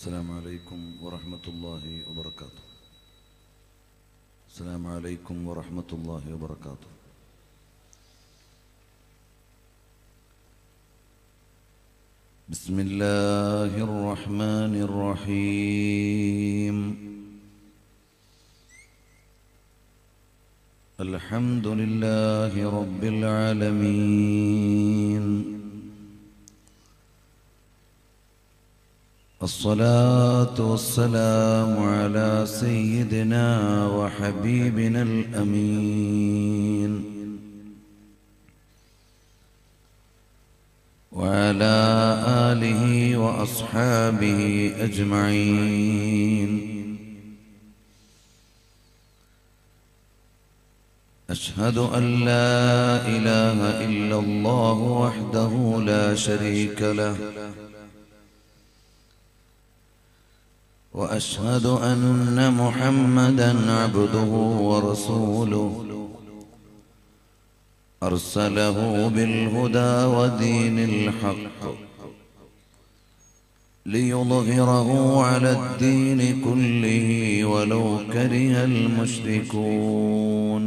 السلام عليكم ورحمة الله وبركاته السلام عليكم ورحمة الله وبركاته بسم الله الرحمن الرحيم الحمد لله رب العالمين الصلاة والسلام على سيدنا وحبيبنا الأمين وعلى آله وأصحابه أجمعين أشهد أن لا إله إلا الله وحده لا شريك له واشهد ان محمدا عبده ورسوله ارسله بالهدى ودين الحق ليظهره على الدين كله ولو كره المشركون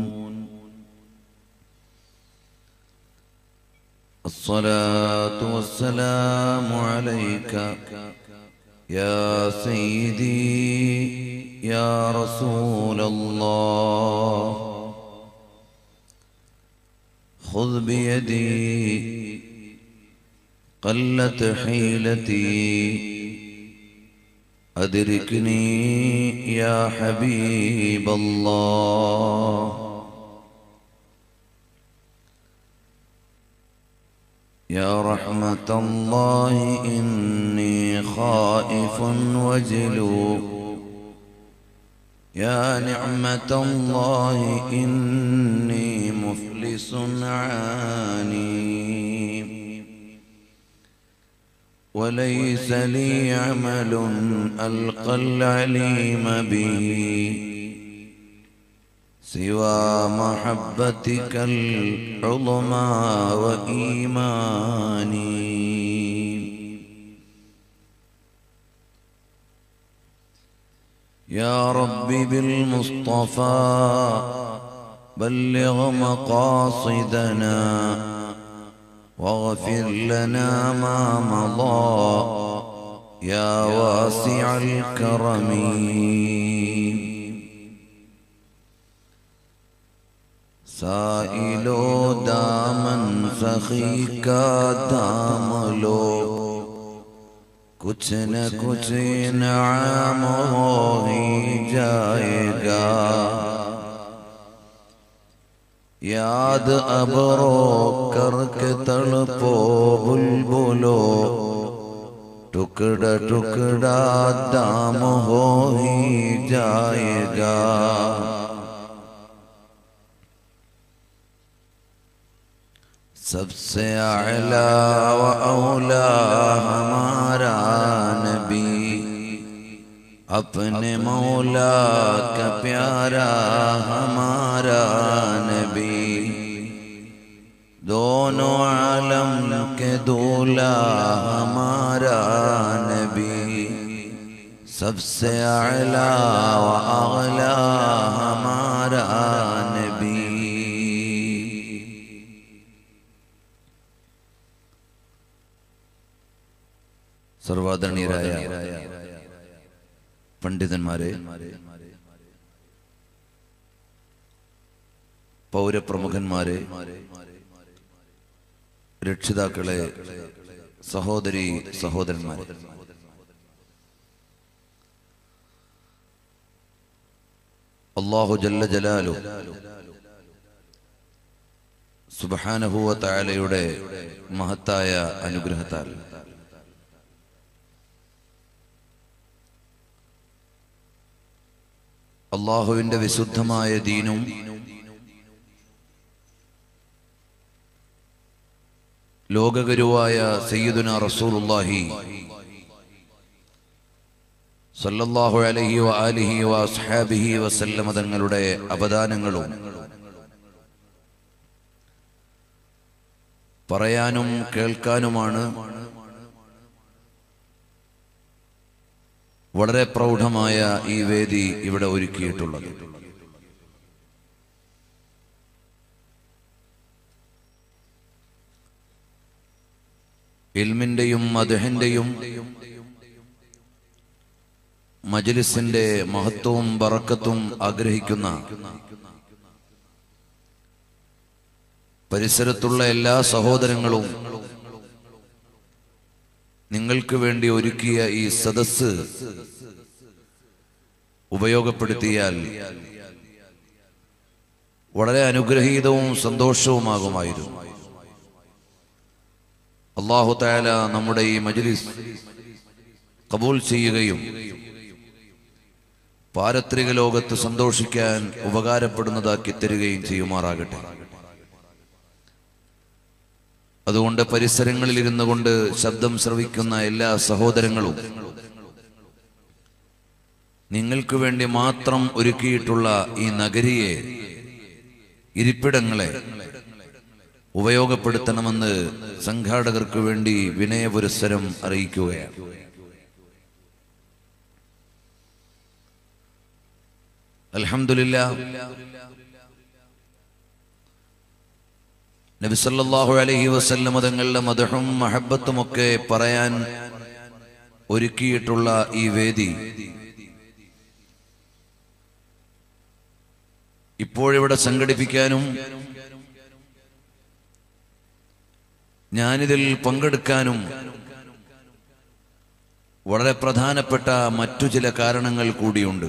الصلاه والسلام عليك يا سيدي يا رسول الله خذ بيدي قلت حيلتي أدركني يا حبيب الله يا رحمة الله إني خائف وجلو يا نعمة الله إني مفلس عاني وليس لي عمل ألقى العليم به سوى محبتك العظمى وإيماني يا رب بالمصطفى بلغ مقاصدنا واغفر لنا ما مضى يا واسع الكرم سائلو دامن سخی کا دام لو کچھ نہ کچھ انعام ہو ہی جائے گا یاد اب رو کر کے تڑپو بلبلو ٹکڑا ٹکڑا دام ہو ہی جائے گا سب سے اعلی و اولا ہمارا نبی اپنے مولا کا پیارا ہمارا نبی دونوں عالم کے دولا ہمارا نبی سب سے اعلی و اغلا ہمارا نبی സർവാദരണീയരായ പണ്ഡിതന്മാരെ പൗരപ്രമുഖന്മാരെ രക്ഷിതാക്കളെ സഹോദരി സഹോദരന്മാരെ അള്ളാഹു ജല്ല ജലാലു സുബാനഹുവ താലയുടെ മഹത്തായ അനുഗ്രഹത്താൽ അള്ളാഹുവിന്റെ വിശുദ്ധമായ ദീനും ലോകഗുരുവായ സയ്യിദുന റസൂലുള്ളാഹി സല്ലല്ലാഹു അലൈഹി വ ആലിഹി വ അസ്ഹാബിഹി വസല്ലമ തങ്ങളുടെ അവദാനങ്ങളും പറയാനും കേൾക്കാനുമാണ് വളരെ പ്രൗഢമായ ഈ വേദി ഇവിടെ ഒരുക്കിയിട്ടുള്ളത് ഇൽമിന്റെയും മധുഹിന്റെയും മജ്ലിസിന്റെ മഹത്വവും ബറക്കത്തും ആഗ്രഹിക്കുന്ന പരിസരത്തുള്ള എല്ലാ സഹോദരങ്ങളും നിങ്ങൾക്ക് വേണ്ടി ഒരുക്കിയ ഈ സദസ്സ് ഉപയോഗപ്പെടുത്തിയാൽ വളരെ അനുഗ്രഹീതവും സന്തോഷവുമാകുമായിരുന്നു അള്ളാഹു താല നമ്മുടെ ഈ മജ്ലിസ് കബൂൽ ചെയ്യുകയും പാരത്രിക ലോകത്ത് സന്തോഷിക്കാൻ ഉപകാരപ്പെടുന്നതാക്കി തരികയും ചെയ്യുമാറാകട്ടെ അതുകൊണ്ട് പരിസരങ്ങളിൽ ഇരുന്നു കൊണ്ട് ശബ്ദം ശ്രവിക്കുന്ന എല്ലാ സഹോദരങ്ങളും നിങ്ങൾക്ക് വേണ്ടി മാത്രം ഒരുക്കിയിട്ടുള്ള ഈ നഗരിയെ ഇരിപ്പിടങ്ങളെ ഉപയോഗപ്പെടുത്തണമെന്ന് സംഘാടകർക്ക് വേണ്ടി വിനയപുരസ്സരം അറിയിക്കുകയാണ് അൽഹംദുലില്ല നബിസല്ലാഹു അലഹി വസല്ലം തങ്ങളുടെ മദഹും മഹബത്തും ഒക്കെ പറയാൻ ഒരുക്കിയിട്ടുള്ള ഈ വേദി ഇപ്പോഴിവിടെ സംഘടിപ്പിക്കാനും ഞാനിതിൽ പങ്കെടുക്കാനും വളരെ പ്രധാനപ്പെട്ട മറ്റു ചില കാരണങ്ങൾ കൂടിയുണ്ട്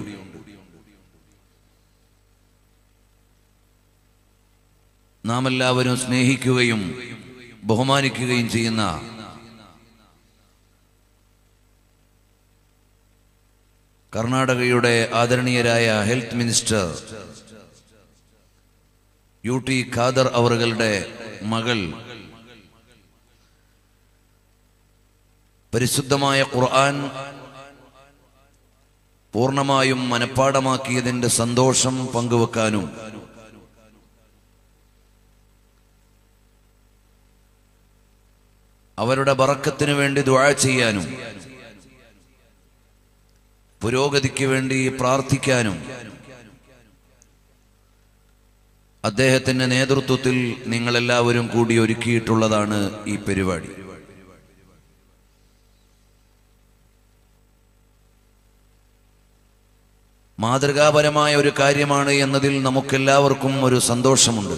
നാം എല്ലാവരും സ്നേഹിക്കുകയും ബഹുമാനിക്കുകയും ചെയ്യുന്ന കർണാടകയുടെ ആദരണീയരായ health minister U T Khader അവറുകളുടെ മകൾ പരിശുദ്ധമായ ഖുർആൻ പൂർണ്ണമായും മനഃപ്പാടമാക്കിയതിന്റെ സന്തോഷം പങ്കുവെക്കാനും അവരുടെ ബറക്കത്തിനു വേണ്ടി ദുആ ചെയ്യാനും പുരോഗതിക്ക് വേണ്ടി പ്രാർത്ഥിക്കാനും അദ്ദേഹത്തിന്റെ നേതൃത്വത്തിൽ നിങ്ങളെല്ലാവരും കൂടി ഒരുക്കിയിട്ടുള്ളതാണ് ഈ പരിപാടി മാതൃകാപരമായ ഒരു കാര്യമാണ് എന്നതിൽ നമുക്കെല്ലാവർക്കും ഒരു സന്തോഷമുണ്ട്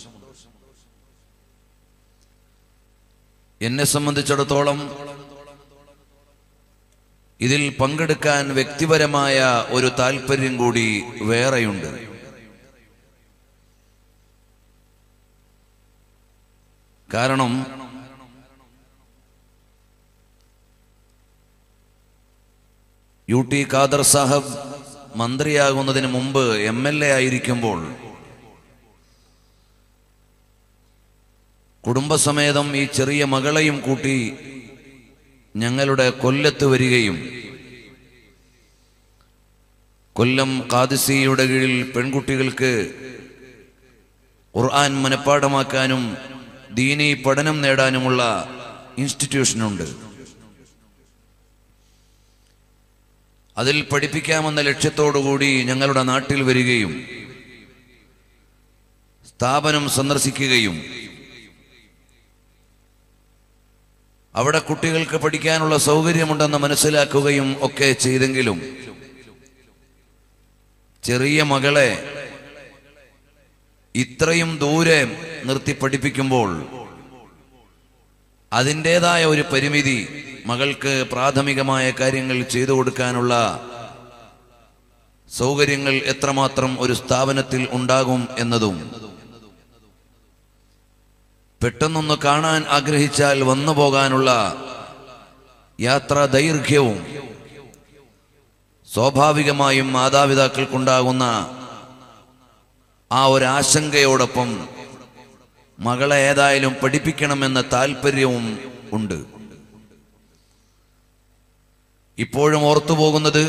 എന്നെ സംബന്ധിച്ചിടത്തോളം ഇതിൽ പങ്കെടുക്കാൻ വ്യക്തിപരമായ ഒരു താല്പര്യം കൂടി വേറെയുണ്ട് കാരണം യു ടി ഖാദർ സാഹബ് മന്ത്രിയാകുന്നതിന് മുമ്പ് എം എൽ എ ആയിരിക്കുമ്പോൾ കുടുംബസമേതം ഈ ചെറിയ മകളെയും കൂട്ടി ഞങ്ങളുടെ കൊല്ലത്ത് വരികയും കൊല്ലം കാദിസിയുടെ കീഴിൽ പെൺകുട്ടികൾക്ക് ഖുർആൻ മനഃപ്പാടമാക്കാനും ദീനി പഠനം നേടാനുമുള്ള ഇൻസ്റ്റിറ്റ്യൂഷനുണ്ട് അതിൽ പഠിപ്പിക്കാമെന്ന ലക്ഷ്യത്തോടുകൂടി ഞങ്ങളുടെ നാട്ടിൽ വരികയും സ്ഥാപനം സന്ദർശിക്കുകയും അവിടെ കുട്ടികൾക്ക് പഠിക്കാനുള്ള സൗകര്യമുണ്ടെന്ന് മനസ്സിലാക്കുകയും ഒക്കെ ചെയ്തെങ്കിലും ചെറിയ മകളെ ഇത്രയും ദൂരെ നിർത്തി പഠിപ്പിക്കുമ്പോൾ അതിൻ്റെതായ ഒരു പരിമിതി മകൾക്ക് പ്രാഥമികമായ കാര്യങ്ങൾ ചെയ്തു കൊടുക്കാനുള്ള സൗകര്യങ്ങൾ എത്രമാത്രം ഒരു സ്ഥാപനത്തിൽ ഉണ്ടാകും എന്നതും പെട്ടെന്നൊന്ന് കാണാൻ ആഗ്രഹിച്ചാൽ വന്നു പോകാനുള്ള യാത്രാ ദൈർഘ്യവും സ്വാഭാവികമായും മാതാപിതാക്കൾക്കുണ്ടാകുന്ന ആ ഒരു ആശങ്കയോടൊപ്പം മകളെ ഏതായാലും പഠിപ്പിക്കണമെന്ന താല്പര്യവും ഉണ്ട് ഇപ്പോഴും ഓർത്തു പോകുന്നത്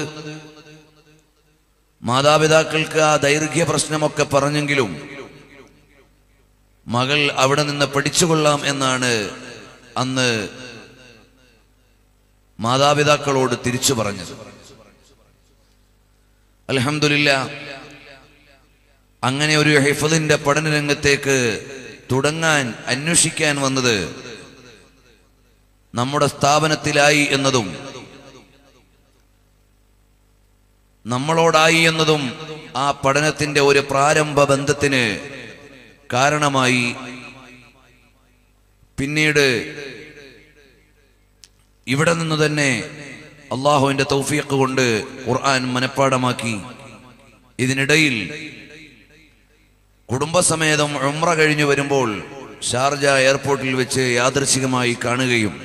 മാതാപിതാക്കൾക്ക് ആ ദൈർഘ്യ പ്രശ്നമൊക്കെ പറഞ്ഞെങ്കിലും മകൾ അവിടെ നിന്ന് പഠിച്ചുകൊള്ളാം എന്നാണ് അന്ന് മാതാപിതാക്കളോട് തിരിച്ചു പറഞ്ഞത് അൽഹംദുലില്ല അങ്ങനെ ഒരു ഹിഫദിന്റെ പഠന രംഗത്തേക്ക് തുടങ്ങാൻ അന്വേഷിക്കാൻ വന്നത് നമ്മുടെ സ്ഥാപനത്തിലായി എന്നതും നമ്മളോടായി എന്നതും ആ പഠനത്തിന്റെ ഒരു പ്രാരംഭ ബന്ധത്തിന് കാരണമായി പിന്നീട് ഇവിടെ നിന്ന് തന്നെ അള്ളാഹുവിന്റെ തൗഫീഖ് കൊണ്ട് ഖുർആൻ മനഃപ്പാടമാക്കി ഇതിനിടയിൽ കുടുംബസമേതം ഉംറ കഴിഞ്ഞു വരുമ്പോൾ ഷാർജ എയർപോർട്ടിൽ വെച്ച് യാദൃശികമായി കാണുകയും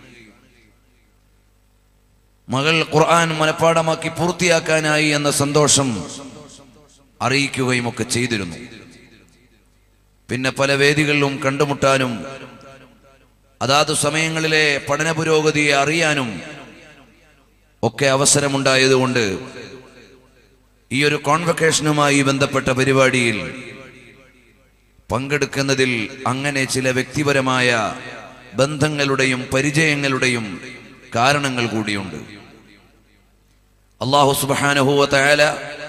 മകൾ ഖുർആൻ മനഃപ്പാടമാക്കി പൂർത്തിയാക്കാനായി എന്ന സന്തോഷം അറിയിക്കുകയും ഒക്കെ ചെയ്തിരുന്നു പിന്നെ പല വേദികളിലും കണ്ടുമുട്ടാനും അതാത് സമയങ്ങളിലെ പഠന പുരോഗതിയെ അറിയാനും ഒക്കെ അവസരമുണ്ടായതുകൊണ്ട് ഈ ഒരു കോൺവക്കേഷനുമായി ബന്ധപ്പെട്ട പരിപാടിയിൽ പങ്കെടുക്കുന്നതിൽ അങ്ങനെ ചില വ്യക്തിപരമായ ബന്ധങ്ങളുടെയും പരിചയങ്ങളുടെയും കാരണങ്ങൾ കൂടിയുണ്ട് അള്ളാഹു സുബാനഹുവ തയാല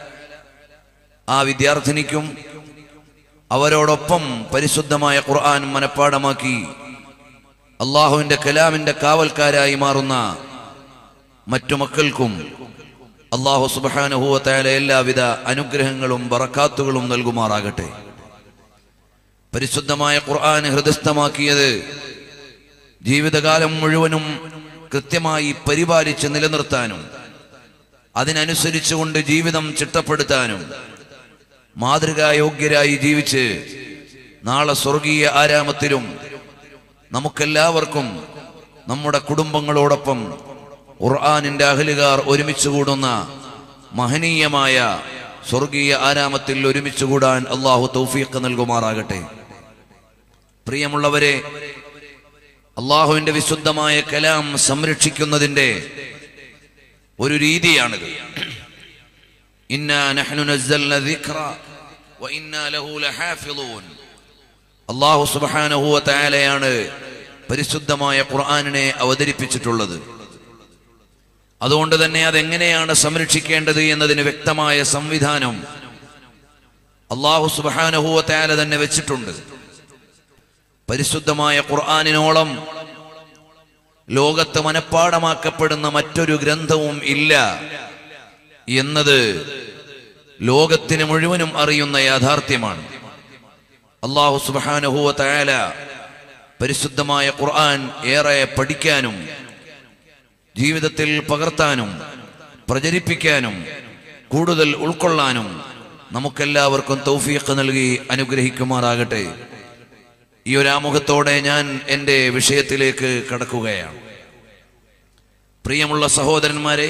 ആ വിദ്യാർത്ഥിനിക്കും അവരോടൊപ്പം പരിശുദ്ധമായ ഖുർആൻ മനഃപ്പാടമാക്കി അള്ളാഹുവിന്റെ കലാമിന്റെ കാവൽക്കാരായി മാറുന്ന മറ്റു മക്കൾക്കും അള്ളാഹു സുബാനഹുവ തയാല എല്ലാവിധ അനുഗ്രഹങ്ങളും ബറക്കാത്തുകളും നൽകുമാറാകട്ടെ പരിശുദ്ധമായ ഖുർആൻ ഹൃദയസ്ഥമാക്കിയത് ജീവിതകാലം മുഴുവനും കൃത്യമായി പരിപാലിച്ച് നിലനിർത്താനും അതിനനുസരിച്ചുകൊണ്ട് ജീവിതം ചിട്ടപ്പെടുത്താനും മാതൃകായോഗ്യരായി ജീവിച്ച് നാളെ സ്വർഗീയ ആരാമത്തിലും നമുക്കെല്ലാവർക്കും നമ്മുടെ കുടുംബങ്ങളോടൊപ്പം ഖുർആാനിന്റെ അഹലുകാർ ഒരുമിച്ച് കൂടുന്ന മഹനീയമായ സ്വർഗീയ ആരാമത്തിൽ ഒരുമിച്ച് കൂടാൻ അള്ളാഹു തൗഫീഖ് നൽകുമാറാകട്ടെ പ്രിയമുള്ളവരെ അള്ളാഹുവിന്റെ വിശുദ്ധമായ കലാം സംരക്ഷിക്കുന്നതിന്റെ ഒരു രീതിയാണിത് ഇന്നാ നഹ്നു നസ്സൽന ദിക്റ വ ഇന്നാ ലഹു ലഹാഫിളൂൻ അള്ളാഹു സുബ്ഹാനഹു വ തആലയാണ് പരിശുദ്ധമായ ഖുർആനിനെ അവതരിപ്പിച്ചിട്ടുള്ളത് അതുകൊണ്ട് തന്നെ അതെങ്ങനെയാണ് സംരക്ഷിക്കേണ്ടത് എന്നതിന് വ്യക്തമായ സംവിധാനം അള്ളാഹു സുബ്ഹാനഹു വ തആല തന്നെ വെച്ചിട്ടുണ്ട് പരിശുദ്ധമായ ഖുർആനിനോളം ലോകത്ത് മനഃപ്പാടമാക്കപ്പെടുന്ന മറ്റൊരു ഗ്രന്ഥവും ഇല്ല എന്നത് ലോകത്തിന് മുഴുവനും അറിയുന്ന യാഥാർത്ഥ്യമാണ് അള്ളാഹു സുബാനഹുവ തയാല പരിശുദ്ധമായ ഖുർആൻ ഏറെ പഠിക്കാനും ജീവിതത്തിൽ പകർത്താനും പ്രചരിപ്പിക്കാനും കൂടുതൽ ഉൾക്കൊള്ളാനും നമുക്കെല്ലാവർക്കും തൗഫീഖ് നൽകി അനുഗ്രഹിക്കുമാറാകട്ടെ ഈ ഒരു ആമുഖത്തോടെ ഞാൻ എൻ്റെ വിഷയത്തിലേക്ക് കടക്കുകയാണ് പ്രിയമുള്ള സഹോദരന്മാരെ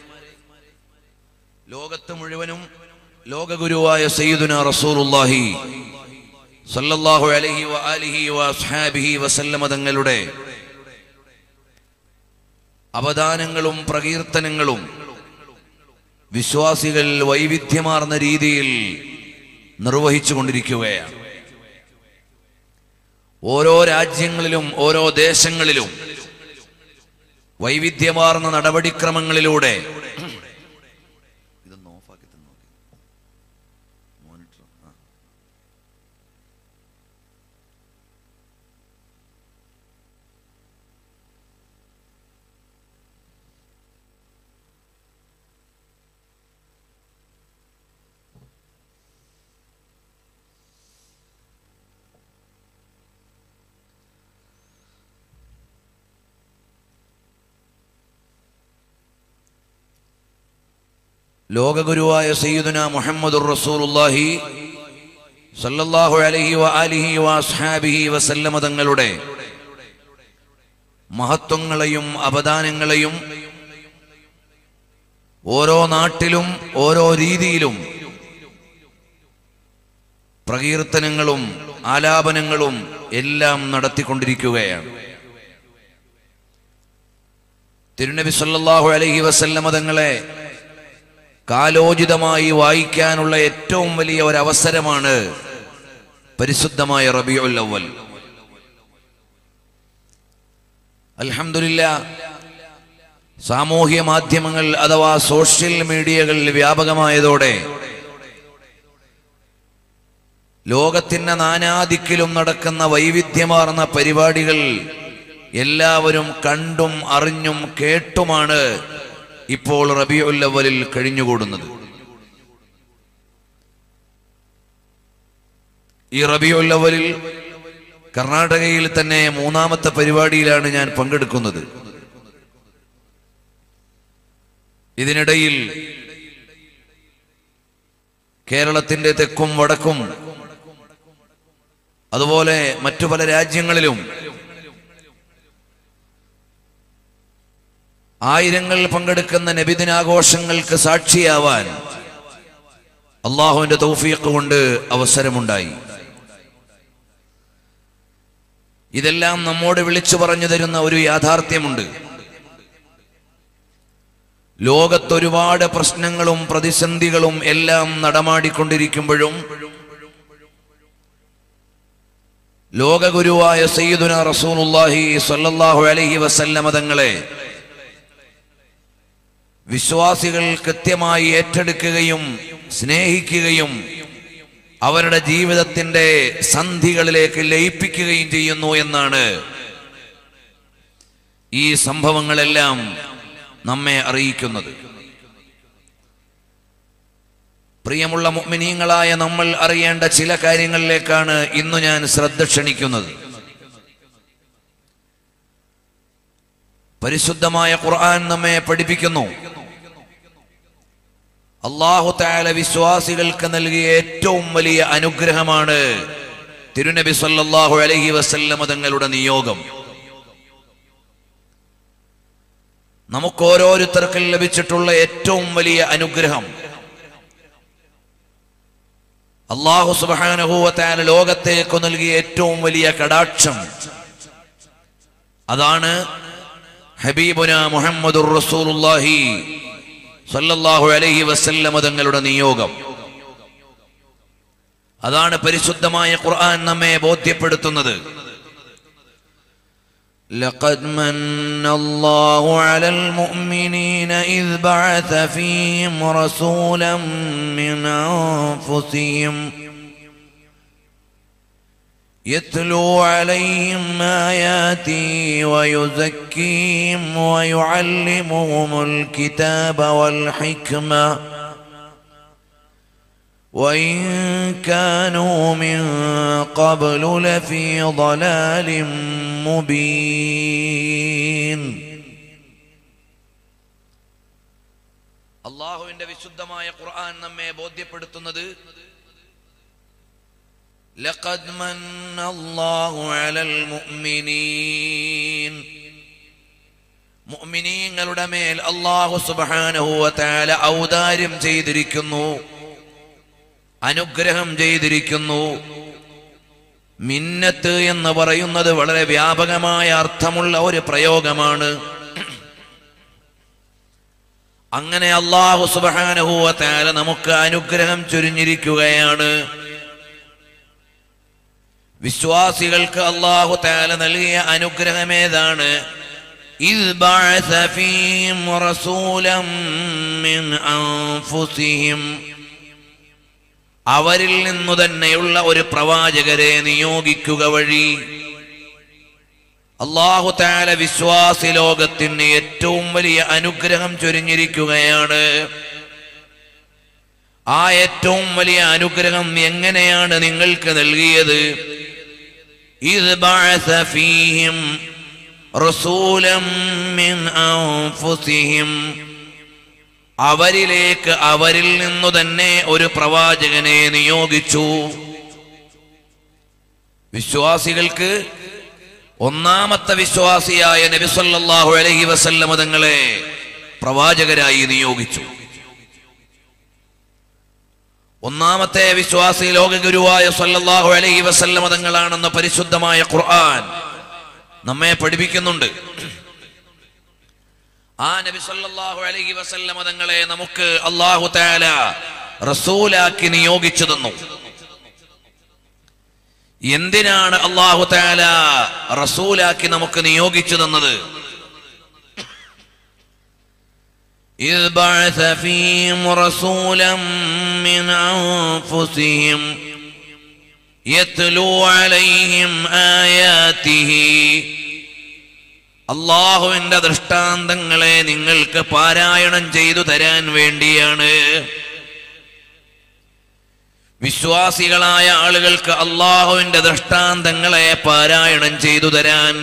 ലോകത്ത് മുഴുവനും ലോകഗുരുവായ സയ്യിദുന റസൂലുള്ളാഹി സല്ലല്ലാഹു അലൈഹി വ ആലിഹി വ അസ്ഹാബിഹി വസല്ലമ തങ്ങളുടെ അവദാനങ്ങളും പ്രകീർത്തനങ്ങളും വിശ്വാസികൾ വൈവിധ്യമാർന്ന രീതിയിൽ നിർവഹിച്ചു കൊണ്ടിരിക്കുകയാണ് ഓരോ രാജ്യങ്ങളിലും ഓരോ ദേശങ്ങളിലും വൈവിധ്യമാർന്ന നടപടിക്രമങ്ങളിലൂടെ ഇതൊന്ന് ഓഫാക്കി തന്നെ മോണിറ്റർ ആ ലോകഗുരുവായ സയ്യിദുന മുഹമ്മദുർ റസൂലുള്ളാഹി സല്ലല്ലാഹു അലൈഹി വ ആലിഹി വ അസ്ഹാബിഹി വസല്ലമ തങ്ങളുടെ മഹത്വങ്ങളെയും അപദാനങ്ങളെയും ഓരോ നാട്ടിലും ഓരോ രീതിയിലും പ്രകീർത്തനങ്ങളും ആലാപനങ്ങളും എല്ലാം നടത്തിക്കൊണ്ടിരിക്കുകയാണ് തിരുനബി സല്ലല്ലാഹു അലൈഹി വസല്ലമ തങ്ങളെ കാലോചിതമായി വായിക്കാനുള്ള ഏറ്റവും വലിയ ഒരു അവസരമാണ് പരിശുദ്ധമായ റബിയുൽ അവൽ അൽഹംദുലില്ല സാമൂഹ്യ മാധ്യമങ്ങൾ അഥവാ സോഷ്യൽ മീഡിയകൾ വ്യാപകമായതോടെ ലോകത്തിന്റെ നാനാദിക്കിലും നടക്കുന്ന വൈവിധ്യമാർന്ന പരിപാടികൾ എല്ലാവരും കണ്ടും അറിഞ്ഞും കേട്ടുമാണ് ഇപ്പോൾ റബിയുല്ലവലിൽ കഴിഞ്ഞുകൂടുന്നത് ഈ റബിയുല്ലവലിൽ കർണാടകയിൽ തന്നെ മൂന്നാമത്തെ പരിപാടിയിലാണ് ഞാൻ പങ്കെടുക്കുന്നത് ഇതിനിടയിൽ കേരളത്തിന്റെ തെക്കും വടക്കും അതുപോലെ മറ്റു പല രാജ്യങ്ങളിലും ആയിരങ്ങൾ പങ്കെടുക്കുന്ന നബിദിനാഘോഷങ്ങൾക്ക് സാക്ഷിയാവാൻ അള്ളാഹുവിന്റെ തൗഫീഖ് കൊണ്ട് അവസരമുണ്ടായി ഇതെല്ലാം നമ്മോട് വിളിച്ചു പറഞ്ഞു തരുന്ന ഒരു യാഥാർത്ഥ്യമുണ്ട് ലോകത്തൊരുപാട് പ്രശ്നങ്ങളും പ്രതിസന്ധികളും എല്ലാം നടമാടിക്കൊണ്ടിരിക്കുമ്പോഴും ലോകഗുരുവായ സയ്യിദുന റസൂലുള്ളാഹി സ്വല്ലല്ലാഹു അലൈഹി വസല്ലമ തങ്ങളെ വിശ്വാസികൾ കൃത്യമായി ഏറ്റെടുക്കുകയും സ്നേഹിക്കുകയും അവരുടെ ജീവിതത്തിന്റെ സന്ധികളിലേക്ക് ലയിപ്പിക്കുകയും ചെയ്യുന്നു എന്നാണ് ഈ സംഭവങ്ങളെല്ലാം നമ്മെ അറിയിക്കുന്നത് പ്രിയമുള്ള മുഅ്മിനീങ്ങളായ നമ്മൾ അറിയേണ്ട ചില കാര്യങ്ങളിലേക്കാണ് ഇന്ന് ഞാൻ ശ്രദ്ധ ക്ഷണിക്കുന്നത് പരിശുദ്ധമായ ഖുർആൻ നമ്മെ പഠിപ്പിക്കുന്നു അള്ളാഹു താല വിശ്വാസികൾക്ക് നൽകിയ ഏറ്റവും വലിയ അനുഗ്രഹമാണ് തിരുനബി സല്ലല്ലാഹു അലൈഹി വസല്ലമ തങ്ങളുടെ നിയോഗം നമുക്ക് ഓരോരുത്തർക്കും ലഭിച്ചിട്ടുള്ള ഏറ്റവും വലിയ അനുഗ്രഹം അള്ളാഹു സുബാനുഭൂവത്തായ ലോകത്തേക്ക് നൽകിയ ഏറ്റവും വലിയ കടാക്ഷം അതാണ് ഹബീബുന മുഹമ്മദുർ റസൂലുള്ളാഹി സല്ലല്ലാഹു അലൈഹി വസല്ലമ തങ്ങളുടെ നിയോഗം അതാണ് പരിശുദ്ധമായ ഖുർആൻ നമ്മെ ബോധ്യപ്പെടുത്തുന്നത് لقد من الله على المؤمنين إذ بعث فيهم رسولا من أنفسهم يتلو عليهم آياته ويزكيهم ويعلمهم الكتاب والحكمة وإن كانوا من قبل لفي ضلال مبين അള്ളാഹുവിന്റെ വിശുദ്ധമായ ഖുർആൻ നമ്മെ ബോധ്യപ്പെടുത്തുന്നത് لقد من الله على المؤمنين മുഅ്മിനീങ്ങളുടെ മേൽ അള്ളാഹു സുബ്ഹാനഹു വതആല ഔദാര്യം ചെയ്തിരിക്കുന്നു അനുഗ്രഹം ചെയ്തിരിക്കുന്നു മിന്നത്ത് എന്ന് പറയുന്നത് വളരെ വ്യാപകമായ അർത്ഥമുള്ള ഒരു പ്രയോഗമാണ് അങ്ങനെ അള്ളാഹു സുബ്ഹാനഹു വതആല നമുക്ക് അനുഗ്രഹം ചൊരിഞ്ഞിരിക്കുകയാണ് വിശ്വാസികൾക്ക് അള്ളാഹു താല നൽകിയ അനുഗ്രഹം ഏതാണ് إذ بعث فيهم رسولا من أنفسهم അവരിൽ നിന്നു തന്നെയുള്ള ഒരു പ്രവാചകരെ നിയോഗിക്കുക വഴി അള്ളാഹു താല വിശ്വാസി ലോകത്തിന് ഏറ്റവും വലിയ അനുഗ്രഹം ചൊരിഞ്ഞിരിക്കുകയാണ് ആ ഏറ്റവും വലിയ അനുഗ്രഹം എങ്ങനെയാണ് നിങ്ങൾക്ക് നൽകിയത് إذ بعث فيهم رسولا من أنفسهم അവരിലേക്ക് അവരിൽ നിന്നു തന്നെ ഒരു പ്രവാചകനെ നിയോഗിച്ചു വിശ്വാസികൾക്ക് ഒന്നാമത്തെ വിശ്വാസിയായ നബിസല്ലാഹു അലഹി വസല്ലമ തങ്ങളെ പ്രവാചകരായി നിയോഗിച്ചു ഒന്നാമത്തെ വിശ്വാസി ലോകഗുരുവായ സല്ലല്ലാഹു അലൈഹി വസല്ലമ തങ്ങളാണെന്ന പരിശുദ്ധമായ ഖുർആൻ നമ്മെ പഠിപ്പിക്കുന്നുണ്ട് ആ നബി സല്ലല്ലാഹു അലൈഹി വസല്ലമ തങ്ങളെ നമുക്ക് അല്ലാഹു തആല റസൂലാക്കി നിയോഗിച്ചു തന്നു എന്തിനാണ് അല്ലാഹു തആല റസൂലാക്കി നമുക്ക് നിയോഗിച്ചു തന്നത് إذ بعث فيهم رسولا من أنفسهم يتلو عليهم آياته അള്ളാഹുവിന്റെ ദൃഷ്ടാന്തങ്ങളെ നിങ്ങൾക്ക് പാരായണം ചെയ്തു തരാൻ വേണ്ടിയാണ് വിശ്വാസികളായ ആളുകൾക്ക് അള്ളാഹുവിന്റെ ദൃഷ്ടാന്തങ്ങളെ പാരായണം ചെയ്തു തരാൻ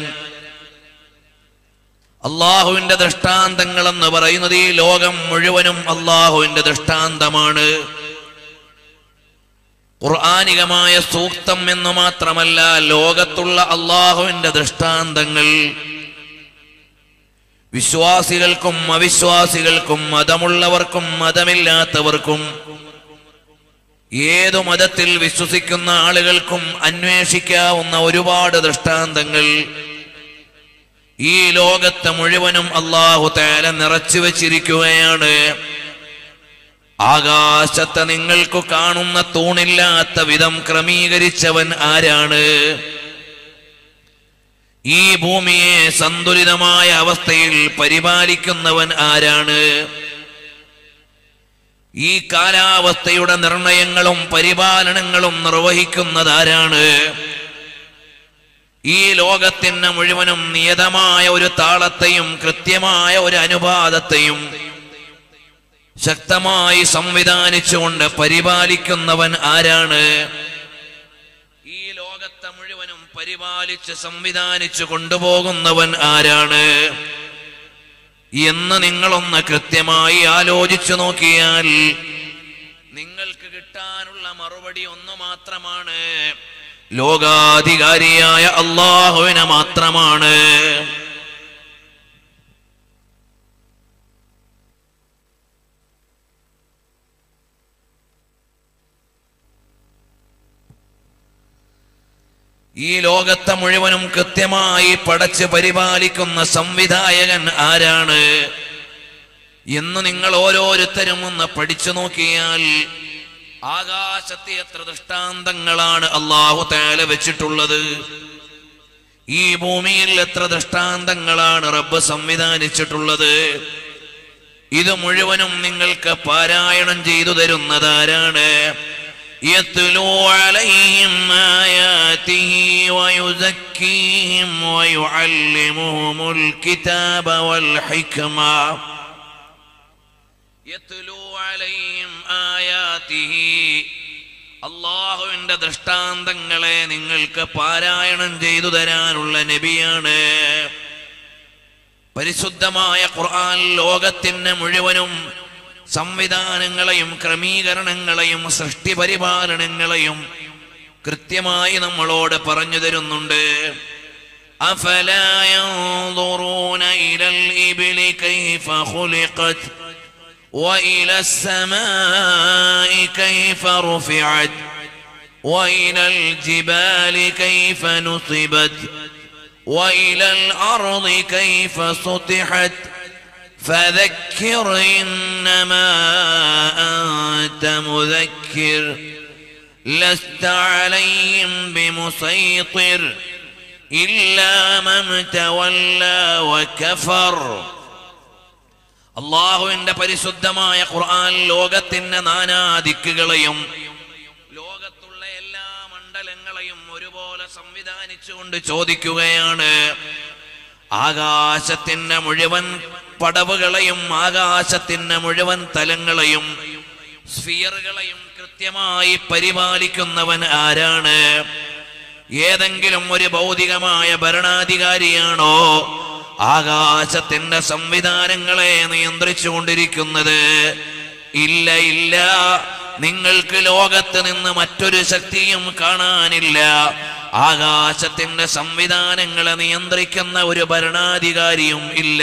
അള്ളാഹുവിന്റെ ദൃഷ്ടാന്തങ്ങൾ എന്ന് പറയുന്നത് ഈ ലോകം മുഴുവനും അള്ളാഹുവിന്റെ ദൃഷ്ടാന്തമാണ് ഖുർആാനികമായ സൂക്തം എന്ന് മാത്രമല്ല ലോകത്തുള്ള അള്ളാഹുവിന്റെ ദൃഷ്ടാന്തങ്ങൾ വിശ്വാസികൾക്കും അവിശ്വാസികൾക്കും മതമുള്ളവർക്കും മതമില്ലാത്തവർക്കും ഏതു മതത്തിൽ വിശ്വസിക്കുന്ന ആളുകൾക്കും അന്വേഷിക്കാവുന്ന ഒരുപാട് ദൃഷ്ടാന്തങ്ങൾ ഈ ലോകത്ത് മുഴുവനും അള്ളാഹു തേല നിറച്ചു വച്ചിരിക്കുകയാണ് ആകാശത്തെ നിങ്ങൾക്ക് കാണുന്ന തൂണില്ലാത്ത വിധം ക്രമീകരിച്ചവൻ ആരാണ് ഈ ഭൂമിയെ സന്തുലിതമായ അവസ്ഥയിൽ പരിപാലിക്കുന്നവൻ ആരാണ് ഈ കാലാവസ്ഥയുടെ നിർണയങ്ങളും പരിപാലനങ്ങളും നിർവഹിക്കുന്നതാരാണ് ഈ ലോകത്തിന് മുഴുവനും നിയതമായ ഒരു താളത്തെയും കൃത്യമായ ഒരു അനുപാതത്തെയും ശക്തമായി സംവിധാനിച്ചുകൊണ്ട് പരിപാലിക്കുന്നവൻ ആരാണ് ഈ ലോകത്തെ മുഴുവനും പരിപാലിച്ച് സംവിധാനിച്ചു കൊണ്ടുപോകുന്നവൻ ആരാണ് എന്ന് നിങ്ങളൊന്ന് കൃത്യമായി ആലോചിച്ചു നോക്കിയാൽ നിങ്ങൾക്ക് കിട്ടാനുള്ള മറുപടി ഒന്ന് മാത്രമാണ് ലോകാധികാരിയായ അള്ളാഹുവിനെ മാത്രമാണ് ഈ ലോകത്തെ മുഴുവനും കൃത്യമായി പടച്ച് പരിപാലിക്കുന്ന സംവിധായകൻ ആരാണ് എന്ന് നിങ്ങൾ ഓരോരുത്തരും ഒന്ന് പഠിച്ചു നോക്കിയാൽ ആകാശത്തെ എത്ര ദൃഷ്ടാന്തങ്ങളാണ് അള്ളാഹു തേല വെച്ചിട്ടുള്ളത് ഈ ഭൂമിയിൽ എത്ര ദൃഷ്ടാന്തങ്ങളാണ് റബ്ബ് സംവിധാനിച്ചിട്ടുള്ളത് ഇത് മുഴുവനും നിങ്ങൾക്ക് പാരായണം ചെയ്തു തരുന്നതാരാണ് يتلو عليهم آياته ويزكيهم ويعلمهم الكتاب والحكمة يتلو عليهم آياته അള്ളാഹുവിന്റെ ദൃഷ്ടാന്തങ്ങളെ നിങ്ങൾക്ക് പാരായണം ചെയ്തു തരാനുള്ള നബിയാണ് പരിശുദ്ധമായ ഖുർആൻ ലോകത്തിന് മുഴുവനും സംവിധാനങ്ങളെയും ക്രമീകരണങ്ങളെയും സൃഷ്ടി പരിപാലനങ്ങളെയും കൃത്യമായി നമ്മളോട് പറഞ്ഞു തരുന്നുണ്ട് أفلا ينظرون إلى الإبل كيف خلقت وإلى السماء كيف رفعت وإلى الجبال كيف نصبت وإلى الأرض كيف سطحت فذكر إنما أنت مذكر لست عليهم بمسيطر إلا من تولى وكفر അള്ളാഹുവിന്റെ പരിശുദ്ധമായ ഖുർആൻ ലോകത്തിന്റെ നാനാദിക്കുകളെയും ലോകത്തുള്ള എല്ലാ മണ്ഡലങ്ങളെയും ഒരുപോലെ സംവിധാനിച്ചുകൊണ്ട് ചോദിക്കുകയാണ് ആകാശത്തിന്റെ മുഴുവൻ പടവുകളെയും ആകാശത്തിന്റെ മുഴുവൻ തലങ്ങളെയും സ്ഫിയറുകളെയും കൃത്യമായി പരിപാലിക്കുന്നവൻ ആരാണ് ഏതെങ്കിലും ഒരു ഭൗതികമായ ഭരണാധികാരിയാണോ ആകാശത്തിന്റെ സംവിധാനങ്ങളെ നിയന്ത്രിച്ചു കൊണ്ടിരിക്കുന്നത് ഇല്ല ഇല്ല നിങ്ങൾക്ക് ലോകത്ത് നിന്ന് മറ്റൊരു ശക്തിയും കാണാനില്ല ആകാശത്തിന്റെ സംവിധാനങ്ങളെ നിയന്ത്രിക്കുന്ന ഒരു ഭരണാധികാരിയും ഇല്ല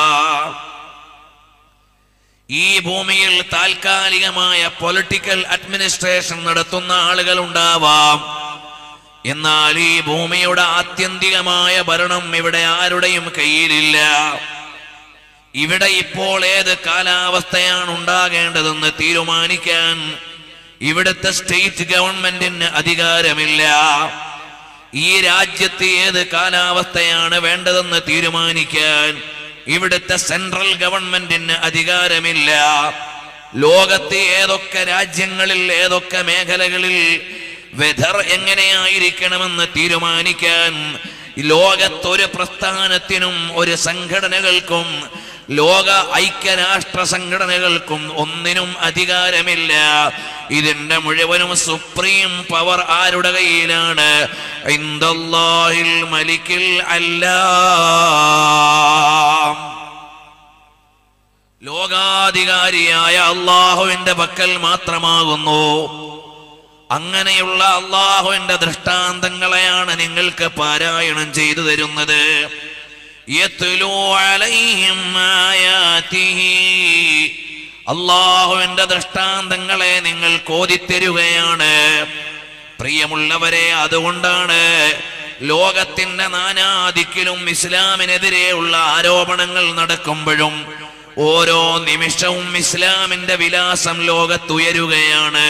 ഈ ഭൂമിയിൽ താൽക്കാലികമായ പൊളിറ്റിക്കൽ അഡ്മിനിസ്ട്രേഷൻ നടത്തുന്ന ആളുകൾ ഉണ്ടാവാം എന്നാൽ ഈ ഭൂമിയുടെ ആത്യന്തികമായ ഭരണം ഇവിടെ ആരുടെയും കയ്യിലില്ല ഇവിടെ ഇപ്പോൾ ഏത് കാലാവസ്ഥയാണ് ഉണ്ടാകേണ്ടതെന്ന് തീരുമാനിക്കാൻ ഇവിടുത്തെ സ്റ്റേറ്റ് ഗവൺമെന്റിന് അധികാരമില്ല ഈ രാജ്യത്ത് ഏത് കാലാവസ്ഥയാണ് വേണ്ടതെന്ന് തീരുമാനിക്കാൻ ഇവിടുത്തെ സെൻട്രൽ ഗവൺമെന്റിന് അധികാരമില്ല ലോകത്തെ ഏതൊക്കെ രാജ്യങ്ങളിൽ ഏതൊക്കെ മേഖലകളിൽ വെതർ എങ്ങനെയായിരിക്കണമെന്ന് തീരുമാനിക്കാൻ ലോകത്തൊരു പ്രസ്ഥാനത്തിനും ഒരു സംഘടനകൾക്കും ലോക ഐക്യരാഷ്ട്ര സംഘടനകൾക്കും ഒന്നിനും അധികാരമില്ല ഇതിന്റെ മുഴുവനും സുപ്രീം പവർ ആരുടെ കയ്യിലാണ് ഇന്ദല്ലാഹിൽ മലിക്കിൽ അല്ലാം ലോകാധികാരിയായ അള്ളാഹുവിന്റെ പക്കൽ മാത്രമാകുന്നു അങ്ങനെയുള്ള അള്ളാഹുവിന്റെ ദൃഷ്ടാന്തങ്ങളെയാണ് നിങ്ങൾക്ക് പാരായണം ചെയ്തു തരുന്നത് യത്ലു അലൈഹിം ആയാതിഹി. അള്ളാഹുവിന്റെ ദൃഷ്ടാന്തങ്ങളെ നിങ്ങൾ കോതിത്തരുകയാണ് പ്രിയമുള്ളവരെ അതുകൊണ്ടാണ് ലോകത്തിന്റെ നാനാദിക്കിലും ഇസ്ലാമിനെതിരെയുള്ള ആരോപണങ്ങൾ നടക്കുമ്പോഴും ഓരോ നിമിഷവും ഇസ്ലാമിന്റെ വിലാസം ലോകത്തുയരുകയാണ്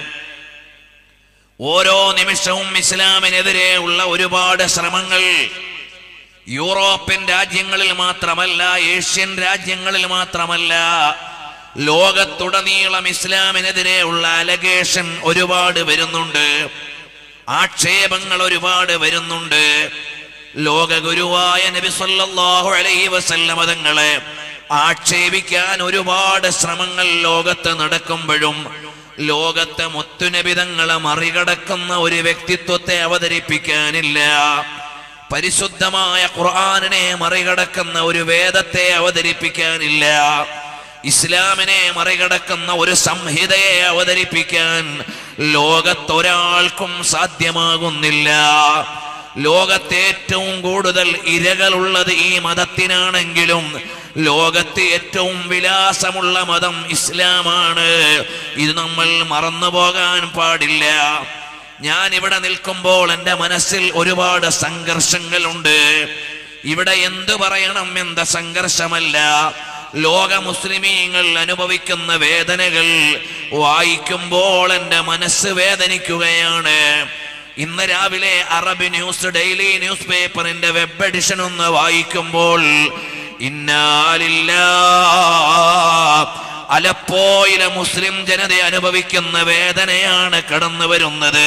ഓരോ നിമിഷവും ഇസ്ലാമിനെതിരെ ഉള്ള ഒരുപാട് ശ്രമങ്ങൾ യൂറോപ്യൻ രാജ്യങ്ങളിൽ മാത്രമല്ല ഏഷ്യൻ രാജ്യങ്ങളിൽ മാത്രമല്ല ലോകത്തുടനീളം ഇസ്ലാമിനെതിരെ ഉള്ള അലഗേഷൻ ഒരുപാട് വരുന്നുണ്ട് ആക്ഷേപങ്ങൾ ഒരുപാട് വരുന്നുണ്ട് ലോക ഗുരുവായ നബി സല്ലല്ലാഹു അലൈഹി വസല്ലമ തങ്ങളെ ആക്ഷേപിക്കാൻ ഒരുപാട് ശ്രമങ്ങൾ ലോകത്ത് നടക്കുമ്പോഴും ലോകത്തെ മുത്തുനബിതങ്ങളെ മറികടക്കുന്ന ഒരു വ്യക്തിത്വത്തെ അവതരിപ്പിക്കാനില്ല പരിശുദ്ധമായ ഖുർആാനിനെ മറികടക്കുന്ന ഒരു വേദത്തെ അവതരിപ്പിക്കാനില്ല ഇസ്ലാമിനെ മറികടക്കുന്ന ഒരു സംഹിതയെ അവതരിപ്പിക്കാൻ ലോകത്തൊരാൾക്കും സാധ്യമാകുന്നില്ല ലോകത്തെ ഏറ്റവും കൂടുതൽ ഇരകളുള്ളത് ഈ മതത്തിനാണെങ്കിലും ലോകത്ത് ഏറ്റവും വിലാസമുള്ള മതം ഇസ്ലാമാണ് ഇത് നമ്മൾ മറന്നു പോകാൻ പാടില്ല ഞാൻ ഇവിടെ നിൽക്കുമ്പോൾ എൻ്റെ മനസ്സിൽ ഒരുപാട് സംഘർഷങ്ങളുണ്ട് ഇവിടെ എന്തു പറയണം എന്ന സംഘർഷമല്ല ലോക മുസ്ലിമീങ്ങൾ അനുഭവിക്കുന്ന വേദനകൾ വായിക്കുമ്പോൾ എൻ്റെ മനസ്സ് വേദനിക്കുകയാണ് ഇന്ന് രാവിലെ അറബ് ന്യൂസ് ഡെയിലി ന്യൂസ് പേപ്പറിന്റെ വെബ് എഡിഷൻ ഒന്ന് വായിക്കുമ്പോൾ ഇന്നാലില്ല അലപ്പോയിലെ മുസ്ലിം ജനത അനുഭവിക്കുന്ന വേദനയാണ് കടന്നു വരുന്നത്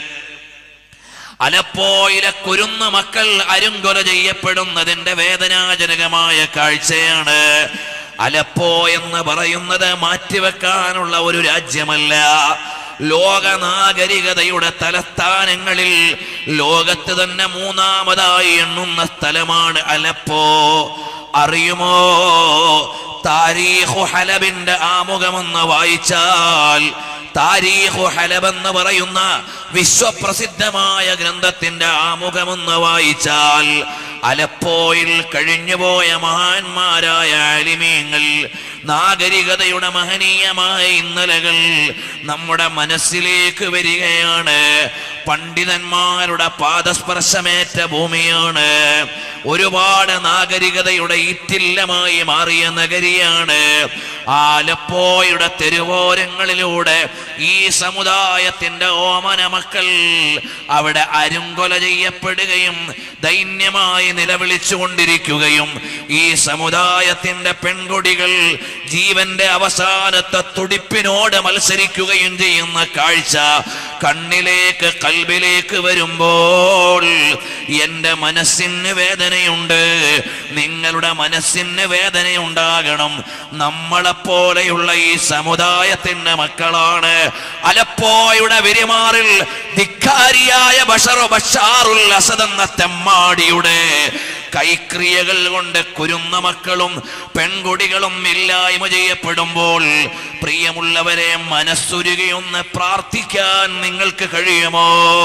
അലപ്പോയിലെ കുരുന്ന മക്കൾ അരുങ്കൊല ചെയ്യപ്പെടുന്നതിന്റെ വേദനാജനകമായ കാഴ്ചയാണ് അലപ്പോ എന്ന് പറയുന്നത് മാറ്റിവെക്കാനുള്ള ഒരു രാജ്യമല്ല ലോക നാഗരികതയുടെ തലസ്ഥാനങ്ങളിൽ ലോകത്ത് തന്നെ മൂന്നാമതായി എണ്ണുന്ന സ്ഥലമാണ് അലപ്പോ അറിയുമോ താരീഖു ഹലബിന്റെ ആമുഖമെന്ന് വായിച്ചാൽ താരീഖു ഹലബ് എന്ന് പറയുന്ന വിശ്വപ്രസിദ്ധമായ ഗ്രന്ഥത്തിന്റെ ആമുഖമെന്ന് വായിച്ചാൽ അലപ്പോയിൽ കഴിഞ്ഞുപോയ മഹാന്മാരായ അലിമീങ്ങൾ നാഗരികതയുടെ മഹനീയമായ ഇന്നലകൾ നമ്മുടെ മനസ്സിലേക്ക് വരികയാണ് പണ്ഡിതന്മാരുടെ പാദസ്പർശമേറ്റ ഭൂമിയാണ് ഒരുപാട് നാഗരികതയുടെ ഈറ്റില്ലമായി മാറിയ നഗരിയാണ് ആലപ്പോയുടെ തെരുവോരങ്ങളിലൂടെ ഈ സമുദായത്തിന്റെ ഓമന മക്കൾ അവിടെ അരുങ്കൊല ചെയ്യപ്പെടുകയും ദൈന്യമായി നിലവിളിച്ചുകൊണ്ടിരിക്കുകയും ഈ സമുദായത്തിന്റെ പെൺകുടികൾ ജീവന്റെ അവസാനത്തെ തുടിപ്പിനോട് മത്സരിക്കുകയും ചെയ്യുന്ന കാഴ്ച കണ്ണിലേക്ക് കൽബിലേക്ക് വരുമ്പോൾ എന്റെ മനസ്സിന് വേദനയുണ്ട് നിങ്ങളുടെ മനസ്സിന് വേദനയുണ്ടാകണം നമ്മളെപ്പോലെയുള്ള ഈ സമുദായത്തിന്റെ മക്കളാണ് അലപ്പോയുടെ വിരിമാറിൽ ധിക്കാരിയായ ബഷറു ബഷാറുൽ അസദ് എന്ന തെമ്മാടിയുടെ കൈക്രിയകൾ കൊണ്ട് കുരുന്ന മക്കളും പെൺകുടികളും ഇല്ലായ്മ ചെയ്യപ്പെടുമ്പോൾ പ്രിയമുള്ളവരെ മനസ്സുരുകയൊന്ന് പ്രാർത്ഥിക്കാൻ നിങ്ങൾക്ക് കഴിയുമോ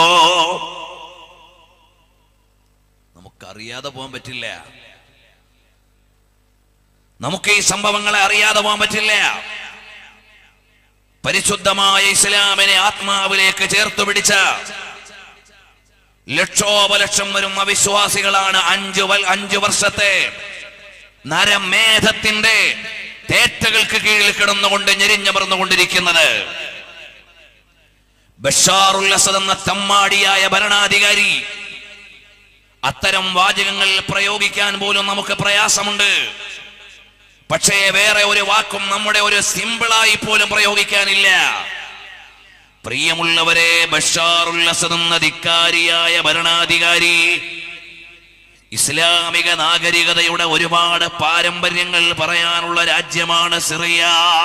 നമുക്കറിയാതെ പോകാൻ പറ്റില്ല നമുക്ക് ഈ സംഭവങ്ങളെ അറിയാതെ പോകാൻ പറ്റില്ല പരിശുദ്ധമായ ഇസ്ലാമിനെ ആത്മാവിലേക്ക് ചേർത്ത് പിടിച്ച ലക്ഷോപലക്ഷം വരുന്ന വിശ്വാസികളാണ് അഞ്ചു വൽ അഞ്ചു വർഷത്തെ നരമേധത്തിന്റെ തേറ്റകൾക്ക് കീഴിൽ കിടന്നുകൊണ്ട് ഞെരിഞ്ഞമർന്നുകൊണ്ടിരിക്കുന്നത് ബഷാറുൽ അസദ് എന്ന തമ്മാടിയായ ഭരണാധികാരി അത്തരം വാചകങ്ങൾ പ്രയോഗിക്കാൻ പോലും നമുക്ക് പ്രയാസമുണ്ട് പക്ഷേ വേറെ ഒരു വാക്കും നമ്മുടെ ഒരു സിമ്പിളായി പോലും പ്രയോഗിക്കാനില്ല പ്രിയമുള്ളവരെ ബഷാറുൽ അസദ് എന്ന ധിക്കാരിയായ ഭരണാധികാരി ഇസ്ലാമിക നാഗരികതയുടെ ഒരുപാട് പാരമ്പര്യങ്ങൾ പറയാനുള്ള രാജ്യമാണ് സിറിയ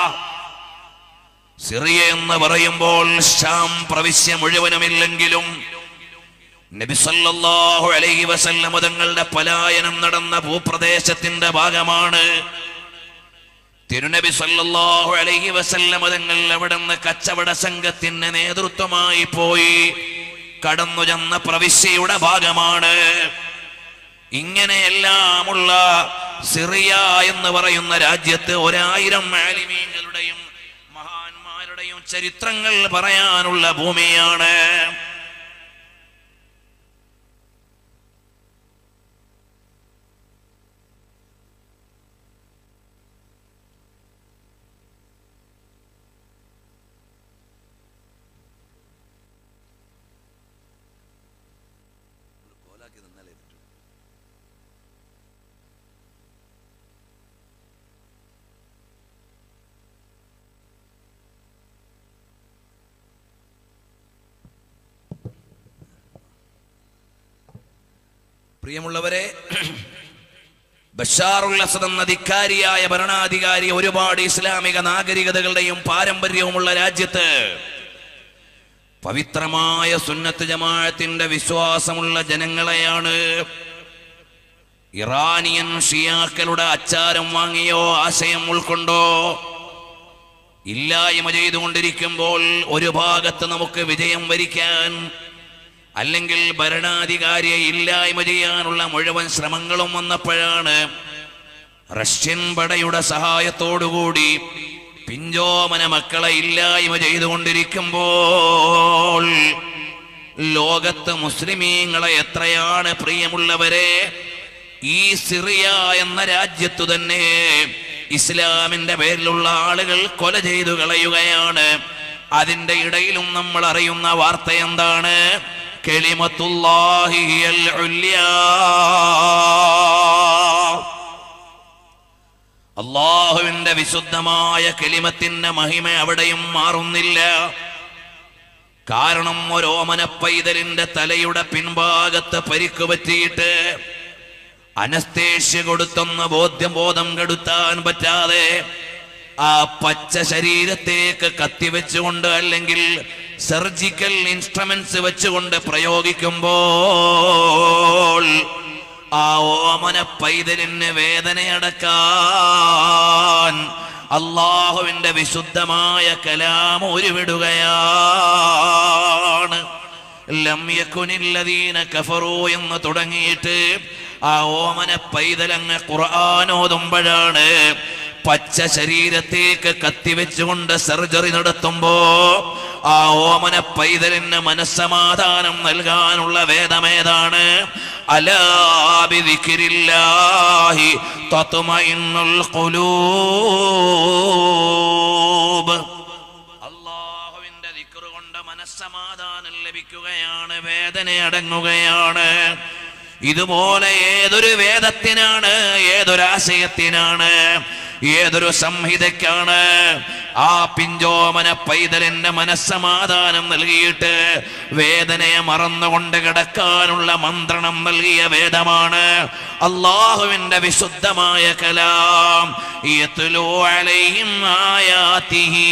സിറിയ എന്ന് പറയുമ്പോൾ ഷാം പ്രവിശ്യ മുഴുവനുമില്ലെങ്കിലും നബി സല്ലല്ലാഹു അലൈഹി വസല്ലമ തങ്ങളുടെ പലായനം നടന്ന ഭൂപ്രദേശത്തിന്റെ ഭാഗമാണ് തിരുനബി സല്ലല്ലാഹു അലൈഹി വസല്ലമ തങ്ങൾ അവിടുന്ന് കച്ചവട സംഘത്തിന് നേതൃത്വമായി പോയി കടന്നു ചെന്ന പ്രവിശ്യയുടെ ഭാഗമാണ് ഇങ്ങനെയെല്ലാമുള്ള സിറിയ എന്ന് പറയുന്ന രാജ്യത്ത് ഒരായിരം ആലിമീങ്ങളുടെയും മഹാന്മാരുടെയും ചരിത്രങ്ങൾ പറയാനുള്ള ഭൂമിയാണ് പ്രിയമുള്ളവരെ ബഷാറുൽ അസദ് എന്ന ധിക്കാരിയായ ഭരണാധികാരി ഒരുപാട് ഇസ്ലാമിക നാഗരികതകളുടെയും പാരമ്പര്യവുമുള്ള രാജ്യത്ത് പവിത്രമായ സുന്നത്ത് ജമാഅത്തിന്റെ വിശ്വാസമുള്ള ജനങ്ങളെയാണ് ഇറാനിയൻ ഷിയാക്കളുടെ അച്ചാരം വാങ്ങിയോ ആശയം ഉൾക്കൊണ്ടോ ഇല്ലായ്മ ചെയ്തുകൊണ്ടിരിക്കുമ്പോൾ ഒരു ഭാഗത്ത് നമുക്ക് വിജയം വരിക്കാൻ അല്ലെങ്കിൽ ഭരണാധികാരിയെ ഇല്ലായ്മ ചെയ്യാനുള്ള മുഴുവൻ ശ്രമങ്ങളും വന്നപ്പോഴാണ് റഷ്യൻ പടയുടെ സഹായത്തോടുകൂടി പിഞ്ചോമന മക്കളെ ഇല്ലായ്മ ചെയ്തുകൊണ്ടിരിക്കുമ്പോൾ ലോകത്ത് മുസ്ലിമീങ്ങളെ എത്രയാണ് പ്രിയമുള്ളവരെ ഈ സിറിയ എന്ന രാജ്യത്തു തന്നെ ഇസ്ലാമിന്റെ പേരിലുള്ള ആളുകൾ കൊല ചെയ്തു കളയുകയാണ് അതിന്റെ ഇടയിലും നമ്മൾ അറിയുന്ന വാർത്ത എന്താണ് കെളിമത്തുല്ലാഹി ഹിയൽ ഉല്യാ. അള്ളാഹുവിന്റെ വിശുദ്ധമായ കെളിമത്തിന്റെ മഹിമ അവിടെയും മാറുന്നില്ല കാരണം ഒരോമന പൈതലിന്റെ തലയുടെ പിൻഭാഗത്ത് പരിക്ക് പറ്റിയിട്ട് അനസ്തേഷ്യ കൊടുത്തൊന്ന് ബോധ്യം ബോധം കെടുത്താൻ പറ്റാതെ ആ പച്ച ശരീരത്തേക്ക് കത്തിവെച്ചുകൊണ്ട് അല്ലെങ്കിൽ സർജിക്കൽ ഇൻസ്ട്രുമെന്റ്സ് വെച്ചുകൊണ്ട് പ്രയോഗിക്കുമ്പോൾ ആ ഓമന പൈതലിന് വേദനയടക്കാൻ അള്ളാഹുവിന്റെ വിശുദ്ധമായ കലാം ഉരുവിടുകയാണ് ലം യകുനില്ലദീന കഫറൂ എന്ന് തുടങ്ങിയിട്ട് ആ ഓമന പൈതലങ്ങ് ഖുർആാനോതുമ്പോഴാണ് പച്ച ശരീരത്തേക്ക് കത്തിവെച്ചുകൊണ്ട് സർജറി നടത്തുമ്പോ ആ ഓമന പൈതലിന് മനസ്സമാധാനം നൽകാനുള്ള വേദമേതാണ് അലാബിദിക്കിരില്ലാഹി തത്മഇന്നുൽ ഖുലൂബ് അള്ളാഹുവിന്റെ ദിക്റ് കൊണ്ട് മനസ്സമാധാനം ലഭിക്കുകയാണ് വേദന അടങ്ങുകയാണ് ഇതുപോലെ ഏതൊരു വേദത്തിനാണ് ഏതൊരാശയത്തിനാണ് ഏതൊരു സംഹിതയ്ക്കാണ് ആ പിഞ്ചോമന പൈതലിന്റെ മനസ്സമാധാനം നൽകിയിട്ട് വേദനയെ മറന്നുകൊണ്ട് കിടക്കാനുള്ള മന്ത്രണം നൽകിയ വേദമാണ് അള്ളാഹുവിന്റെ വിശുദ്ധമായ കലാം യത്ലു അലൈഹിം ആയാതിഹി.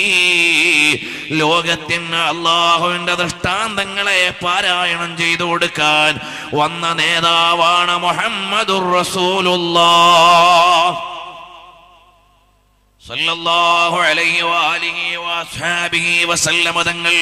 ലോകത്തിന് അള്ളാഹുവിന്റെ ദൃഷ്ടാന്തങ്ങളെ പാരായണം ചെയ്തു കൊടുക്കാൻ വന്ന നേതാവാണ് മുഹമ്മദുർ റസൂലുള്ളാഹ് സല്ലല്ലാഹു അലൈഹി വആലിഹി വഅസ്ഹാബിഹി വസല്ലമ തങ്ങൾ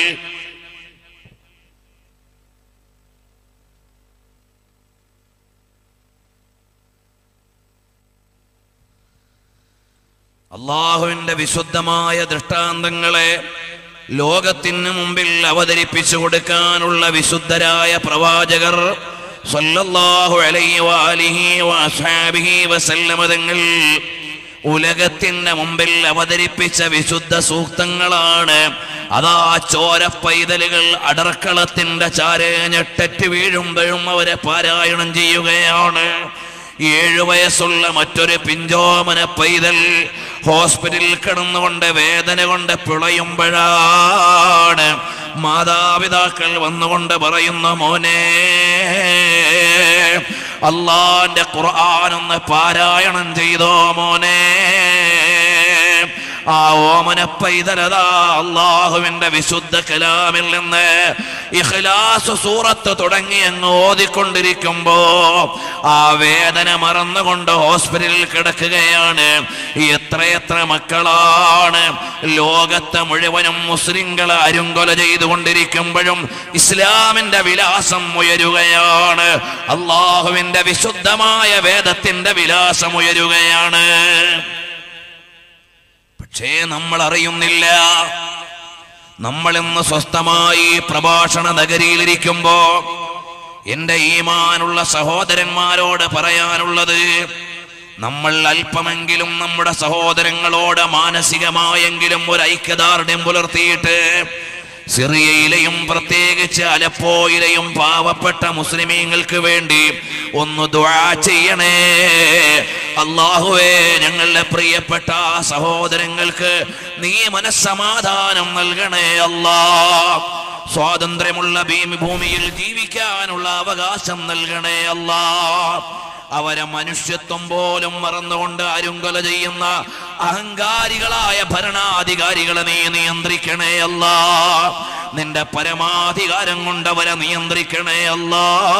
അള്ളാഹുവിന്റെ വിശുദ്ധമായ ദൃഷ്ടാന്തങ്ങളെ ലോകത്തിന് മുമ്പിൽ അവതരിപ്പിച്ചു കൊടുക്കാനുള്ള വിശുദ്ധരായ പ്രവാചകർ സല്ലല്ലാഹു അലൈഹി വആലിഹി വഅസ്ഹാബിഹി വസല്ലമ തങ്ങൾ ഉലകത്തിന്റെ മുമ്പിൽ അവതരിപ്പിച്ച വിശുദ്ധ സൂക്തങ്ങളാണ് അതാ ചോര പൈതലുകൾ അടർക്കളത്തിന്റെ ചാരേ ഞെട്ടറ്റ് വീഴുമ്പോഴും അവരെ പാരായണം ചെയ്യുകയാണ് ഏഴു വയസ്സുള്ള മറ്റൊരു പിഞ്ചോമന പൈതൽ ഹോസ്പിറ്റലിൽ കിടന്നുകൊണ്ട് വേദന കൊണ്ട് പിളയുമ്പോഴാണ് മാതാപിതാക്കൾ വന്നുകൊണ്ട് പറയുന്ന മോനെ അള്ളാന്റെ ഖുർആാനൊന്ന് പാരായണം ചെയ്തോ മോനെ ആ ഓമന പൈതലതാ അള്ളാഹുവിന്റെ വിശുദ്ധ കലാമിൽ നിന്ന് ഇഖ്ലാസ് സൂറത്ത് തുടങ്ങി അങ്ങ് ഓതിക്കൊണ്ടിരിക്കുമ്പോ ആ വേദന മറന്നുകൊണ്ട് ഹോസ്പിറ്റലിൽ കിടക്കുകയാണ് എത്രയെത്ര മക്കളാണ് ലോകത്തെ മുഴുവനും മുസ്ലിങ്ങളെ അരുങ്കൊല ചെയ്തുകൊണ്ടിരിക്കുമ്പോഴും ഇസ്ലാമിന്റെ വിലാസം ഉയരുകയാണ് അള്ളാഹുവിന്റെ വിശുദ്ധമായ വേദത്തിന്റെ വിലാസം ഉയരുകയാണ് പക്ഷേ നമ്മൾ അറിയുന്നില്ല നമ്മൾ ഇന്ന് സ്വസ്ഥമായി പ്രഭാഷണ നഗരിയിലിരിക്കുമ്പോ എന്റെ ഈമാനുള്ള സഹോദരന്മാരോട് പറയാനുള്ളത് നമ്മൾ അല്പമെങ്കിലും നമ്മുടെ സഹോദരങ്ങളോട് മാനസികമായെങ്കിലും ഒരു ഐക്യദാർഢ്യം പുലർത്തിയിട്ട് സിറിയയിലെയും പ്രത്യേകിച്ച് അലപ്പോയിലെയും പാവപ്പെട്ട മുസ്ലിമീങ്ങൾക്ക് വേണ്ടി ഒന്ന് ദുആ ചെയ്യണേ അള്ളാഹുവേ ഞങ്ങളുടെ പ്രിയപ്പെട്ട ആ സഹോദരങ്ങൾക്ക് നീ മനസ്സമാധാനം നൽകണേ അല്ലാ സ്വാതന്ത്ര്യമുള്ള ഭീമി ഭൂമിയിൽ ജീവിക്കാനുള്ള അവകാശം നൽകണേ അല്ലാ അവരെ മനുഷ്യത്വം പോലും മറന്നുകൊണ്ട് അരുങ്കല ചെയ്യുന്ന അഹങ്കാരികളായ ഭരണാധികാരികളെ നീ നിയന്ത്രിക്കണേ അല്ല നിന്റെ പരമാധികാരം കൊണ്ട് അവരെ നിയന്ത്രിക്കണേ അല്ല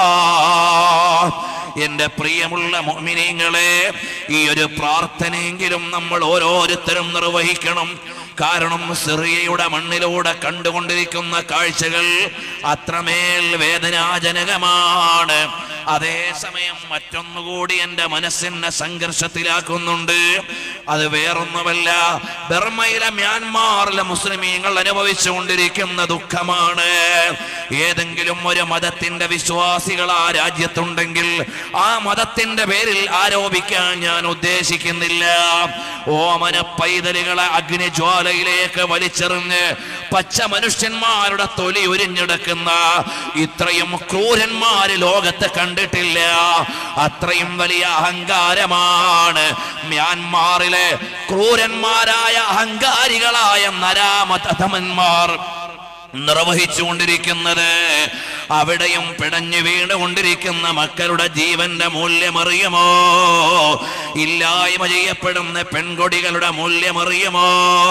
എന്റെ പ്രിയമുള്ള മോമിനിങ്ങളെ ഈ ഒരു പ്രാർത്ഥനയെങ്കിലും നമ്മൾ ഓരോരുത്തരും നിർവഹിക്കണം കാരണം സിറിയയുടെ മണ്ണിലൂടെ കണ്ടുകൊണ്ടിരിക്കുന്ന കാഴ്ചകൾ അത്രമേൽ വേദനാജനകമാണ് അതേസമയം മറ്റൊന്നുകൂടി എൻ്റെ മനസ്സിനെ സംഘർഷത്തിലാക്കുന്നുണ്ട് അത് വേറൊന്നുമല്ല ബർമയിലെ മ്യാൻമാറിലെ മുസ്ലിമീങ്ങൾ അനുഭവിച്ചുകൊണ്ടിരിക്കുന്ന ദുഃഖമാണ് ഏതെങ്കിലും ഒരു മതത്തിന്റെ വിശ്വാസികൾ ആ രാജ്യത്തുണ്ടെങ്കിൽ ആ മതത്തിന്റെ പേരിൽ ആരോപിക്കാൻ ഞാൻ ഉദ്ദേശിക്കുന്നില്ല ഓമന പൈതലുകളെ അഗ്നിജ്വാലയിലേക്ക് വലിച്ചെറിഞ്ഞ് പച്ച മനുഷ്യന്മാരുടെ തൊലി ഉരിഞ്ഞെടുക്കുന്ന ഇത്രയും ക്രൂരന്മാര് ലോകത്ത് കണ്ടിട്ടില്ല അത്രയും വലിയ അഹങ്കാരമാണ് മ്യാൻമാറിലെ ക്രൂരന്മാരായ അഹങ്കാരികളായ നരാമതമന്മാർ നിർവഹിച്ചുകൊണ്ടിരിക്കുന്നത് അവിടെയും പിടഞ്ഞു വീണുകൊണ്ടിരിക്കുന്ന മക്കളുടെ ജീവന്റെ മൂല്യമറിയുമോ ഇല്ലായ്മ ചെയ്യപ്പെടുന്ന പെൺകൊടികളുടെ മൂല്യമറിയുമോ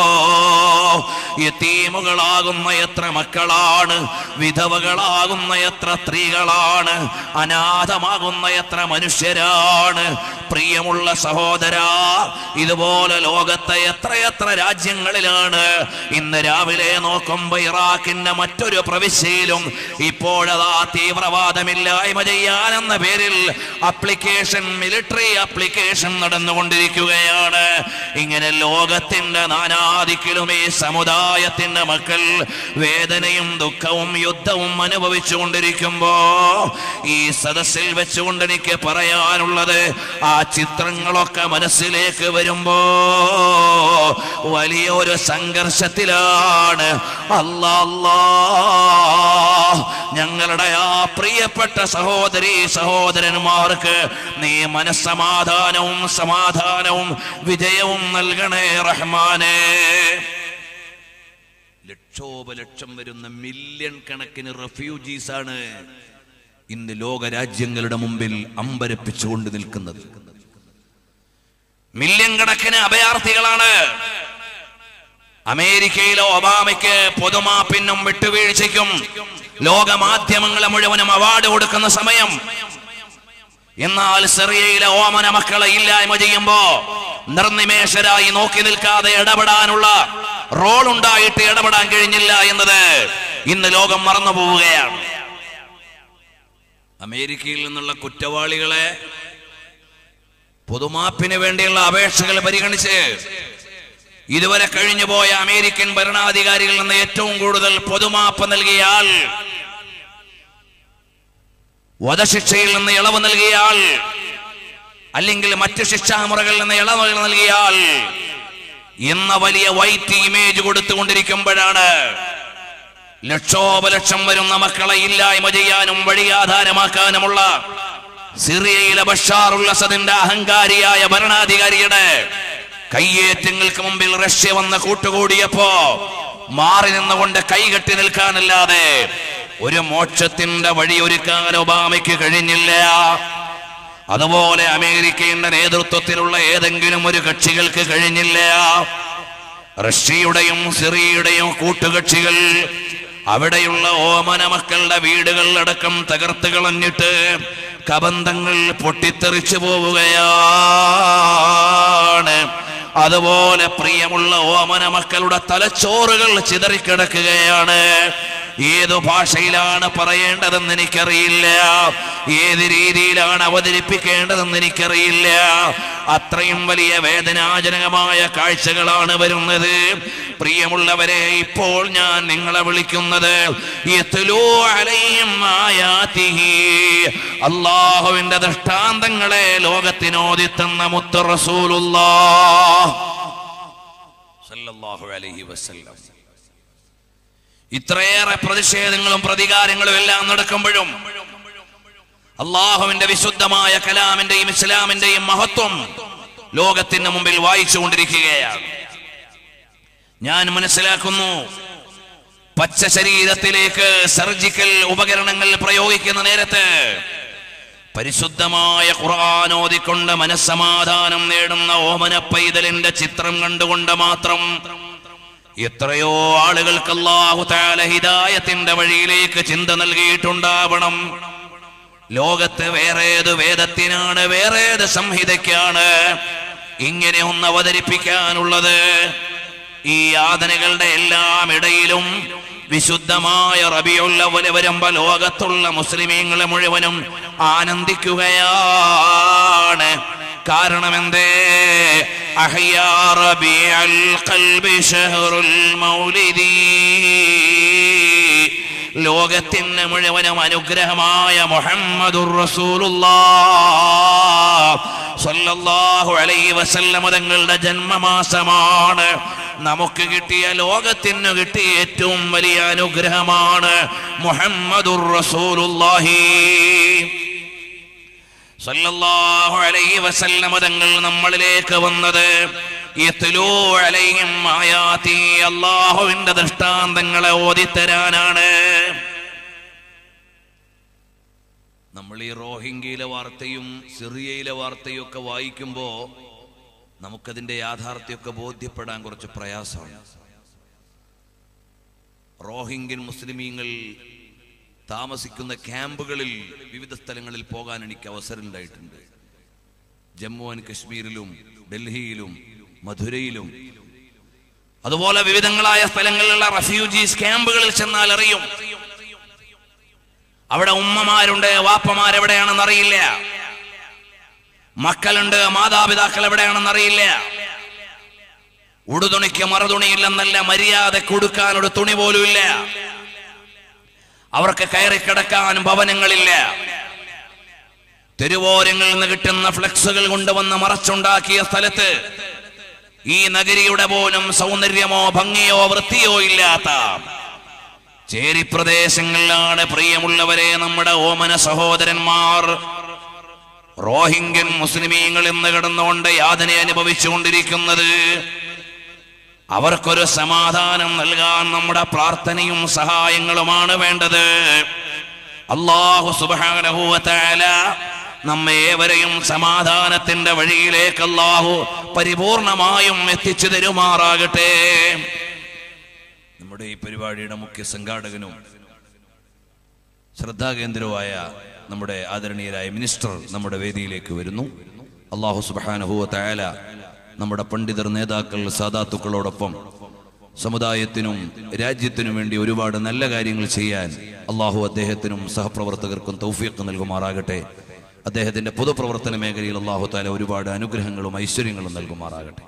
യത്തീമുകളാകുന്ന എത്ര മക്കളാണ് വിധവകളാകുന്ന എത്ര സ്ത്രീകളാണ് അനാഥമാകുന്ന എത്ര മനുഷ്യരാണ് പ്രിയമുള്ള സഹോദര ഇതുപോലെ ലോകത്തെ എത്രയെത്ര രാജ്യങ്ങളിലാണ് ഇന്ന് രാവിലെ നോക്കുമ്പോ ഇറാഖിന്റെ മറ്റൊരു പ്രവിശ്യയിലും ഇപ്പോഴതാ തീവ്രവാദമില്ലായ്മ ചെയ്യാനെന്ന പേരിൽ അപ്ലിക്കേഷൻ മിലിറ്ററി അപ്ലിക്കേഷൻ നടന്നുകൊണ്ടിരിക്കുകയാണ് ഇങ്ങനെ ലോകത്തിന്റെ നാനാദിക്കിലും ഈ സമുദായത്തിന്റെ മക്കൾ വേദനയും ദുഃഖവും യുദ്ധവും അനുഭവിച്ചു കൊണ്ടിരിക്കുമ്പോ ഈ സദസ്സിൽ വെച്ചുകൊണ്ട് എനിക്ക് പറയാനുള്ളത് ആ ചിത്രങ്ങളൊക്കെ മനസ്സിലേക്ക് വരുമ്പോ വലിയൊരു സംഘർഷത്തിലാണ് അല്ലാ അല്ലാ ഞങ്ങളുടെ ആ പ്രിയപ്പെട്ട സഹോദരി സഹോദരന്മാർക്ക് നീ മനസ്സമാധാനവും സമാധാനവും വിജയവും നൽകണേ റഹ്മാനേ ലക്ഷോപലക്ഷം വരുന്ന മില്യൺ കണക്കിന് റെഫ്യൂജീസ് ആണ് ഇന്ന് ലോക രാജ്യങ്ങളുടെ മുമ്പിൽ അമ്പരപ്പിച്ചുകൊണ്ട് നിൽക്കുന്നത് മില്യൺ കണക്കിന് അഭയാർത്ഥികളാണ് അമേരിക്കയിലെ ഒബാമയ്ക്ക് പൊതുമാപ്പിനും വിട്ടുവീഴ്ചയ്ക്കും ലോക മാധ്യമങ്ങളെ മുഴുവനും അവാർഡ് കൊടുക്കുന്ന സമയം എന്നാൽ സിറിയയിലെ ഓമന മക്കളെ ഇല്ലായ്മ ചെയ്യുമ്പോ നിർനിമേഷരായി നോക്കി നിൽക്കാതെ ഇടപെടാനുള്ള റോൾ ഉണ്ടായിട്ട് ഇടപെടാൻ കഴിഞ്ഞില്ല എന്നത് ഇന്ന് ലോകം മറന്നു പോവുകയാണ് അമേരിക്കയിൽ നിന്നുള്ള കുറ്റവാളികളെ പൊതുമാപ്പിന് വേണ്ടിയുള്ള അപേക്ഷകൾ പരിഗണിച്ച് ഇതുവരെ കഴിഞ്ഞുപോയ അമേരിക്കൻ ഭരണാധികാരികളിൽ നിന്ന് ഏറ്റവും കൂടുതൽ പൊതുമാപ്പ് നൽകിയാൽ വധശിക്ഷയിൽ നിന്ന് ഇളവ് നൽകിയാൽ അല്ലെങ്കിൽ മറ്റു ശിക്ഷാമുറകളിൽ നിന്ന് ഇളവ് നൽകിയാൽ എന്ന വലിയ വൈറ്റ് ഇമേജ് കൊടുത്തുകൊണ്ടിരിക്കുമ്പോഴാണ് ലക്ഷോപലക്ഷം വരുന്ന മക്കളെ ഇല്ലായ്മ ചെയ്യാനും വഴിയാധാരമാക്കാനുമുള്ള സിറിയയിലെ ബഷാറുൽ അസദിന്റെ അഹങ്കാരിയായ ഭരണാധികാരിയുടെ കയ്യേറ്റങ്ങൾക്ക് മുമ്പിൽ റഷ്യ വന്ന് കൂട്ടുകൂടിയപ്പോ മാറി നിന്നുകൊണ്ട് കൈകെട്ടി നിൽക്കാനല്ലാതെ ഒരു മോക്ഷത്തിന്റെ വഴി ഒരുക്കാൻ ഒബാമയ്ക്ക് കഴിഞ്ഞില്ല അതുപോലെ അമേരിക്കയുടെ നേതൃത്വത്തിലുള്ള ഏതെങ്കിലും ഒരു കക്ഷികൾക്ക് കഴിഞ്ഞില്ല റഷ്യയുടെയും സിറിയയുടെയും കൂട്ടുകക്ഷികൾ അവിടെയുള്ള ഓമന മക്കളുടെ വീടുകൾ അടക്കം തകർത്ത് കളഞ്ഞിട്ട് കബന്ധങ്ങൾ പൊട്ടിത്തെറിച്ചു പോവുകയാണ് അതുപോലെ പ്രിയമുള്ള ഓമന മക്കളുടെ തലച്ചോറുകൾ ചിതറിക്കിടക്കുകയാണ് ഏതു ഭാഷയിലാണ് പറയേണ്ടതെന്ന് എനിക്കറിയില്ല ഏത് രീതിയിലാണ് അവതരിപ്പിക്കേണ്ടതെന്ന് എനിക്കറിയില്ല അത്രയും വലിയ വേദനാജനകമായ കാഴ്ചകളാണ് വരുന്നത് പ്രിയമുള്ളവരെ ഇപ്പോൾ ഞാൻ നിങ്ങളെ വിളിക്കുന്നത് യത്ലൂ അലൈഹിം ആയാതിഹി. അള്ളാഹുവിന്റെ ദൃഷ്ടാന്തങ്ങളെ ലോകത്തിനോദിത്തുന്ന മുത്ത് റസൂലുള്ളാഹ് സല്ലല്ലാഹു അലൈഹി വസല്ലം ഇത്രയേറെ പ്രതിഷേധങ്ങളും പ്രതികാരങ്ങളും എല്ലാം നടക്കുമ്പോഴും അള്ളാഹുവിന്റെ വിശുദ്ധമായ കലാമിന്റെയും ഇസ്ലാമിന്റെയും മഹത്വം ലോകത്തിന് മുമ്പിൽ വായിച്ചുകൊണ്ടിരിക്കുകയാണ് ഞാൻ മനസ്സിലാക്കുന്നു പച്ച ശരീരത്തിലേക്ക് സർജിക്കൽ ഉപകരണങ്ങൾ പ്രയോഗിക്കുന്ന നേരത്ത് പരിശുദ്ധമായ ഖുർആൻ ഓതിക്കൊണ്ട് മനസ്സമാധാനം നേടുന്ന ഓമന പൈതലിന്റെ ചിത്രം കണ്ടുകൊണ്ട് മാത്രം എത്രയോ ആളുകൾക്ക് അല്ലാഹു തആല ഹിദായത്തിന്റെ വഴിയിലേക്ക് ചിന്ത നൽകിയിട്ടുണ്ടാവണം ലോകത്ത് വേറേത് വേദത്തിനാണ് വേറേത് സംഹിതയ്ക്കാണ് ഇങ്ങനെ ഒന്ന് അവതരിപ്പിക്കാനുള്ളത് ഈ യാതനകളുടെ എല്ലാം ഇടയിലും വിശുദ്ധമായ റബിയുള്ളവല് വരുമ്പോ ലോകത്തുള്ള മുസ്ലിമീങ്ങളെ മുഴുവനും ആനന്ദിക്കുകയാണ് കാരണം എന്തേ അഹ്യാ റബിയൽ ഖൽബി ഷഹറുൽ മൗലിദി ലോകത്തിന് മുഴുവനും അനുഗ്രഹമായ മുഹമ്മദുർ റസൂലുള്ളാഹ് സ്വല്ലല്ലാഹു അലൈഹി വസല്ലമ തങ്ങളുടെ ജന്മമാസമാണ് നമുക്ക് കിട്ടിയ ലോകത്തിന് കിട്ടിയ ഏറ്റവും വലിയ അനുഗ്രഹമാണ് മുഹമ്മദുർ റസൂലുള്ളാഹി സല്ലല്ലാഹു അലൈഹി വസല്ലമ തങ്ങൾ നമ്മളിലേക്ക് വന്നത് യത്ലൂ അലൈഹിം ആയാതി അല്ലാഹുവിന്റെ ദൃഷ്ടാന്തങ്ങളെ ഓതിത്തരാനാണ് നമ്മൾ ഈ റോഹിംഗ്യയിലെ വാർത്തയും സിറിയയിലെ വാർത്തയും ഒക്കെ വായിക്കുമ്പോൾ നമുക്കതിന്റെ യാഥാർത്ഥ്യമൊക്കെ ബോധ്യപ്പെടാൻ കുറച്ച് പ്രയാസമാണ് റോഹിംഗ്യൻ മുസ്ലിമീങ്ങൾ താമസിക്കുന്ന ക്യാമ്പുകളിൽ വിവിധ സ്ഥലങ്ങളിൽ പോകാൻ എനിക്ക് അവസരം ഉണ്ടായിട്ടുണ്ട് ജമ്മു ആൻഡ് കശ്മീരിലും ഡൽഹിയിലും മധുരയിലും അതുപോലെ വിവിധങ്ങളായ സ്ഥലങ്ങളിലുള്ള റെഫ്യൂജീസ് ക്യാമ്പുകളിൽ ചെന്നാൽ അറിയും അവിടെ ഉമ്മമാരുണ്ട് വാപ്പമാരെവിടെയാണെന്ന് അറിയില്ല മക്കളുണ്ട് മാതാപിതാക്കൾ എവിടെയാണെന്ന് അറിയില്ല ഉടുതുണിക്ക് മറുതുണിയില്ലെന്നല്ല മര്യാദ കൊടുക്കാനൊരു തുണി പോലും ഇല്ല അവർക്ക് കയറി കിടക്കാൻ ഭവനങ്ങളില്ല തെരുവോരങ്ങളിൽ നിന്ന് കിട്ടുന്ന ഫ്ലെക്സുകൾ കൊണ്ടുവന്ന് മറച്ചുണ്ടാക്കിയ സ്ഥലത്ത് ഈ നഗരിയുടെ പോലും സൗന്ദര്യമോ ഭംഗിയോ വൃത്തിയോ ഇല്ലാത്ത ചേരി പ്രദേശങ്ങളിലാണ് പ്രിയമുള്ളവരെ നമ്മുടെ ഓമന സഹോദരന്മാർ റോഹിംഗ്യൻ മുസ്ലിമീങ്ങൾ ഇന്ന് കിടന്നുകൊണ്ട് യാതന അനുഭവിച്ചുകൊണ്ടിരിക്കുന്നത് അവർക്കൊരു സമാധാനം നൽകാൻ നമ്മുടെ പ്രാർത്ഥനയും സഹായങ്ങളുമാണ് വേണ്ടത് അള്ളാഹു സുബാനഹുവല നമ്മെ ഏവരെയും സമാധാനത്തിന്റെ വഴിയിലേക്ക് അള്ളാഹു പരിപൂർണമായും എത്തിച്ചു തരുമാറാകട്ടെ നമ്മുടെ ഈ പരിപാടിയുടെ മുഖ്യ സംഘാടകനും ശ്രദ്ധാകേന്ദ്രവുമായ നമ്മുടെ ആദരണീയരായ മിനിസ്റ്റർ നമ്മുടെ വേദിയിലേക്ക് വരുന്നു അള്ളാഹു സുബാനഹുവ തയാല നമ്മുടെ പണ്ഡിതർ നേതാക്കൾ സാധാത്തുക്കളോടൊപ്പം സമുദായത്തിനും രാജ്യത്തിനും വേണ്ടി ഒരുപാട് നല്ല കാര്യങ്ങൾ ചെയ്യാൻ അള്ളാഹു അദ്ദേഹത്തിനും സഹപ്രവർത്തകർക്കും തൗഫീഖ് നൽകുമാറാകട്ടെ അദ്ദേഹത്തിന്റെ പൊതുപ്രവർത്തന മേഖലയിൽ അള്ളാഹു താല ഒരുപാട് അനുഗ്രഹങ്ങളും ഐശ്വര്യങ്ങളും നൽകുമാറാകട്ടെ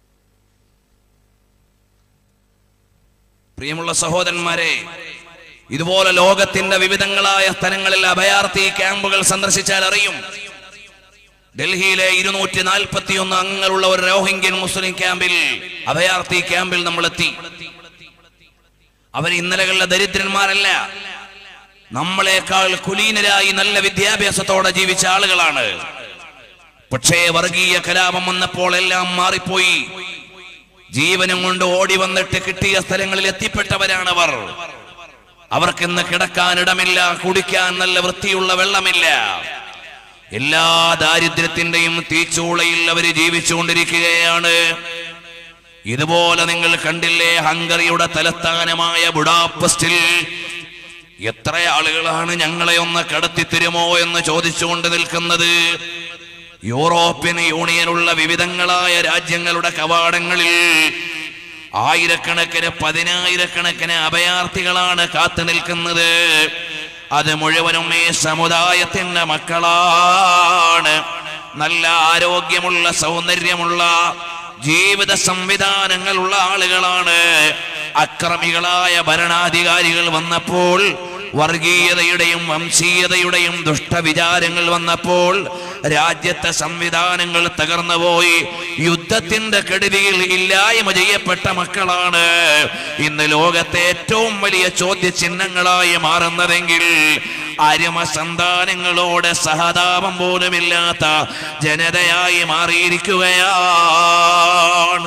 പ്രിയമുള്ള സഹോദരന്മാരെ ഇതുപോലെ ലോകത്തിന്റെ വിവിധങ്ങളായ സ്ഥലങ്ങളിൽ അഭയാർത്ഥി ക്യാമ്പുകൾ സന്ദർശിച്ചാൽ അറിയും ഡൽഹിയിലെ ഇരുന്നൂറ്റി നാൽപ്പത്തി ഒന്ന് അംഗങ്ങളുള്ള ഒരു രോഹിംഗ്യൻ മുസ്ലിം ക്യാമ്പിൽ അഭയാർത്ഥി ക്യാമ്പിൽ നമ്മൾ എത്തി അവർ ഇന്നലകളിലെ ദരിദ്രന്മാരല്ല നമ്മളെക്കാൾ കുലീനരായി നല്ല വിദ്യാഭ്യാസത്തോടെ ജീവിച്ച ആളുകളാണ് പക്ഷേ വർഗീയ കലാപം വന്നപ്പോൾ എല്ലാം മാറിപ്പോയി ജീവനും കൊണ്ട് ഓടി വന്നിട്ട് കിട്ടിയ സ്ഥലങ്ങളിൽ എത്തിപ്പെട്ടവരാണവർ അവർക്കിന്ന് കിടക്കാൻ ഇടമില്ല കുടിക്കാൻ നല്ല വൃത്തിയുള്ള വെള്ളമില്ല എല്ലാ ദാരിദ്ര്യത്തിന്റെയും തീച്ചൂളയിൽ അവർ ജീവിച്ചുകൊണ്ടിരിക്കുകയാണ് ഇതുപോലെ നിങ്ങൾ കണ്ടില്ലേ ഹംഗറിയുടെ തലസ്ഥാനമായ ബുഡാപസ്റ്റിൽ എത്ര ആളുകളാണ് ഞങ്ങളെ ഒന്ന് കടത്തി തരുമോ എന്ന് ചോദിച്ചുകൊണ്ട് നിൽക്കുന്നത് യൂറോപ്യൻ യൂണിയനുള്ള വിവിധങ്ങളായ രാജ്യങ്ങളുടെ കവാടങ്ങളിൽ ആയിരക്കണക്കിന് പതിനായിരക്കണക്കിന് അഭയാർത്ഥികളാണ് കാത്തു നിൽക്കുന്നത് അത് മുഴുവനും ഈ സമുദായത്തിന്റെ മക്കളാണ് നല്ല ആരോഗ്യമുള്ള സൗന്ദര്യമുള്ള ജീവിത സംവിധാനങ്ങളുള്ള ആളുകളാണ് അക്രമികളായ ഭരണാധികാരികൾ വന്നപ്പോൾ വർഗീയതയുടെയും വംശീയതയുടെയും ദുഷ്ടവിചാരങ്ങൾ വന്നപ്പോൾ രാജ്യത്തെ സംവിധാനങ്ങൾ തകർന്നുപോയി യുദ്ധത്തിന്റെ കെടുതിയിൽ ഇല്ലായ്മ ചെയ്യപ്പെട്ട മക്കളാണ് ഇന്ന് ലോകത്തെ ഏറ്റവും വലിയ ചോദ്യചിഹ്നങ്ങളായി മാറുന്നതെങ്കിൽ അരുമ സന്താനങ്ങളോട് സഹതാപം പോലുമില്ലാത്ത ജനതയായി മാറിയിരിക്കുകയാണ്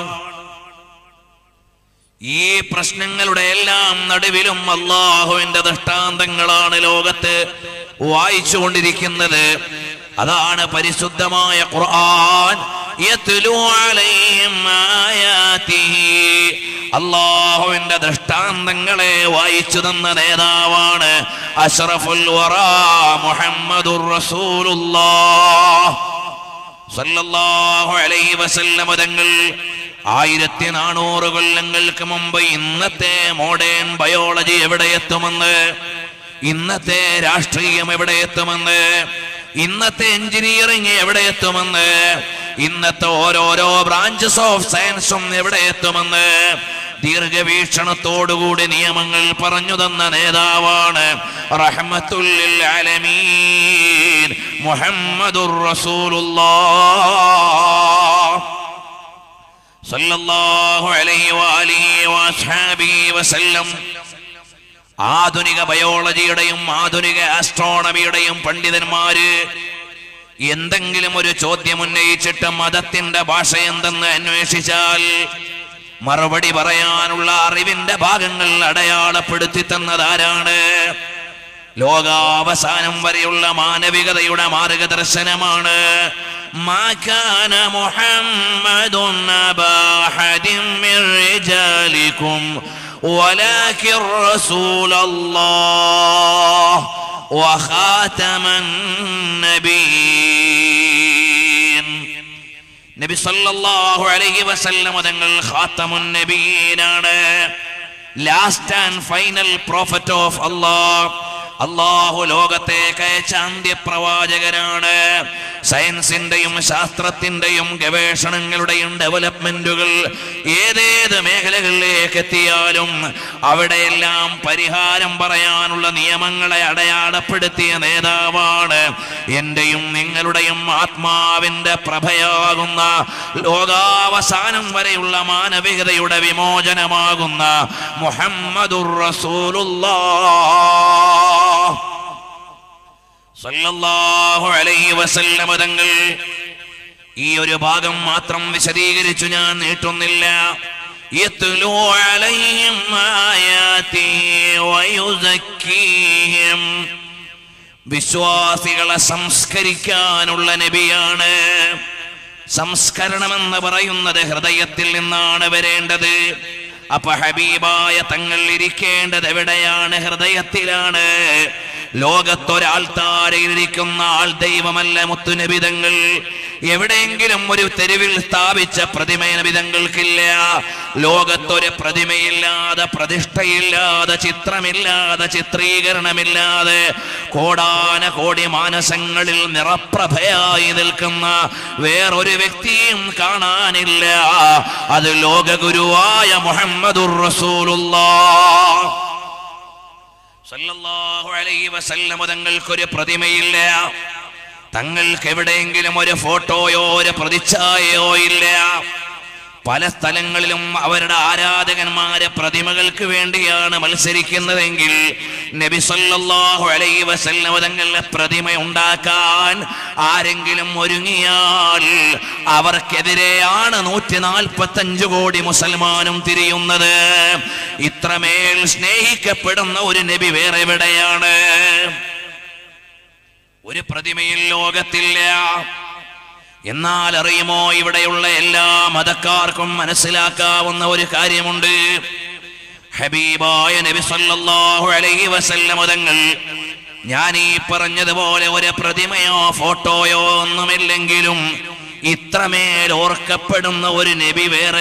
ഈ പ്രശ്നങ്ങളുടെ എല്ലാം നടുവിലും അള്ളാഹുവിന്റെ ദൃഷ്ടാന്തങ്ങളാണ് ലോകത്ത് വായിച്ചുകൊണ്ടിരിക്കുന്നത് അതാണ് പരിശുദ്ധമായ ഖുർആൻ യത്ലു അലൈഹിം ആയാതിഹി അള്ളാഹുവിന്റെ ദൃഷ്ടാന്തങ്ങളെ വായിച്ചു തന്ന നേതാവാണ് അഷ്റഫുൽ വറാ മുഹമ്മദുർ റസൂലുള്ളാഹ് സല്ലല്ലാഹു അലൈഹി വസല്ലമ തങ്ങൾ ആയിരത്തി നാനൂറ് കൊല്ലങ്ങൾക്ക് മുമ്പ് ഇന്നത്തെ മോഡേൺ ബയോളജി എവിടെ എത്തുമെന്ന് ഇന്നത്തെ രാഷ്ട്രീയം എവിടെ എത്തുമെന്ന് ഇന്നത്തെ എഞ്ചിനീയറിംഗ് എവിടെ എത്തുമെന്ന് ഇന്നത്തെ ഓരോരോ ബ്രാഞ്ചസ് ഓഫ് സയൻസും എവിടെ എത്തുമെന്ന് ദീർഘവീക്ഷണത്തോടുകൂടി നിയമങ്ങൾ പറഞ്ഞു തന്ന നേതാവാണ് റഹ്മത്തുല്ലിൽ ആലമീൻ മുഹമ്മദുർ റസൂലുള്ളാഹ് സല്ലല്ലാഹു അലൈഹി വആലിഹി വഅസ്ഹാബിഹി വസല്ലം ആധുനിക ബയോളജിയുടെയും ആധുനിക ആസ്ട്രോണമിയുടെയും പണ്ഡിതന്മാര് എന്തെങ്കിലും ഒരു ചോദ്യം ഉന്നയിച്ചിട്ട് മതത്തിന്റെ ഭാഷ എന്തെന്ന് അന്വേഷിച്ചാൽ മറുപടി പറയാനുള്ള അറിവിന്റെ ഭാഗങ്ങൾ അടയാളപ്പെടുത്തി തന്നതാരാണ് ലോകാവസാനം വരെയുള്ള മാനവികതയുടെ മാർഗദർശനമാണ് ما كان محمد أبا أحد من رجالكم ولكن رسول الله وخاتم النبيين നബി സല്ലല്ലാഹു അലൈഹി വസല്ലം തങ്ങൾ ഖാത്തമുൻ നബിയീനാണ് last and final prophet of Allah അള്ളാഹു ലോകത്തേക്ക് അയച്ച അന്ത്യപ്രവാചകനാണ് സയൻസിന്റെയും ശാസ്ത്രത്തിന്റെയും ഗവേഷണങ്ങളുടെയും ഡെവലപ്മെന്റുകൾ ഏതേത് മേഖലകളിലേക്ക് എത്തിയാലും അവിടെയെല്ലാം പരിഹാരം പറയാനുള്ള നിയമങ്ങളെ അടയാളപ്പെടുത്തിയ നേതാവാണ് എന്റെയും നിങ്ങളുടെയും ആത്മാവിന്റെ പ്രഭയാകുന്ന ലോകാവസാനം വരെയുള്ള മാനവികതയുടെ വിമോചനമാകുന്ന മുഹമ്മദുർ റസൂലുള്ളാഹ് സല്ലല്ലാഹു അലൈഹി വസല്ലമ തങ്ങൾ ഈ ഒരു ഭാഗം മാത്രം വിശദീകരിച്ചു ഞാൻ നീട്ടുന്നില്ല യത്ലു അലൈഹിം ആയാതി വയുസക്കീഹിം വിശ്വാസികളെ സംസ്കരിക്കാനുള്ള നബിയാണ് സംസ്കരണം എന്ന് പറയുന്നത് ഹൃദയത്തിൽ നിന്നാണ് വരേണ്ടത് അപ്പൊ ഹബീബായ തങ്ങൾ ഇരിക്കേണ്ടത് എവിടെയാണ് ഹൃദയത്തിലാണ് ലോകത്തൊരാൾത്താരയിരിക്കുന്ന ആൾ ദൈവമല്ല മുത്തുനബിതങ്ങൾ എവിടെയെങ്കിലും ഒരു തെരുവിൽ സ്ഥാപിച്ച പ്രതിമ നബിതങ്ങൾക്കില്ല ലോകത്തൊരു പ്രതിമയില്ലാതെ പ്രതിഷ്ഠയില്ലാതെ ചിത്രമില്ലാതെ ചിത്രീകരണമില്ലാതെ കോടാന കോടി മാനസങ്ങളിൽ നിറപ്രഭയായി നിൽക്കുന്ന വേറൊരു വ്യക്തിയും കാണാനില്ല അത് ലോകഗുരുവായ മുഹമ്മദുർ റസൂലുള്ളാഹ് സല്ലല്ലാഹു അലൈഹി വസല്ലമ തങ്ങൾക്കൊരു പ്രതിമയില്ല തങ്ങൾക്ക് എവിടെയെങ്കിലും ഒരു ഫോട്ടോയോ ഒരു പ്രതിച്ഛായയോ ഇല്ല പല സ്ഥലങ്ങളിലും അവരുടെ ആരാധകന്മാരെ പ്രതിമകൾക്ക് വേണ്ടിയാണ് മത്സരിക്കുന്നതെങ്കിൽ നബി സല്ലല്ലാഹു അലൈഹി വസല്ലമ തങ്ങളുടെ പ്രതിമ ഉണ്ടാക്കാൻ ആരെങ്കിലും ഒരുങ്ങിയാൽ അവർക്കെതിരെയാണ് നൂറ്റി നാൽപ്പത്തി അഞ്ച് കോടി മുസൽമാനും തിരിയുന്നത് ഇത്രമേൽ സ്നേഹിക്കപ്പെടുന്ന ഒരു നബി വേറെ എവിടെയാണ് ഒരു പ്രതിമയിൽ ലോകത്തില്ല എന്നാൽ അറിയുമോ ഇവിടെയുള്ള എല്ലാ മതക്കാർക്കും മനസ്സിലാക്കാവുന്ന ഒരു കാര്യമുണ്ട് ഹബീബായ നബി സല്ലല്ലാഹു അലൈഹി വസല്ലം തങ്ങൾ ഞാൻ ഈ പറഞ്ഞതുപോലെ ഒരു പ്രതിമയോ ഫോട്ടോയോ ഒന്നുമില്ലെങ്കിലും ഇത്രമേൽ ഓർക്കപ്പെടുന്ന ഒരു നബി വേറെ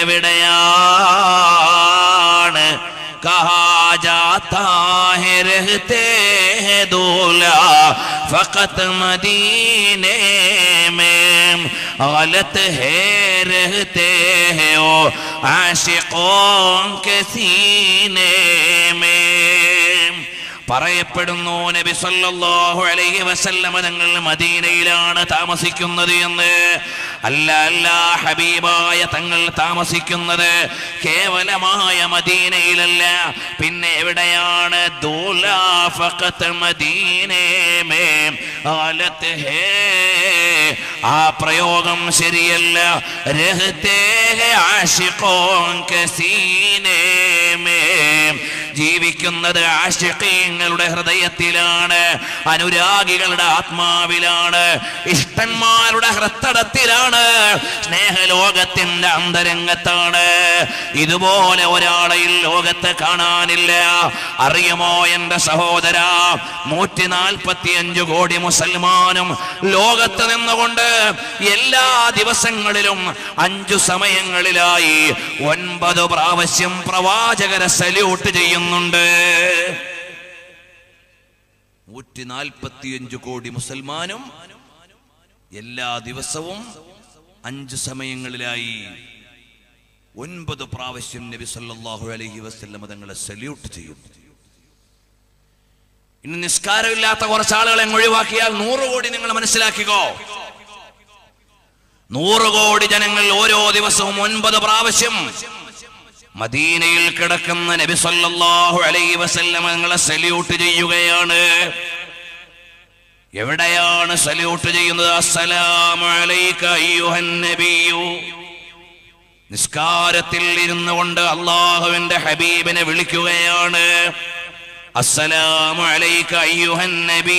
എവിടെയാണ് कहा जाता है रहते हैं दूल्हा फकत मदीने में गलत है रहते हैं वो आशिकों के सीने में പറയപ്പെടുന്നു നബി സല്ലല്ലാഹു അലൈഹി വസല്ലമ തങ്ങൾ മദീനയിലാണ് താമസിക്കുന്നത് എന്ന് അല്ല അല്ല ഹബീബായ തങ്ങൾ താമസിക്കുന്നത് കേവലമായ മദീനയിലല്ല പിന്നെ എവിടെയാണ് ദൂലാ ഫഖത്ത് മദീനേ മേ ഹാലത്ത് ഹേ ആ പ്രയോഗം ശരിയല്ല രഹത്തെ ഹേ ആശിഖോൻ കെ സീനേ മേ ജീവിക്കുന്നത് ആശിഖീങ്ങളുടെ ഹൃദയത്തിലാണ് അനുരാഗികളുടെ ആത്മാവിലാണ് ഇഷ്ടന്മാരുടെ ഹൃത്തടത്തിലാണ് സ്നേഹലോകത്തിന്റെ അന്തരംഗത്താണ് ഇതുപോലെ ഒരാളെ ഈ ലോകത്ത് കാണാനില്ല അറിയുമോ എന്റെ സഹോദര നൂറ്റി നാൽപ്പത്തി അഞ്ച് കോടി മുസൽമാനും ലോകത്ത് നിന്നുകൊണ്ട് എല്ലാ ദിവസങ്ങളിലും അഞ്ചു സമയങ്ങളിലായി ഒൻപത് പ്രാവശ്യം പ്രവാചകരെ സല്യൂട്ട് ചെയ്യുന്നുണ്ട് നൂറ്റി നാൽപ്പത്തിയഞ്ചു കോടി മുസൽമാനും എല്ലാ ദിവസവും അഞ്ച് സമയങ്ങളിലായി ഒൻപത് പ്രാവശ്യം നബി സല്ലല്ലാഹു അലൈഹി വസല്ലം തങ്ങളെ സല്യൂട്ട് ചെയ്യും ഇനി നിസ്കാരമില്ലാത്ത കുറച്ച് ആളുകളെ ഒഴിവാക്കിയാൽ നൂറ് കോടി നിങ്ങൾ മനസ്സിലാക്കിക്കോ നൂറ് കോടി ജനങ്ങൾ ഓരോ ദിവസവും ഒൻപത് പ്രാവശ്യം മദീനയിൽ കിടക്കുന്ന നബി സല്ലല്ലാഹു അലൈഹി വസല്ലം തങ്ങളെ സല്യൂട്ട് ചെയ്യുകയാണ് എവിടെയാണ് സല്യൂട്ട് ചെയ്യുന്നത് അസ്സലാമു അലൈക അയ്യുഹൻ നബിയു നിസ്കാരത്തിൽ ഇരുന്നു കൊണ്ട് അള്ളാഹുവിന്റെ ഹബീബിനെ വിളിക്കുകയാണ് അസ്സലാമു അലൈക അയ്യുഹൻ നബീ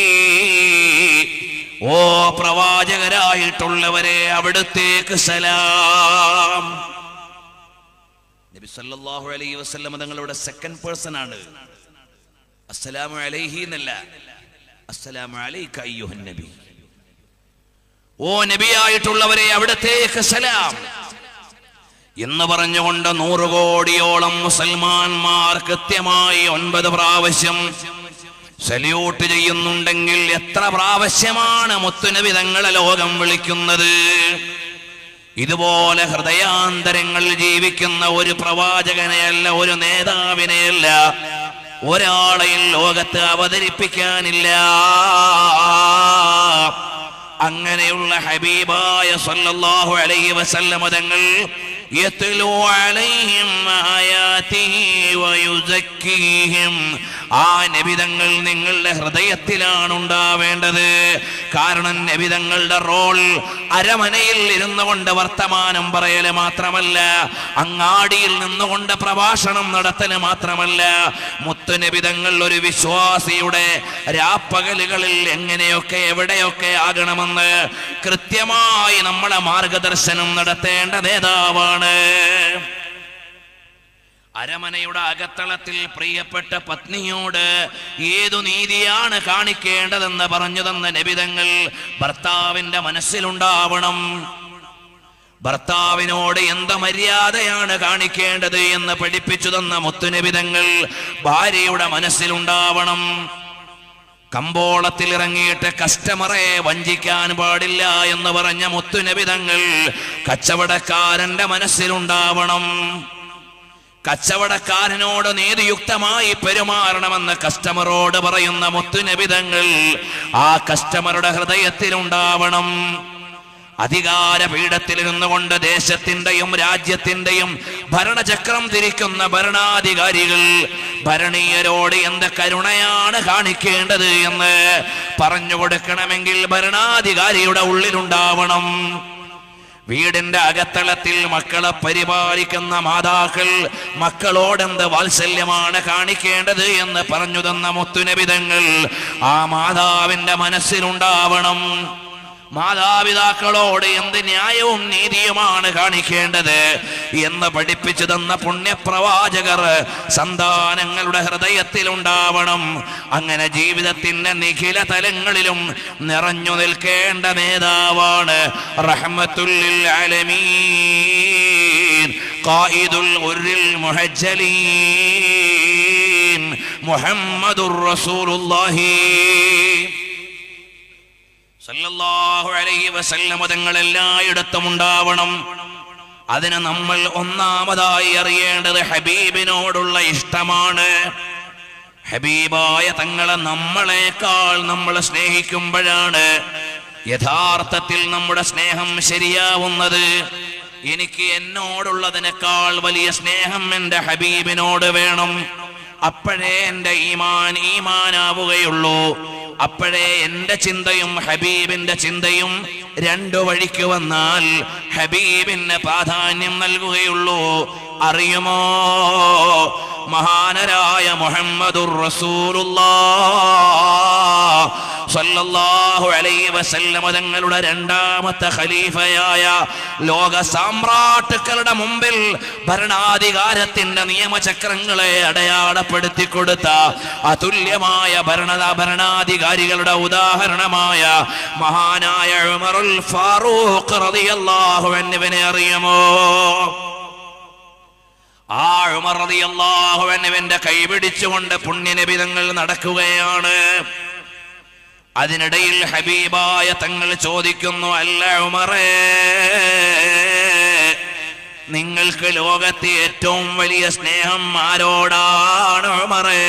ഓ പ്രവാചകരായിട്ടുള്ളവരെ അവിടുത്തേക്ക് സലാം നബി സല്ലല്ലാഹു അലൈഹി വസല്ലം തങ്ങളുടെ സെക്കൻഡ് പേഴ്സൺ ആണ് അസ്സലാമു അലൈഹി എന്നല്ല അസ്സലാമു അലൈക അയ്യുഹൻ നബി ഓ നബിയായിട്ടുള്ളവരെ അവിടത്തേക്ക് സലാം എന്ന് പറഞ്ഞുകൊണ്ട് നൂറ് കോടിയോളം മുസൽമാന്മാർ കൃത്യമായി ഒൻപത് പ്രാവശ്യം സല്യൂട്ട് ചെയ്യുന്നുണ്ടെങ്കിൽ എത്ര പ്രാവശ്യമാണ് മുത്തുനബി തങ്ങളെ ലോകം വിളിക്കുന്നത് ഇതുപോലെ ഹൃദയാന്തരങ്ങളിൽ ജീവിക്കുന്ന ഒരു പ്രവാചകനെയല്ല ഒരു നേതാവിനെയല്ല ഒരാളെയും ലോകത്ത് അവതരിപ്പിക്കാനില്ല അങ്ങനെയുള്ള ഹബീബായ സല്ലല്ലാഹു അലൈഹി വസല്ലമ തങ്ങൾ യത്ലു അലൈഹിം ആയാതിഹി വയുസക്കീഹിം ആ നബിതങ്ങൾ നിങ്ങളുടെ ഹൃദയത്തിലാണ് ഉണ്ടാവേണ്ടത് കാരണം നബിതങ്ങളുടെ റോൾ അരമനയിൽ ഇരുന്നു കൊണ്ട് വർത്തമാനം പറയല് മാത്രമല്ല അങ്ങാടിയിൽ നിന്നുകൊണ്ട് പ്രഭാഷണം നടത്തല് മാത്രമല്ല മുത്തുനബിതങ്ങൾ ഒരു വിശ്വാസിയുടെ രാപ്പകലുകളിൽ എങ്ങനെയൊക്കെ എവിടെയൊക്കെ ആകണമെന്ന് കൃത്യമായി നമ്മളെ മാർഗദർശനം നടത്തേണ്ട നേതാവാണ് അരമനയുടെ അകത്തളത്തിൽ പ്രിയപ്പെട്ട പത്നിയോട് ഏതു നീതിയാണ് കാണിക്കേണ്ടതെന്ന് പറഞ്ഞു തന്ന നബിതങ്ങൾ ഭർത്താവിന്റെ മനസ്സിലുണ്ടാവണം ഭർത്താവിനോട് എന്ത് മര്യാദയാണ് കാണിക്കേണ്ടത് എന്ന് പഠിപ്പിച്ചു തന്ന മുത്തുനിബിതങ്ങൾ ഭാര്യയുടെ മനസ്സിലുണ്ടാവണം കമ്പോളത്തിൽ ഇറങ്ങിയിട്ട് കസ്റ്റമറെ വഞ്ചിക്കാൻ പാടില്ല എന്ന് പറഞ്ഞ മുത്തുനബിതങ്ങൾ കച്ചവടക്കാരന്റെ മനസ്സിലുണ്ടാവണം കച്ചവടക്കാരനോട് നീതിയുക്തമായി പെരുമാറണമെന്ന് കസ്റ്റമറോട് പറയുന്ന മുത്തുനബിതങ്ങൾ ആ കസ്റ്റമറുടെ ഹൃദയത്തിലുണ്ടാവണം അധികാര പീഠത്തിൽ നിന്നുകൊണ്ട് ദേശത്തിന്റെയും രാജ്യത്തിന്റെയും ഭരണചക്രം തിരിക്കുന്ന ഭരണാധികാരികൾ ഭരണീയരോട് എന്ത് കരുണയാണ് കാണിക്കേണ്ടത് എന്ന് പറഞ്ഞു കൊടുക്കണമെങ്കിൽ ഭരണാധികാരിയുടെ ഉള്ളിലുണ്ടാവണം വീടിന്റെ അകത്തളത്തിൽ മക്കളെ പരിപാലിക്കുന്ന മാതാക്കൾ മക്കളോടെന്ത് വാത്സല്യമാണ് കാണിക്കേണ്ടത് എന്ന് പറഞ്ഞു തന്ന മുത്തുനബിതങ്ങൾ ആ മാതാവിന്റെ മനസ്സിലുണ്ടാവണം മാതാപിതാക്കളോട് എന്ത് ന്യായവും നീതിയുമാണ് കാണിക്കേണ്ടത് എന്ന് പഠിപ്പിച്ചു തന്ന പുണ്യപ്രവാചകർ സന്താനങ്ങളുടെ ഹൃദയത്തിലുണ്ടാവണം അങ്ങനെ ജീവിതത്തിന്റെ നിഖില തലങ്ങളിലും നിറഞ്ഞു നിൽക്കേണ്ട നേതാവാണ് റഹ്മത്തുല്ലിൽ ആലമീൻ ഖായിദുൽ ഉർരിൽ മുഹജ്ജലീൻ മുഹമ്മദുർ റസൂലുള്ളാഹി സല്ലല്ലാഹു അലൈഹി വസല്ലമ തങ്ങൾ എല്ലായിടത്തും ഉണ്ടാവണം അതിന് നമ്മൾ ഒന്നാമതായി അറിയേണ്ടത് ഹബീബിനോടുള്ള ഇഷ്ടമാണ് ഹബീബായ തങ്ങളെ നമ്മളെക്കാൾ നമ്മൾ സ്നേഹിക്കുമ്പോഴാണ് യഥാർത്ഥത്തിൽ നമ്മുടെ സ്നേഹം ശരിയാവുന്നത് എനിക്ക് എന്നോടുള്ളതിനേക്കാൾ വലിയ സ്നേഹം എൻ്റെ ഹബീബിനോട് വേണം അപ്പോഴേ എൻ്റെ ഈമാൻ ഈമാനാവുകയുള്ളൂ അപ്പോഴേ എൻ്റെ ചിന്തയും ഹബീബിന്റെ ചിന്തയും രണ്ടു വഴിക്ക് വന്നാൽ ഹബീബിന് പ്രാധാന്യം നൽകുകയുള്ളൂ അറിയുമോ മഹാനരായ മുഹമ്മദുർ റസൂലുള്ളാഹ് സല്ലല്ലാഹു അലൈഹി വസല്ലമ തങ്ങളുടെ രണ്ടാമത്തെ ഖലീഫയായ ലോക സാമ്രാട്ടുക്കളുടെ മുമ്പിൽ ഭരണാധികാരത്തിന്റെ നിയമചക്രങ്ങളെ അടയാളപ്പെടുത്തി കൊടുത്ത അതുല്യമായ ഭരണ ഭരണാധികാരികളുടെ ഉദാഹരണമായ മഹാനായ ഉമറുൽ ഫാറൂഖ് റളിയല്ലാഹു അൻഹുവിനെ അറിയുമോ ആ ഉമർ റളിയല്ലാഹു അൻഹുവിന്റെ കൈപിടിച്ചുകൊണ്ട് പുണ്യനബിതങ്ങൾ നടക്കുകയാണ് അതിനിടയിൽ ഹബീബായ തങ്ങൾ ചോദിക്കുന്നു അല്ല ഉമറേ നിങ്ങൾക്ക് ലോകത്തെ ഏറ്റവും വലിയ സ്നേഹം ആരോടാണ് ഉമറേ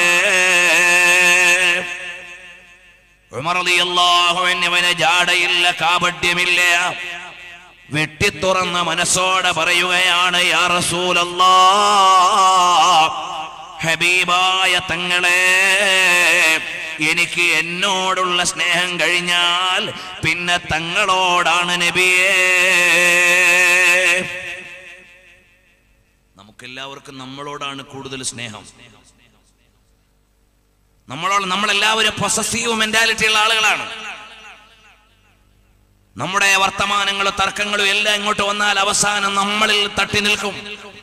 ഉമർ റളിയല്ലാഹു അൻഹുവിന് ജാടയില്ല കാപട്യമില്ല വെട്ടിത്തുറന്ന മനസ്സോടെ പറയുകയാണ് യാ റസൂലല്ലാ ഹബീബായ തങ്ങളെ എനിക്ക് എന്നോടുള്ള സ്നേഹം കഴിഞ്ഞാൽ പിന്നെ തങ്ങളോടാണ് നബിയേ നമുക്കെല്ലാവർക്കും നമ്മളോടാണ് കൂടുതൽ സ്നേഹം നമ്മളോട് നമ്മളെല്ലാവരും പൊസസീവ് മെന്റാലിറ്റി ഉള്ള ആളുകളാണ് നമ്മുടെ വർത്തമാനങ്ങളും തർക്കങ്ങളും എല്ലാം ഇങ്ങോട്ട് വന്നാൽ അവസാനം നമ്മളിൽ തട്ടി നിൽക്കും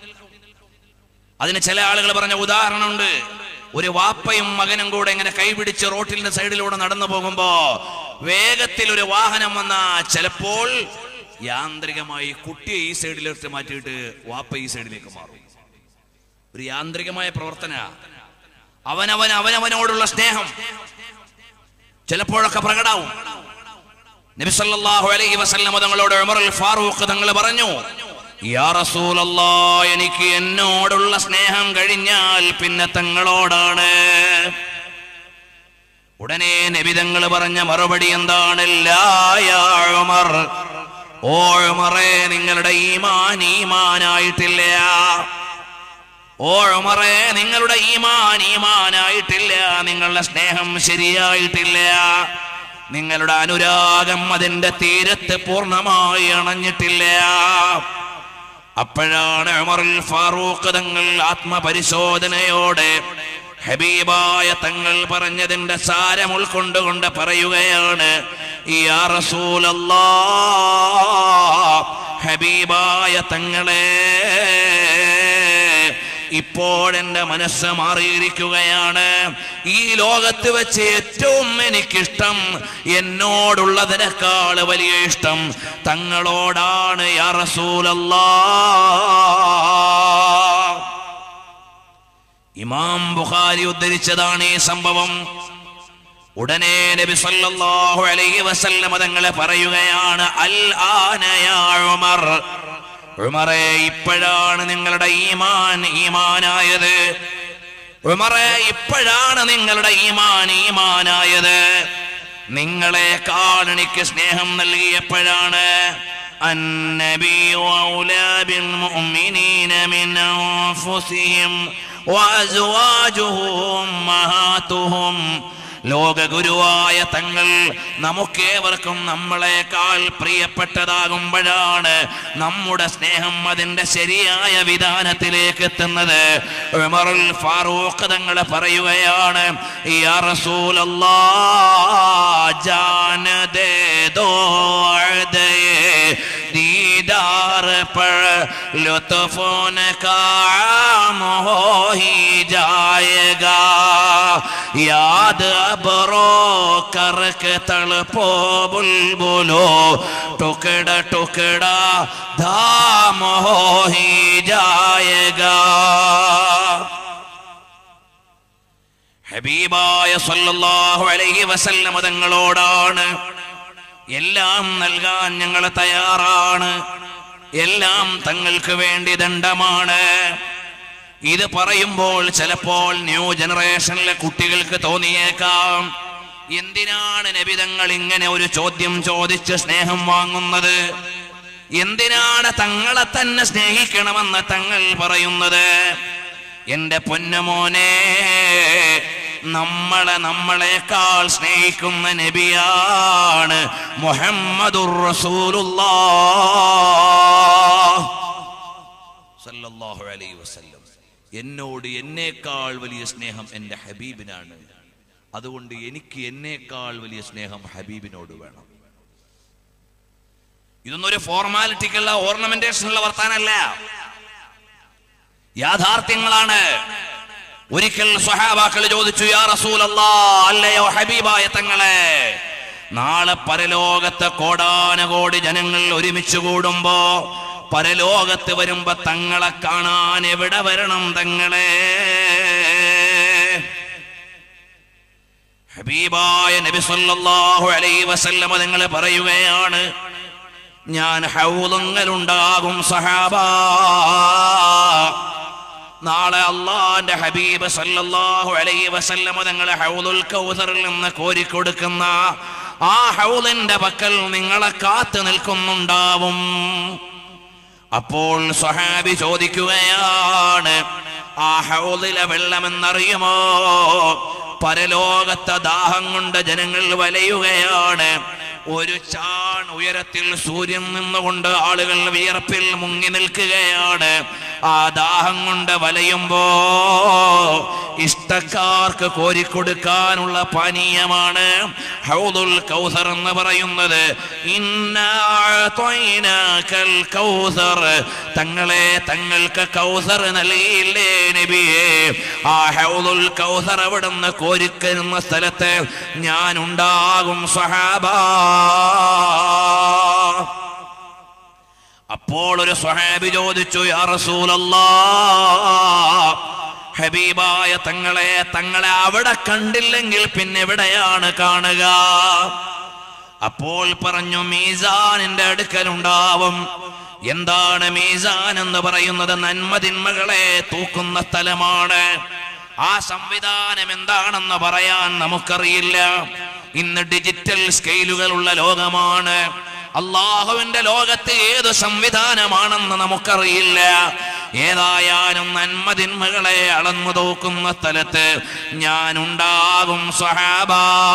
അതിന് ചില ആളുകൾ പറഞ്ഞ ഉദാഹരണമുണ്ട് ഒരു വാപ്പയും മകനും കൂടെ ഇങ്ങനെ കൈപിടിച്ച് റോട്ടിന്റെ സൈഡിലൂടെ നടന്നു പോകുമ്പോ വേഗത്തിൽ ഒരു വാഹനം വന്ന ചിലപ്പോൾ യാന്ത്രികമായി കുട്ടിയെ ഈ സൈഡിലേക്ക് മാറ്റിയിട്ട് വാപ്പ ഈ സൈഡിലേക്ക് മാറും ഒരു യാന്ത്രികമായ പ്രവർത്തന അവനവൻ അവനവനോടുള്ള സ്നേഹം ചിലപ്പോഴൊക്കെ പ്രകടാവും നബി സല്ലല്ലാഹു അലൈഹി വസല്ലം തങ്ങളോട് ഉമറുൽ ഫാറൂഖ് തങ്ങൾ പറഞ്ഞു യാ റസൂലല്ലാ എനിക്ക് എന്നോടുള്ള സ്നേഹം കഴിഞ്ഞാൽ പിന്നെ തങ്ങളോടാണ് ഉടനെ നബി തങ്ങൾ പറഞ്ഞ മറുപടി എന്താണ് ലാ യാ ഉമർ ഓ ഉമറേ നിങ്ങളുടെ ഈമാൻ ഈമാനായിട്ടില്ല ഓ ഉമറേ നിങ്ങളുടെ ഈമാൻ ഈമാനായിട്ടില്ല നിങ്ങളുടെ സ്നേഹം ശരിയായിട്ടില്ല നിങ്ങളുടെ അനുരാഗം അതിന്റെ തീരത്ത് പൂർണ്ണമായി അണഞ്ഞിട്ടില്ല അപ്പോഴാണ് ഉമറുൽ ഫാറൂഖ് തങ്ങൾ ആത്മപരിശോധനയോടെ ഹബീബായ തങ്ങൾ പറഞ്ഞതിന്റെ സാരം ഉൾക്കൊണ്ടുകൊണ്ട് പറയുകയാണ് യാ റസൂലല്ലാ ഹബീബായ തങ്ങളെ ഇപ്പോഴെന്റെ മനസ്സ് മാറിയിരിക്കുകയാണ് ഈ ലോകത്ത് വെച്ച് ഏറ്റവും എനിക്കിഷ്ടം എന്നോടുള്ളതിനേക്കാൾ വലിയ ഇഷ്ടം തങ്ങളോടാണ് യാ റസൂലല്ലാ ഇമാം ബുഖാരി ഉദ്ധരിച്ചതാണ് ഈ സംഭവം ഉടനെ നബി സല്ലല്ലാഹു അലൈഹി വസല്ലമ തങ്ങളെ പറയുകയാണ് അൽ ആന യാ ഉമർ ഉമറെ ഇപ്പോഴാണ് നിങ്ങളുടെ ഈമാൻ ഈമാനായത് ഉമറെ ഇപ്പോഴാണ് നിങ്ങളുടെ ഈമാൻ ഈമാനായത് നിങ്ങളെക്കാൾ എനിക്ക് സ്നേഹം നൽകിയപ്പോഴാണ് النبي أولى بالمؤمنين من أنفسهم وأزواجه أمهاتهم ലോകഗുരുവായ തങ്ങൾ നമുക്കേവർക്കും നമ്മളെക്കാൾ പ്രിയപ്പെട്ടതാകുമ്പോഴാണ് നമ്മുടെ സ്നേഹം അതിന്റെ ശരിയായ വിധാനത്തിലേക്ക് എത്തുന്നത് ഉമറുൽ ഫാറൂഖ് തങ്ങൾ പറയുകയാണ് യാ റസൂലല്ലാഹ് ജാന ദേ ദോ അദേ दीदार पर लुत्फों का आम हो ही जाएगा याद अबरो करके तड़पो बुलबुलो टुकड़ा टुकड़ा धाम हो ही जाएगा ഹബീബായ സല്ലല്ലാഹു അലൈഹി വസല്ലമ തങ്ങളോടാണ് എല്ലാം നൽകാൻ ഞങ്ങൾ തയ്യാറാണ് എല്ലാം തങ്ങൾക്ക് വേണ്ടി ദണ്ഡമാണ് ഇത് പറയുമ്പോൾ ചിലപ്പോൾ ന്യൂ ജനറേഷനിലെ കുട്ടികൾക്ക് തോന്നിയേക്കാം എന്തിനാണ് നബിതങ്ങൾ ഇങ്ങനെ ഒരു ചോദ്യം ചോദിച്ച് സ്നേഹം വാങ്ങുന്നത് എന്തിനാണ് തങ്ങളെ തന്നെ സ്നേഹിക്കണമെന്ന് തങ്ങൾ പറയുന്നത് എന്റെ പൊന്നമോനെ നമ്മളെ നമ്മളെക്കാൾ സ്നേഹിക്കുന്ന നബിയാണ് മുഹമ്മദുർ റസൂലുള്ളാഹ് സല്ലല്ലാഹു അലൈഹി വസല്ലം എന്നോട് എന്നേക്കാൾ വലിയ സ്നേഹം എൻ്റെ ഹബീബിനാണ് അതുകൊണ്ട് എനിക്ക് എന്നേക്കാൾ വലിയ സ്നേഹം ഹബീബിനോട് വേണം ഇതൊന്നും ഒരു ഫോർമാലിറ്റിക്കുള്ള ഓർണമെന്റേഷനുള്ള വർത്താനല്ല യാഥാർത്ഥ്യങ്ങളാണ് ഒരിക്കൽ സ്വഹാബാക്കൾ ചോദിച്ചു യാ റസൂൽ അല്ലയോ ഹബീബായ തങ്ങളെ നാളെ പരലോകത്തെ കോടാനകോടി ജനങ്ങൾ ഒരുമിച്ച് കൂടുമ്പോ പരലോകത്ത് വരുമ്പോ തങ്ങളെ കാണാൻ എവിടെ വരണം തങ്ങളെ ഹബീബായ നബി സല്ലല്ലാഹു അലൈഹി വസല്ലമ നിങ്ങൾ പറയുകയാണ് ഞാൻ ഹൗലുങ്ങളുണ്ടാകും സഹാബ നാളെ അള്ളാന്റെ ഹബീബ് സല്ലല്ലാഹു അലൈഹി വസല്ലമ തങ്ങളെ ഹൗലുൽ കൗസറിൽ നിന്ന് കോരിക്കൊടുക്കുന്ന ആ ഹൗലിന്റെ പക്കൽ നിങ്ങളെ കാത്തു നിൽക്കുന്നുണ്ടാവും അപ്പോൾ സ്വഹാബി ചോദിക്കുകയാണ് ആ ഹൗലിലെ വെള്ളമെന്നറിയുമോ പരലോകത്തെ ദാഹം കൊണ്ട് ജനങ്ങൾ വലയുകയാണ് ഒരു ചാൺ ഉയരത്തിൽ സൂര്യൻ നിന്നുകൊണ്ട് ആളുകൾ വിയർപ്പിൽ മുങ്ങി നിൽക്കുകയാണ് ആ ദാഹം കൊണ്ട് വലയുമ്പോ ഇഷ്ടക്കാർക്ക് കോരിക്കൊടുക്കാനുള്ള പാനീയമാണ് ഹൗദുൽ കൗസർ എന്ന് പറയുന്നത് ഇന്നാ അഅ്തൈനാക്കൽ കൗസർ തങ്ങളെ തങ്ങൾക്ക് കൗസർ നൽകിയില്ലേ നബിയെ ആ ഹൗദുൽ കൗസർ അവിടുന്ന് കോരിക്കരുന്ന സ്ഥലത്ത് ഞാൻ ഉണ്ടാകും സഹാബാ അപ്പോൾ ഒരു സ്വഹാബി ചോദിച്ചു യാ റസൂലല്ലാ ഹബീബായ തങ്ങളെ തങ്ങളെ അവിടെ കണ്ടില്ലെങ്കിൽ പിന്നെ എവിടെയാണ് കാണുക അപ്പോൾ പറഞ്ഞു മീസാനിന്റെ അടുക്കലുണ്ടാവും എന്താണ് മീസാൻ എന്ന് പറയുന്നത് നന്മതിന്മകളെ തൂക്കുന്ന സ്ഥലമാണ് ആ സംവിധാനം എന്താണെന്ന് പറയാൻ നമുക്കറിയില്ല ഇന്ന് ഡിജിറ്റൽ സ്കെയിലുകളുള്ള ലോകമാണ് അള്ളാഹുവിന്റെ ലോകത്ത് ഏത് സംവിധാനമാണെന്ന് നമുക്കറിയില്ല ഏതായാലും നന്മതിന്മകളെ അളന്നു തോക്കുന്ന സ്ഥലത്ത് ഞാൻ ഉണ്ടാകും സഹാബ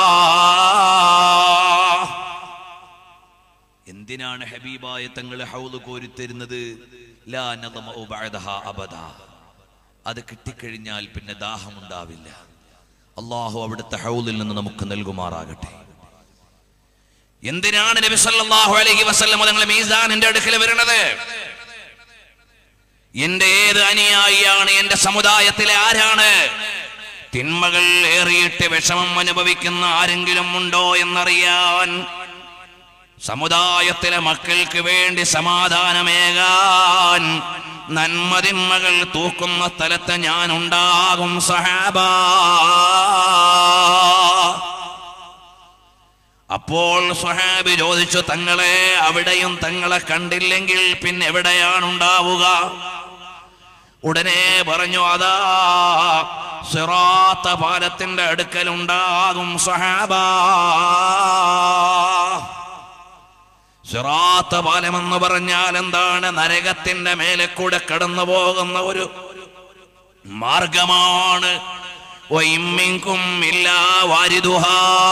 എന്തിനാണ് ഹബീബായ തങ്ങൾ ഹൗല് കോരിത്തരുന്നത് ലാ നദമഉ ബഅദഹാ അബദാ അത് കിട്ടിക്കഴിഞ്ഞാൽ പിന്നെ ദാഹമുണ്ടാവില്ല അള്ളാഹു അവിടുത്തെ ഹൗലിൽ നിന്ന് നമുക്ക് നൽകുമാറാകട്ടെ എന്തിനാണ് നബി സല്ലല്ലാഹു അലൈഹി വസല്ലം തങ്ങൾ മീസാനിന്റെ അടുക്കൽ വരുന്നത് എന്റെ ഏത് അനുയായിയാണ് എന്റെ സമുദായത്തിലെ ആരാണ് തിന്മകൾ ഏറിയിട്ട് വിഷമം അനുഭവിക്കുന്ന ആരെങ്കിലും ഉണ്ടോ എന്നറിയാൻ സമുദായത്തിലെ മക്കൾക്ക് വേണ്ടി സമാധാനമേകാൻ നന്മതിന്മകൾ തൂക്കുന്ന സ്ഥലത്ത് ഞാൻ ഉണ്ടാകും സഹാബ അപ്പോൾ സ്വഹാബി ചോദിച്ചു തങ്ങളെ അവിടെയും തങ്ങളെ കണ്ടില്ലെങ്കിൽ പിന്നെ എവിടെയാണ് ഉണ്ടാവുക ഉടനെ പറഞ്ഞു അതാ സിറാത്ത പാലത്തിന്റെ അടുക്കലുണ്ടാകും സഹാബ സിറാത്ത പാലമെന്ന് പറഞ്ഞാൽ എന്താണ് നരകത്തിന്റെ മേലെ കൂടെ കടന്നു പോകുന്ന ഒരു മാർഗമാണ് വൈമ്മിങ്കും ഇല്ല വാരിദുഹ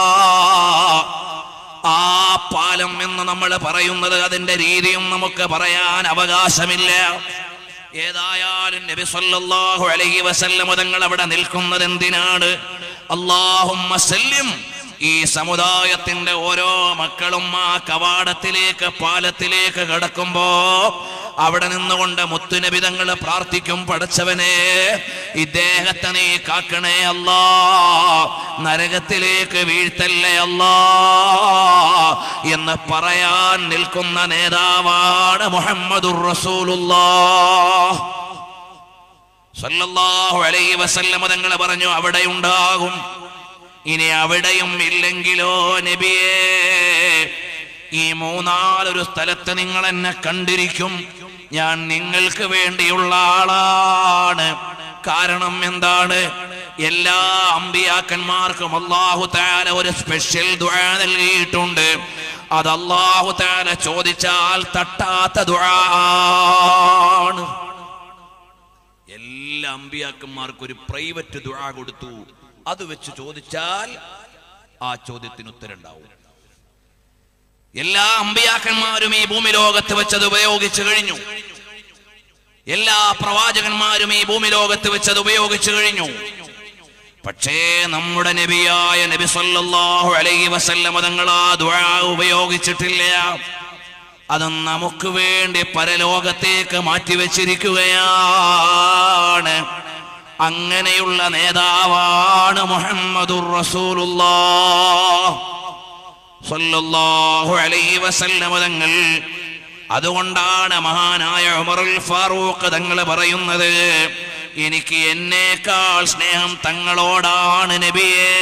ആ പാലം എന്ന് നമ്മൾ പറയുന്നത് അതിന്റെ രീതിയും നമുക്ക് പറയാൻ അവകാശമില്ല ഏതായാലും നബി സല്ലല്ലാഹു അലൈഹി വസല്ലം തങ്ങൾ അവിടെ നിൽക്കുന്നത് എന്തിനാണ് അല്ലാഹുമ്മ സല്ലിം ഈ സമുദായത്തിന്റെ ഓരോ മക്കളും ആ കവാടത്തിലേക്ക് പാലത്തിലേക്ക് കടക്കുമ്പോ അവിടെ നിന്നുകൊണ്ട് മുത്തുനബിതങ്ങൾ പ്രാർത്ഥിക്കും പടച്ചവനെ ഇദ്ദേഹത്തെ നീ കാക്കണേ അല്ലാ നരകത്തിലേക്ക് വീഴ്ത്തല്ലേ അല്ലാ എന്ന് പറയാൻ നിൽക്കുന്ന നേതാവാണ് മുഹമ്മദുർ റസൂലുള്ളാഹ് സല്ലല്ലാഹു അലൈഹി വസല്ലമ തങ്ങൾ പറഞ്ഞു അവിടെ ഉണ്ടാകും ഇനി അവിടെയും ഇല്ലെങ്കിലോ നബിയേ ഈ മൂന്നാലൊരു സ്ഥലത്ത് നിങ്ങൾ എന്നെ കണ്ടിരിക്കും ഞാൻ നിങ്ങൾക്ക് വേണ്ടിയുള്ള ആളാണ് കാരണം എന്താണ് എല്ലാ അമ്പിയാക്കന്മാർക്കും അള്ളാഹു താല ഒരു സ്പെഷ്യൽ ദുആ നൽകിയിട്ടുണ്ട് അത് അള്ളാഹു താല ചോദിച്ചാൽ തട്ടാത്ത ദുആ ആണ് എല്ലാ അമ്പിയാക്കന്മാർക്കും ഒരു പ്രൈവറ്റ് ദുആ കൊടുത്തു അത് വെച്ച് ചോദിച്ചാൽ ആ ചോദ്യത്തിന് ഉത്തരണ്ടാവും എല്ലാ അമ്പിയാക്കന്മാരും ഈ ഭൂമി ലോകത്ത് വെച്ചത് ഉപയോഗിച്ചു കഴിഞ്ഞു എല്ലാ പ്രവാചകന്മാരും ഈ ഭൂമി ലോകത്ത് വെച്ചത് ഉപയോഗിച്ചു കഴിഞ്ഞു പക്ഷേ നമ്മുടെ നബിയായ നബി സല്ലല്ലാഹു അലൈഹി വസല്ലമ തങ്ങൾ ആ ദുആ ഉപയോഗിച്ചിട്ടില്ല അത് നമുക്ക് വേണ്ടി പരലോകത്തേക്ക് മാറ്റിവെച്ചിരിക്കുകയാണ് അങ്ങനെയുള്ള നേതാവാണ് മുഹമ്മദുർ റസൂലുള്ളാഹ് സല്ലല്ലാഹു അലൈഹി വസല്ലമ തങ്ങൾ അതുകൊണ്ടാണ് മഹാനായ ഉമറുൽ ഫാറൂഖ് തങ്ങൾ പറയുന്നത് എനിക്ക് എന്നേക്കാൾ സ്നേഹം തങ്ങളോടാണ് നബിയേ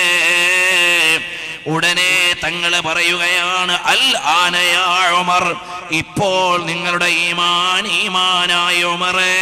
ഉടനെ തങ്ങൾ പറയുകയാണ് അൽ ആനയാ ഉമർ ഇപ്പോൾ നിങ്ങളുടെ ഈമാൻ ഈമാനായ ഉമറേ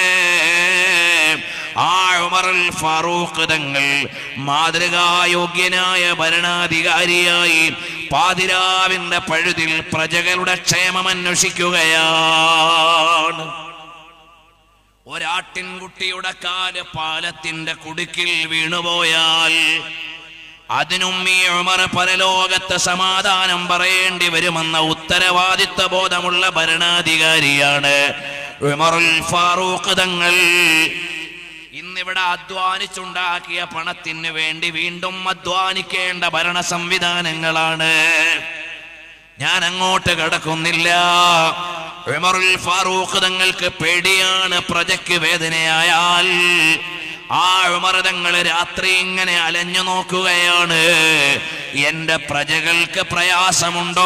ആ ഉമറുൽ ഫാറൂഖ് തങ്ങൾ മാതൃകായോഗ്യനായ ഭരണാധികാരിയായി പാതിരാവിന്റെ പഴുതിൽ പ്രജകളുടെ ക്ഷേമം അന്വേഷിക്കുകയാണ് ഒരാട്ടിൻകുട്ടിയുടെ കാല് പാലത്തിന്റെ കുടുക്കിൽ വീണുപോയാൽ അതിനും ഈ ഉമർ പരലോകത്ത് സമാധാനം പറയേണ്ടി വരുമെന്ന ഉത്തരവാദിത്വ ബോധമുള്ള ഭരണാധികാരിയാണ് ഉമറുൽ ഫാറൂഖ് തങ്ങൾ ഇന്നിവിടെ അധ്വാനിച്ചുണ്ടാക്കിയ പണത്തിന് വേണ്ടി വീണ്ടും അധ്വാനിക്കേണ്ട ഭരണ സംവിധാനങ്ങളാണ് ഞാൻ അങ്ങോട്ട് കടക്കുന്നില്ല ഉമറുൽ ഫാറൂഖ് തങ്ങൾക്ക് പേടിയാണ് പ്രജയ്ക്ക് വേദനയായാൽ ആ ഉമർ തങ്ങൾ രാത്രി ഇങ്ങനെ അലഞ്ഞു നോക്കുകയാണ് എന്റെ പ്രജകൾക്ക് പ്രയാസമുണ്ടോ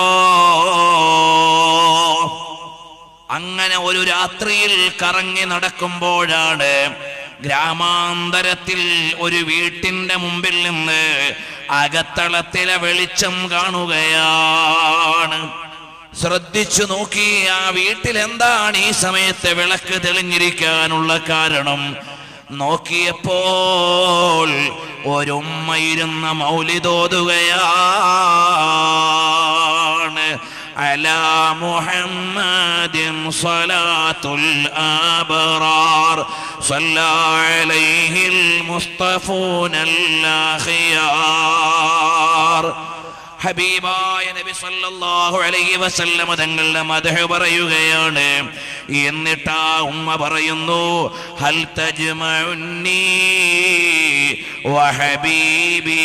അങ്ങനെ ഒരു രാത്രിയിൽ കറങ്ങി നടക്കുമ്പോഴാണ് ഗ്രാമാന്തരത്തിൽ ഒരു വീട്ടിന്റെ മുമ്പിൽ നിന്ന് അകത്തളത്തിലെ വെളിച്ചം കാണുകയാണ് ശ്രദ്ധിച്ചു നോക്കി ആ വീട്ടിൽ എന്താണ് ഈ സമയത്ത് വിളക്ക് തെളിഞ്ഞിരിക്കാനുള്ള കാരണം നോക്കിയപ്പോൾ ഒരുമ്മ ഇരുന്ന മൗലിതോതുകയാണ് على محمد صلاة الأبرار صلى عليه المصطفون الأخيار ഹബീബായ നബി സല്ലല്ലാഹു അലൈഹി വസല്ലമ തങ്ങളുടെ മദഹ് പറയുകയാണ് എന്നിട്ട് ആ ഉമ്മ പറയുന്നു ഹൽ തജ്മഉന്നി വഹബീബി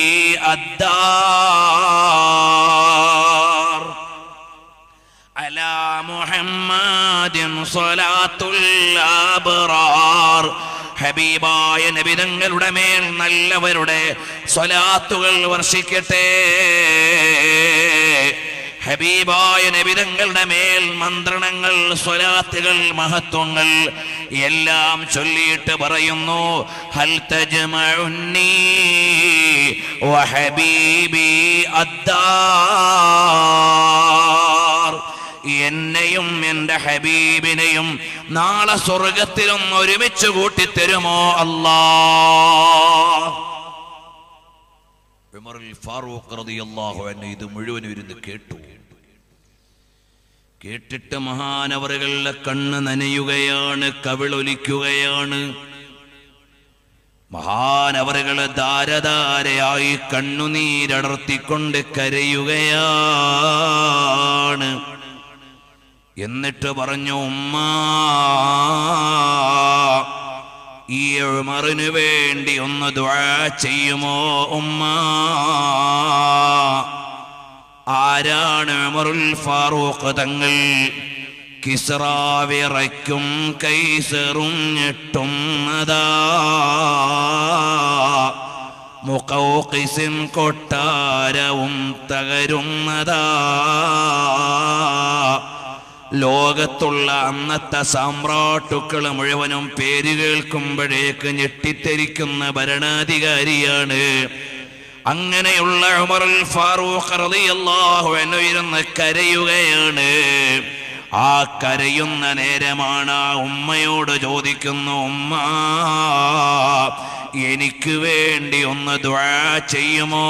അദ്ദാർ على محمد صلاة الأبرار ഹബീബായ നബിതങ്ങളുടെ മേൽ നല്ലവരുടെ സ്വലാത്തുകൾ വർഷിക്കട്ടെ ഹബീബായ നബിതങ്ങളുടെ മേൽ മന്ത്രണങ്ങൾ സ്വലാത്തുകൾ മഹത്വങ്ങൾ എല്ലാം ചൊല്ലിയിട്ട് പറയുന്നു ഹൽ തജ്മഉന്നീ വഹബീബി അദ്ദാർ എന്നെയും എൻ്റെ ഹബീബിനെയും നാളെ സ്വർഗത്തിലും ഒരുമിച്ച് കൂട്ടിത്തരുമോ അല്ലാ ഉമറുൽ ഫാറൂഖ് റളിയല്ലാഹു അൻഹു ഇത് മുഴുവനും ഇരുന്ന് കേട്ടു കേട്ടിട്ട് മഹാനവറുകളുടെ കണ്ണ് നനയുകയാണ് കവിളൊലിക്കുകയാണ് മഹാനവറുകള് ധാരധാരയായി കണ്ണുനീരടർത്തിക്കൊണ്ട് കരയുകയാണ് എന്നിട്ട് പറഞ്ഞു ഉമ്മ ഈ ഉമറിനു വേണ്ടി ഒന്ന് ദുആ ചെയ്യുമോ ഉമ്മ ആരാണ് ഉമറുൽ ഫാറൂഖ് തങ്ങൾ കിസ്റാവിറയ്ക്കും കൈസറും ഞെട്ടും അതാ മുഖൗഖിസിൻ കൊട്ടാരവും തകരുന്നതാ ലോകത്തുള്ള അന്നത്തെ സാമ്രാട്ടുക്കൾ മുഴുവനും പേര് കേൾക്കുമ്പോഴേക്ക് ഞെട്ടിത്തെരിക്കുന്ന ഭരണാധികാരിയാണ് അങ്ങനെയുള്ള ഉമറുൽ ഫാറൂഖ് റളിയല്ലാഹു അൻഹു ഇരുന്ന് കരയുകയാണ് ആ കരയുന്ന നേരമാണ് ആ ഉമ്മയോട് ചോദിക്കുന്നു ഉമ്മ എനിക്ക് വേണ്ടി ഒന്ന് ദുആ ചെയ്യുമോ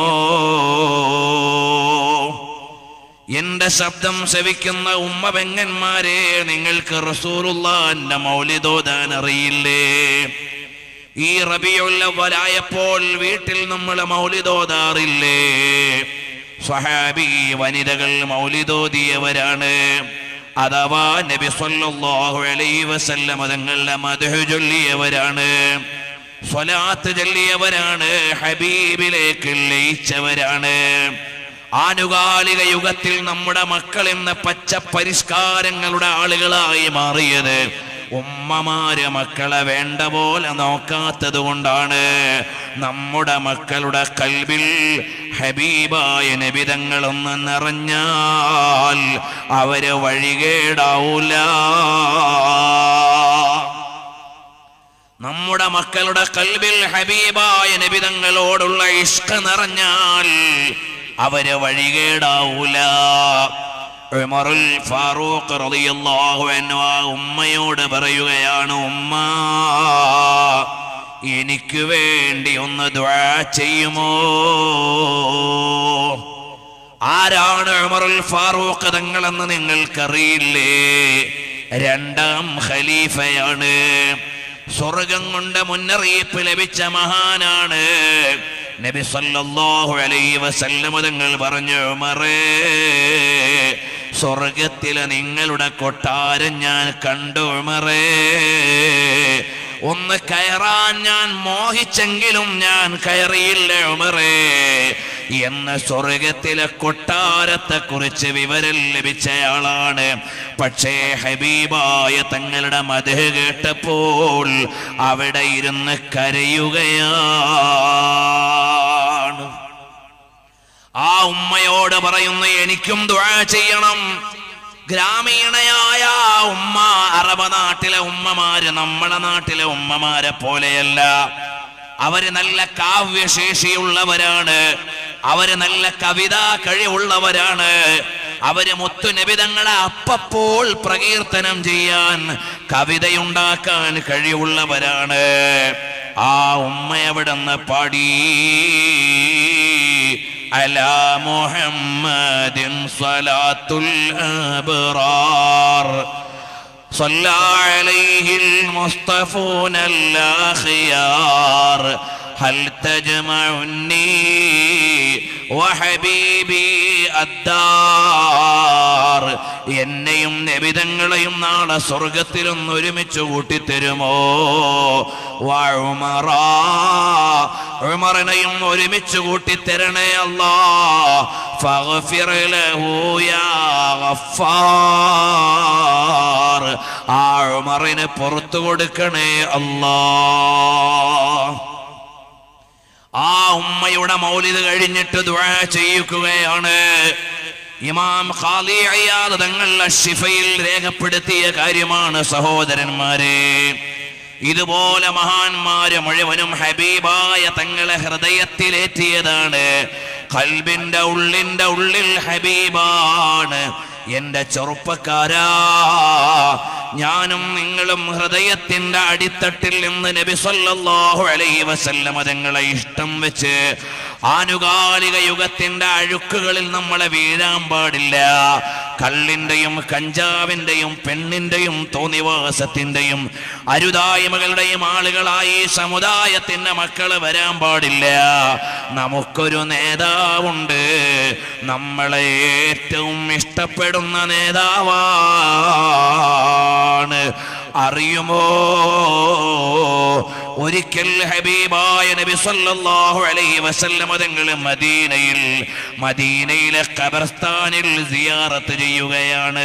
എന്റെ ശബ്ദം ശ്രവിക്കുന്ന ഉമ്മ പെങ്ങന്മാരെ നിങ്ങൾക്ക് റസൂറുല്ലാന്റെ മൗലിദോദാൻ അറിയില്ലേ ഈ റബിയുള്ളവരായപ്പോൾ വീട്ടിൽ നമ്മൾ മൗലിദോദാറില്ലേ സ്വഹാബി വനിതകൾ മൗലിദോദിയവരാണ് അഥവാ നബി സല്ലല്ലാഹു അലൈഹി വസല്ലം തങ്ങളുടെ മദ്ഹു ചൊല്ലിയവരാണ് സ്വലാത്ത് ചൊല്ലിയവരാണ് ഹബീബിലേക്ക് ലയിച്ചവരാണ് ആനുകാലിക യുഗത്തിൽ നമ്മുടെ മക്കൾ ഇന്ന് പച്ച പരിഷ്കാരങ്ങളുടെ ആളുകളായി മാറിയത് ഉമ്മമാര് മക്കളെ വേണ്ട പോലെ നോക്കാത്തത് കൊണ്ടാണ് നമ്മുടെ മക്കളുടെ കൽവിൽ ഹബീബായ നബിതങ്ങളൊന്ന് നിറഞ്ഞാൽ അവര് വഴികേടാവൂല നമ്മുടെ മക്കളുടെ കൽബിൽ ഹബീബായ നബിതങ്ങളോടുള്ള ഇഷ്ക നിറഞ്ഞാൽ അവര് വഴികേടാവൂല ഉമറുൽ ഫാറൂഖ് റളിയല്ലാഹു അൻഹു ആ ഉമ്മയോട് പറയുകയാണ് ഉമ്മ എനിക്ക് വേണ്ടി ഒന്ന് ദുആ ചെയ്യുമോ ആരാണ് ഉമറുൽ ഫാറൂഖ് തങ്ങളെന്ന് നിങ്ങൾക്കറിയില്ലേ രണ്ടാം ഖലീഫയാണ് സ്വർഗം കൊണ്ട് മുന്നറിയിപ്പ് ലഭിച്ച മഹാനാണ് നബി സല്ലല്ലാഹു അലൈഹി വസല്ലം തങ്ങൾ പറഞ്ഞു ഉമറേ സ്വർഗത്തിലെ നിങ്ങളുടെ കൊട്ടാരം ഞാൻ കണ്ടു ഉമറേ ഒന്ന് കയറാൻ ഞാൻ മോഹിച്ചെങ്കിലും ഞാൻ കയറിയില്ല ഉമറേ എന്ന് സ്വർഗത്തിലെ കൊട്ടാരത്തെ കുറിച്ച് വിവരം ലഭിച്ചയാളാണ് പക്ഷേ ഹബീബായ തങ്ങളുടെ മധു കേട്ടപ്പോൾ അവിടെ ഇരുന്ന് കരയുകയാണ് ആ ഉമ്മയോട് പറയുന്നു എനിക്കും ദുആ ചെയ്യണം ഗ്രാമീണയായ ആ ഉമ്മ അറബ നാട്ടിലെ ഉമ്മമാര് നമ്മുടെ നാട്ടിലെ ഉമ്മമാരെ പോലെയല്ല അവര് നല്ല കാവ്യശേഷിയുള്ളവരാണ് അവര് നല്ല കവിതാ കഴിവുള്ളവരാണ് അവര് മുത്തുനിബിതങ്ങളെ അപ്പപ്പോൾ പ്രകീർത്തനം ചെയ്യാൻ കവിതയുണ്ടാക്കാൻ കഴിവുള്ളവരാണ് ആ ഉമ്മ എവിടെന്ന് പാടി على محمد صلاة الأبرار صلى عليه المصطفون الأخيار هل تجمعني وحبيبي الدار എന്നെയും നബിതങ്ങളെയും നാളെ സ്വർഗത്തിലും ഒരുമിച്ച് കൂട്ടിത്തരുമോ വാഴുമറ ഉമറിനെയും ഒരുമിച്ച് കൂട്ടിത്തരണേ അല്ലാ ഫഗ്ഫിർ ലഹു യാ ഗഫാർ ആ ഉമറിന് പുറത്തു കൊടുക്കണേ അല്ലാ ആ ഉമ്മയുടെ മൗലിത് കഴിഞ്ഞിട്ട് ദുആ ചെയ്യിക്കുകയാണ് ഇമാം ഖാദി അയ്യാദ് തങ്ങൾ ഷിഫയിൽ രേഖപ്പെടുത്തിയ കാര്യമാണ് സഹോദരന്മാരെ ഇതുപോലെ മഹാന്മാര് മുഴുവനും ഹബീബായ തങ്ങളെ ഹൃദയത്തിലേറ്റിയതാണ് കൽബിന്റെ ഉള്ളിന്റെ ഉള്ളിൽ ഹബീബാണ് എന്റെ ചെറുപ്പക്കാരാ ഞാനും നിങ്ങളും ഹൃദയത്തിന്റെ അടിത്തട്ടിൽ നിന്ന് നബി സല്ലല്ലാഹു അലൈഹി വസല്ലമ തങ്ങളെ ഇഷ്ടം വെച്ച് ആനുകാലിക യുഗത്തിന്റെ അഴുക്കുകളിൽ നമ്മളെ വീഴാൻ പാടില്ല കള്ളിന്റെയും കഞ്ചാവിന്റെയും പെണ്ണിന്റെയും തോന്നിവാസത്തിന്റെയും അരുതായ്മകളുടെയും ആളുകളായി ഈ സമുദായത്തിന്റെ മക്കള് വരാൻ പാടില്ല നമുക്കൊരു നേതാവുണ്ട് നമ്മളെ ഏറ്റവും ഇഷ്ടപ്പെടുന്ന നേതാവാണ് അറിയുമോ ഒരിക്കൽ ഹബീബായ നബി സല്ലല്ലാഹു അലൈഹി വസല്ലം തങ്ങൾ മദീനയിൽ മദീനയിലെ ഖബർസ്ഥാനിൽ സിയാറത്ത് ചെയ്യുകയാണ്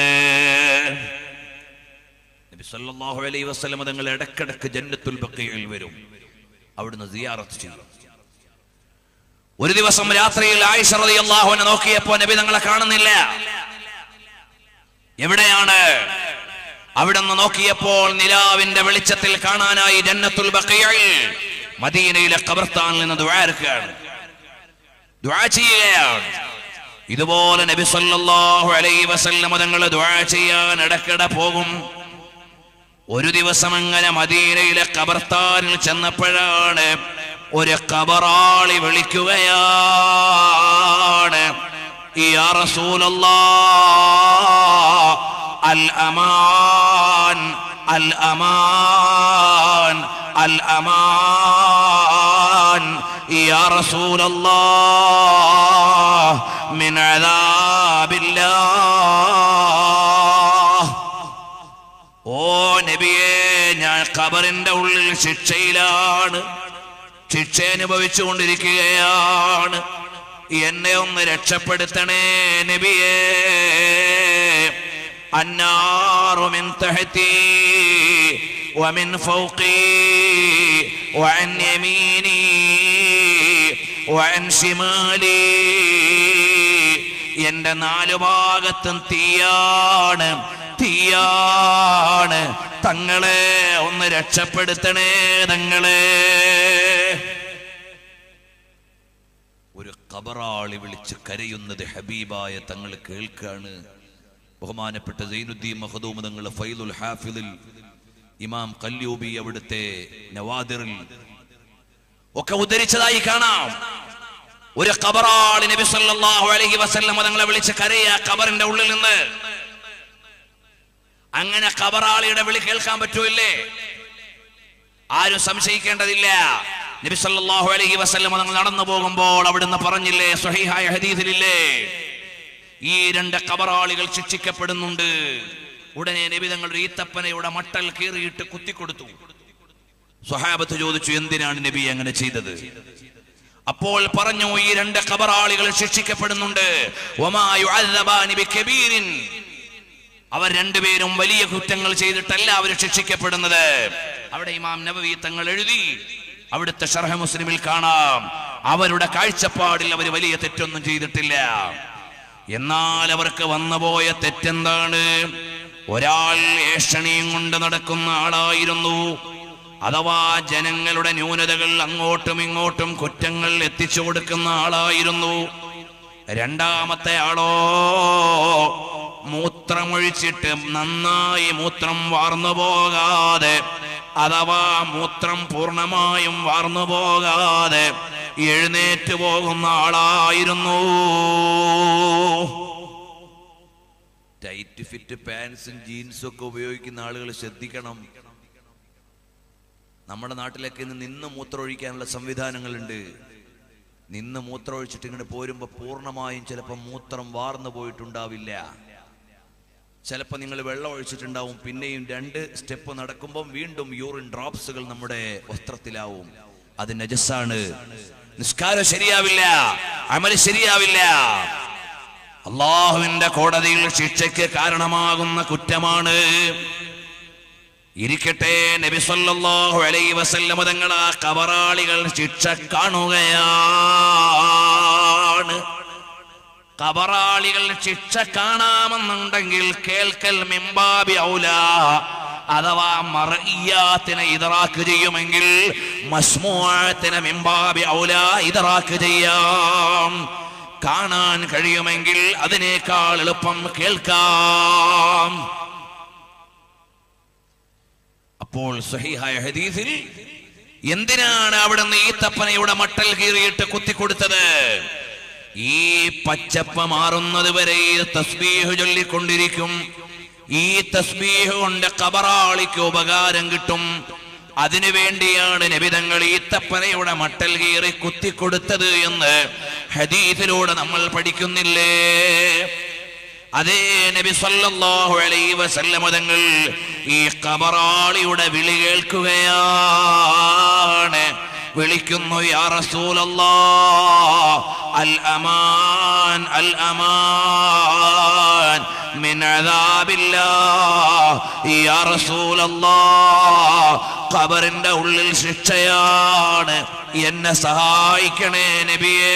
നബി സല്ലല്ലാഹു അലൈഹി വസല്ലം തങ്ങൾ ഇടക്കിടക്ക് ജന്നത്തുൽ ബഖീയിൽ വരും അവിടുന്ന് സിയാറത്ത് ചെയ്യും ഒരു ദിവസം രാത്രിയിൽ ആയിഷ റളിയല്ലാഹു അൻഹ നോക്കിയപ്പോ നബി തങ്ങളെ കാണുന്നില്ല എവിടെയാണ് അവിടെ നിന്ന് നോക്കിയപ്പോൾ നിലാവിന്റെ വെളിച്ചത്തിൽ കാണാനായി ജന്നത്തുൽ ബഖീയിൽ മദീനയിലെ ഖബർസ്ഥാനിൽ നിന്ന് ദുആർക്കുകയാണ് ദുആ ചെയ്യുകയാണ് ഇതുപോലെ നബി സല്ലല്ലാഹു അലൈഹി വസല്ലം തങ്ങൾ ദുആ ചെയ്യാൻ ഇടക്കിടെ പോകും ഒരു ദിവസം അങ്ങനെ മദീനയിലെ ഖബർസ്ഥാനിൽ ചെന്നപ്പോഴാണ് ഒരു ഖബറാളി വിളിക്കുകയാണ് യാ റസൂലല്ലാഹ് അൽ അമാൻ അൽ അമാൻ അൽ അമാൻ യാ റസൂലല്ലാഹ് മിൻ അദാബില്ലാഹ് ഓ നബിയെ ഞാൻ ഖബറിന്റെ ഉള്ളിൽ ശിക്ഷയിലാണ് ശിക്ഷ അനുഭവിച്ചുകൊണ്ടിരിക്കുകയാണ് എന്നെ ഒന്ന് രക്ഷപ്പെടുത്തണേ നബിയേ النار من تحتي ومن فوقي وعن يميني وعن شمالي എന്റെ നാലു ഭാഗത്തും തീയാണ് തീയാണ് തങ്ങളെ ഒന്ന് രക്ഷപ്പെടുത്തണേ തങ്ങളെ ഒരു കബറാളി വിളിച്ച് കരയുന്നത് ഹബീബായ തങ്ങൾ കേൾക്കാണ് ബഹുമാനപ്പെട്ട സൈനുദ്ദീൻ മഹദൂം തങ്ങൾ ഫൈലുൽ ഹാഫിദിൽ ഇമാം കല്യൂബി അവിടുത്തെ നവാദിറിൽ ഒക്കെ ഉദ്ധരിച്ചതായി കാണാം ഒരു കബറാളി നബി സല്ലല്ലാഹു അലൈഹി വസല്ലം തങ്ങളെ വിളിച്ച് കരയ കബറിന്റെ ഉള്ളിൽ നിന്ന് അങ്ങനെ കബറാളിയുടെ വിളി കേൾക്കാൻ പറ്റൂല്ലേ ആരും സംശയിക്കേണ്ടതില്ല നബി സല്ലല്ലാഹു അലൈഹി വസല്ലം തങ്ങൾ നടന്നു പോകുമ്പോൾ അവിടുന്ന് പറഞ്ഞില്ലേ സ്വഹീഹായ ഹദീസിലില്ലേ ഈ രണ്ട് കബറാളികൾ ശിക്ഷിക്കപ്പെടുന്നുണ്ട് ഉടനെ നബി തങ്ങൾ ഒരു ഈത്തപ്പനയുടെ മട്ടൽ കീറിയിട്ട് കുത്തിക്കൊടുത്തു സ്വഹാബത്ത് ചോദിച്ചു എന്തിനാണ് നബി അങ്ങനെ ചെയ്തത് അപ്പോൾ പറഞ്ഞു ഈ രണ്ട് കബറാളികൾ ശിക്ഷിക്കപ്പെടുന്നുണ്ട് വമാ യുഅദ്ദബാനി ബികബീരിൻ. അവർ രണ്ടുപേരും വലിയ കുറ്റങ്ങൾ ചെയ്തിട്ടല്ല അവർ ശിക്ഷിക്കപ്പെടുന്നത് അവിടെ ഇമാം നബവി തങ്ങൾ എഴുതി അവിടുത്തെ ഷർഹ മുസ്ലിമിൽ കാണാം അവരുടെ കാഴ്ചപ്പാടിൽ അവർ വലിയ തെറ്റൊന്നും ചെയ്തിട്ടില്ല എന്നാൽ അവർക്ക് വന്നുപോയ തെറ്റെന്താണ് ഒരാൾ ഏഷണിയും കൊണ്ട് നടക്കുന്ന ആളായിരുന്നു അഥവാ ജനങ്ങളുടെ ന്യൂനതകൾ അങ്ങോട്ടും ഇങ്ങോട്ടും കുറ്റങ്ങൾ എത്തിച്ചു കൊടുക്കുന്ന ആളായിരുന്നു രണ്ടാമത്തെ ആളോ മൂത്രമൊഴിച്ചിട്ട് നന്നായി മൂത്രം വാർന്നു പോകാതെ അഥവാ മൂത്രം പൂർണ്ണമായും വാർന്നു പോകാതെ എഴുന്നേറ്റ് പോകുന്ന ആളായിരുന്നു ടൈറ്റ് ഫിറ്റ് പാൻസും ജീൻസും ഒക്കെ ഉപയോഗിക്കുന്ന ആളുകൾ ശ്രദ്ധിക്കണം നമ്മുടെ നാട്ടിലൊക്കെ ഇന്ന് നിന്ന് മൂത്രമൊഴിക്കാനുള്ള സംവിധാനങ്ങളുണ്ട് നിന്ന് മൂത്രമൊഴിച്ചിട്ട് ഇങ്ങോട്ട് പോരുമ്പോൾ പൂർണ്ണമായും ചിലപ്പോൾ മൂത്രം വാർന്നു പോയിട്ടുണ്ടാവില്ല ചിലപ്പോൾ നിങ്ങൾ വെള്ളം ഒഴിച്ചിട്ടുണ്ടാവും പിന്നെയും രണ്ട് സ്റ്റെപ്പ് നടക്കുമ്പോൾ വീണ്ടും യൂറിൻ ഡ്രോപ്സുകൾ നമ്മുടെ വസ്ത്രത്തിലാവും അത് നജസ്സാണ് നിസ്കാരം ശരിയാവില്ല അമല് ശരിയാവില്ല അള്ളാഹുവിന്റെ കോടതിയിൽ ശിക്ഷയ്ക്ക് കാരണമാകുന്ന കുറ്റമാണ് ഇരിക്കട്ടെ നബി സല്ലല്ലാഹു അലൈഹി വസല്ലമ തങ്ങൾ ആ കബറാളികൾ ശിക്ഷ കാണുകയാണ് കബറാളികൾ ശിക്ഷ കാണാമെന്നുണ്ടെങ്കിൽ കേൾക്കൽ മിമ്പാബി ഔല അഥവാ മറയ്യാത്തിനെ ഇതറാക്ക് ചെയ്യുമെങ്കിൽ മസ്മൂഅത്തിനെ മിമ്പാബി ഔല ഇതറാക്ക് ചെയ്യാം കാണാൻ കഴിയുമെങ്കിൽ അതിനേക്കാൾ എളുപ്പം കേൾക്കാം അപ്പോൾ സഹിഹായ ഹദീസിൽ എന്തിനാണ് അവിടുന്ന് ഈത്തപ്പനയുടെ മട്ടൽ കീറിയിട്ട് കുത്തിക്കൊടുത്തത് ഈ പച്ചപ്പ മാറുന്നത് വരെ ഈ തസ്ബീഹ് ചൊല്ലിക്കൊണ്ടിരിക്കും ഈ തസ്ബീഹ് കൊണ്ട് കബറാളിക്ക് ഉപകാരം കിട്ടും അതിനു വേണ്ടിയാണ് നബിതങ്ങൾ ഈത്തപ്പനയുടെ മട്ടൽ കീറി കുത്തിക്കൊടുത്തത് എന്ന് ഹദീസിലൂടെ നമ്മൾ പഠിക്കുന്നില്ലേ അതേ നബി സല്ലല്ലാഹു അലൈഹി വസല്ലമ തങ്ങൾ ഈ കബറാളിയുടെ വിളി കേൾക്കുകയാണ് വിളിക്കുന്നു യാ റസൂലല്ലാ അൽ അമാൻ അൽ അമാൻ മിൻ അദാബില്ലാ യാ റസൂലല്ലാ ഖബറിന്റെ ഉള്ളിൽ ശിക്ഷയാണ് എന്നെ സഹായിക്കണേ നബിയേ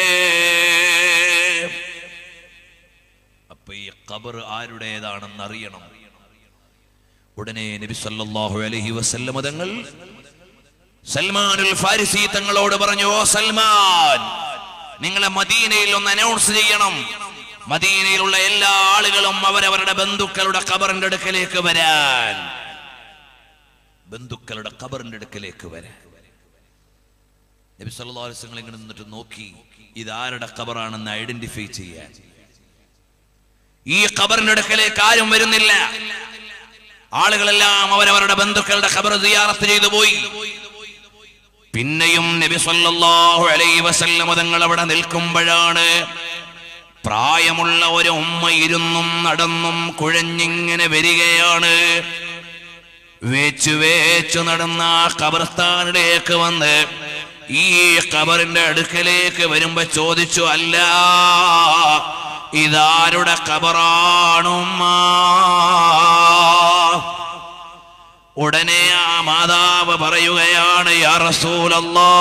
അപ്പൊ ഈ ഖബർ ആരുടേതാണെന്ന് അറിയണം ഉടനെ നബി സല്ലല്ലാഹു അലൈഹി വസല്ലമ തങ്ങൾ സൽമാനുൽ ഫാരിസി തങ്ങളോട് പറഞ്ഞു ഓ സൽമാൻ നിങ്ങളെ മദീനയിൽ ഒന്ന് അനൗൺസ് ചെയ്യണം മദീനയിലുള്ള എല്ലാ ആളുകളും അവരവരുടെ ബന്ധുക്കളുടെ ഖബറിന്റെ അടുക്കലേക്ക് വരാൻ ബന്ധുക്കളുടെ ഖബറിന്റെ അടുക്കലേക്ക് വരാൻ നബി സല്ലല്ലാഹു അലൈഹി വസല്ലം ഇങ്ങനെ നിന്നിട്ട് നോക്കി ഇതാരുടെ ഖബറാണെന്ന് ഐഡന്റിഫൈ ചെയ്യാൻ ഈ ഖബറിന്റെ അടുക്കലേക്ക് ആരും വരുന്നില്ല ആളുകളെല്ലാം അവരവരുടെ ബന്ധുക്കളുടെ ഖബർ സിയാറത്ത് ചെയ്തു പോയി പിന്നെയും നബി സല്ലല്ലാഹു അലൈഹി വസല്ലം തങ്ങൾ അവിടെ നിൽക്കുമ്പോഴാണ് പ്രായമുള്ള ഒരു ഉമ്മ ഇരുന്നും നടന്നും കുഴഞ്ഞിങ്ങനെ വരികയാണ് വേച്ചു വേച്ചു നടന്ന ആ ഖബർസ്ഥാനിലേക്ക് വന്ന് ഈ ഖബറിന്റെ അടുക്കലേക്ക് വരുമ്പോ ചോദിച്ചു അല്ല ഇതാരുടെ ഖബറാണുമ്മ ഉടനെ ആ മാതാവ് പറയുകയാണ് യാ റസൂലല്ലാ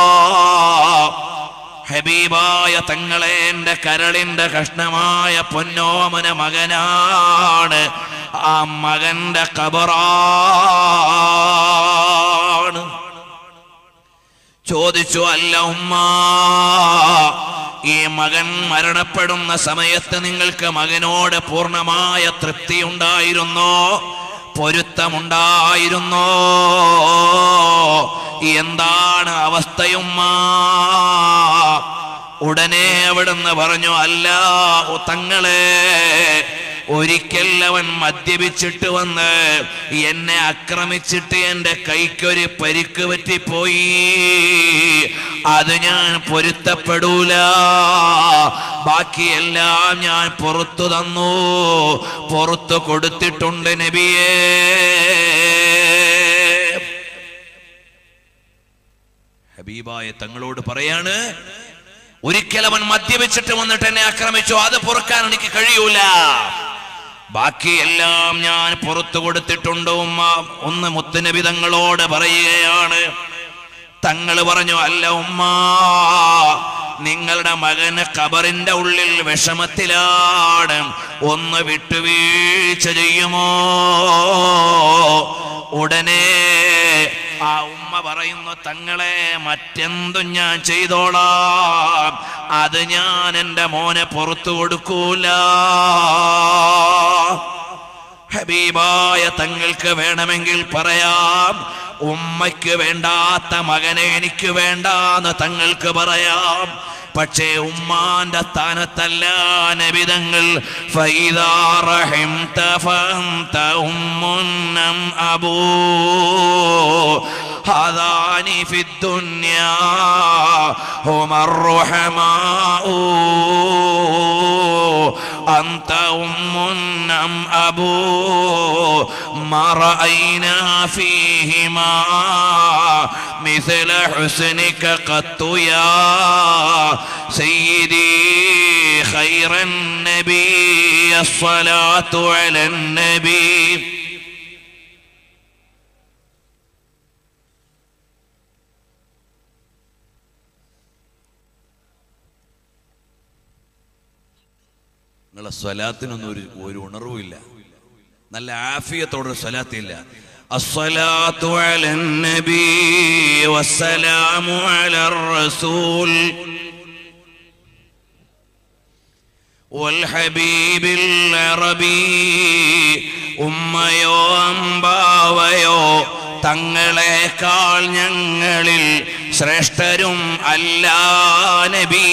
ഹബീബായ തങ്ങളെ എന്റെ കരളിന്റെ കഷ്ണമായ പൊന്നോമന മകനാണ് ആ മകന്റെ ഖബറാണ് ചോദിച്ചു അല്ല ഉമ്മ ഈ മകൻ മരണപ്പെടുന്ന സമയത്ത് നിങ്ങൾക്ക് മകനോട് പൂർണ്ണമായ തൃപ്തി ഉണ്ടായിരുന്നോ പൊരുത്തമുണ്ടായിരുന്നോ എന്താണ് അവസ്ഥയുമ്മ ഉടനെ അവിടുന്ന് പറഞ്ഞു അല്ല ഓ തങ്ങളെ ഒരിക്കൽ അവൻ മദ്യപിച്ചിട്ട് വന്ന് എന്നെ ആക്രമിച്ചിട്ട് എന്റെ കൈക്കൊരു പരിക്ക് പറ്റിപ്പോയി അത് ഞാൻ പൊരുത്തപ്പെടൂല ബാക്കിയെല്ലാം ഞാൻ പുറത്തു തന്നു പുറത്തു കൊടുത്തിട്ടുണ്ട് നബിയേ ഹബീബായ തങ്ങളോട് പറയാണ് ഒരിക്കൽ അവൻ മദ്യപിച്ചിട്ട് വന്നിട്ട് എന്നെ ആക്രമിച്ചു അത് പൊറുക്കാൻ എനിക്ക് കഴിയൂല ബാക്കിയെല്ലാം ഞാൻ പുറത്തു കൊടുത്തിട്ടുണ്ട് ഉമ്മ ഒന്ന് മുത്തുനബി തങ്ങളോട് പറയുകയാണ് തങ്ങൾ പറഞ്ഞു അല്ല ഉമ്മ നിങ്ങളുടെ മകന് ഖബറിന്റെ ഉള്ളിൽ വിഷമത്തിലാണ് ഒന്ന് വിട്ടുവീഴ്ച ചെയ്യുമോ ഉടനെ ആ ഉമ്മ പറയുന്നു തങ്ങളെ മറ്റെന്തും ഞാൻ ചെയ്തോളാം അത് ഞാൻ എൻ്റെ മോനെ പുറത്തു കൊടുക്കൂല ഹബീബായ തങ്ങൾക്ക് വേണമെങ്കിൽ പറയാം ഉമ്മയ്ക്ക് വേണ്ടാത്ത മകനെ എനിക്ക് വേണ്ടാന്ന് തങ്ങൾക്ക് പറയാം പക്ഷേ ഉമ്മാന്റെ സ്ഥാനത്തല്ല നബിതങ്ങൾ ഫൈദാ റഹിംത ഫഅന്ത ഉമ്മുന്നം അബൂ هذان في الدنيا هما الرحماء أنت أم أم أبو ما رأينا فيهما مثل حسنك قط يا سيدي خير النبي الصلاة على النبي നിങ്ങളെ സ്വലാത്തിനൊന്നും ഒരു ഒരു ഉണർവുമില്ല നല്ല ആഫിയത്തോടൊരു സ്വലാത്തില്ല الصلاة على النبي والسلام على الرسول والحبيب العربي ഉമ്മയോ അമ്പാവയോ തങ്ങളെക്കാൾ ഞങ്ങളിൽ ശ്രേഷ്ഠരും അല്ലാ നബി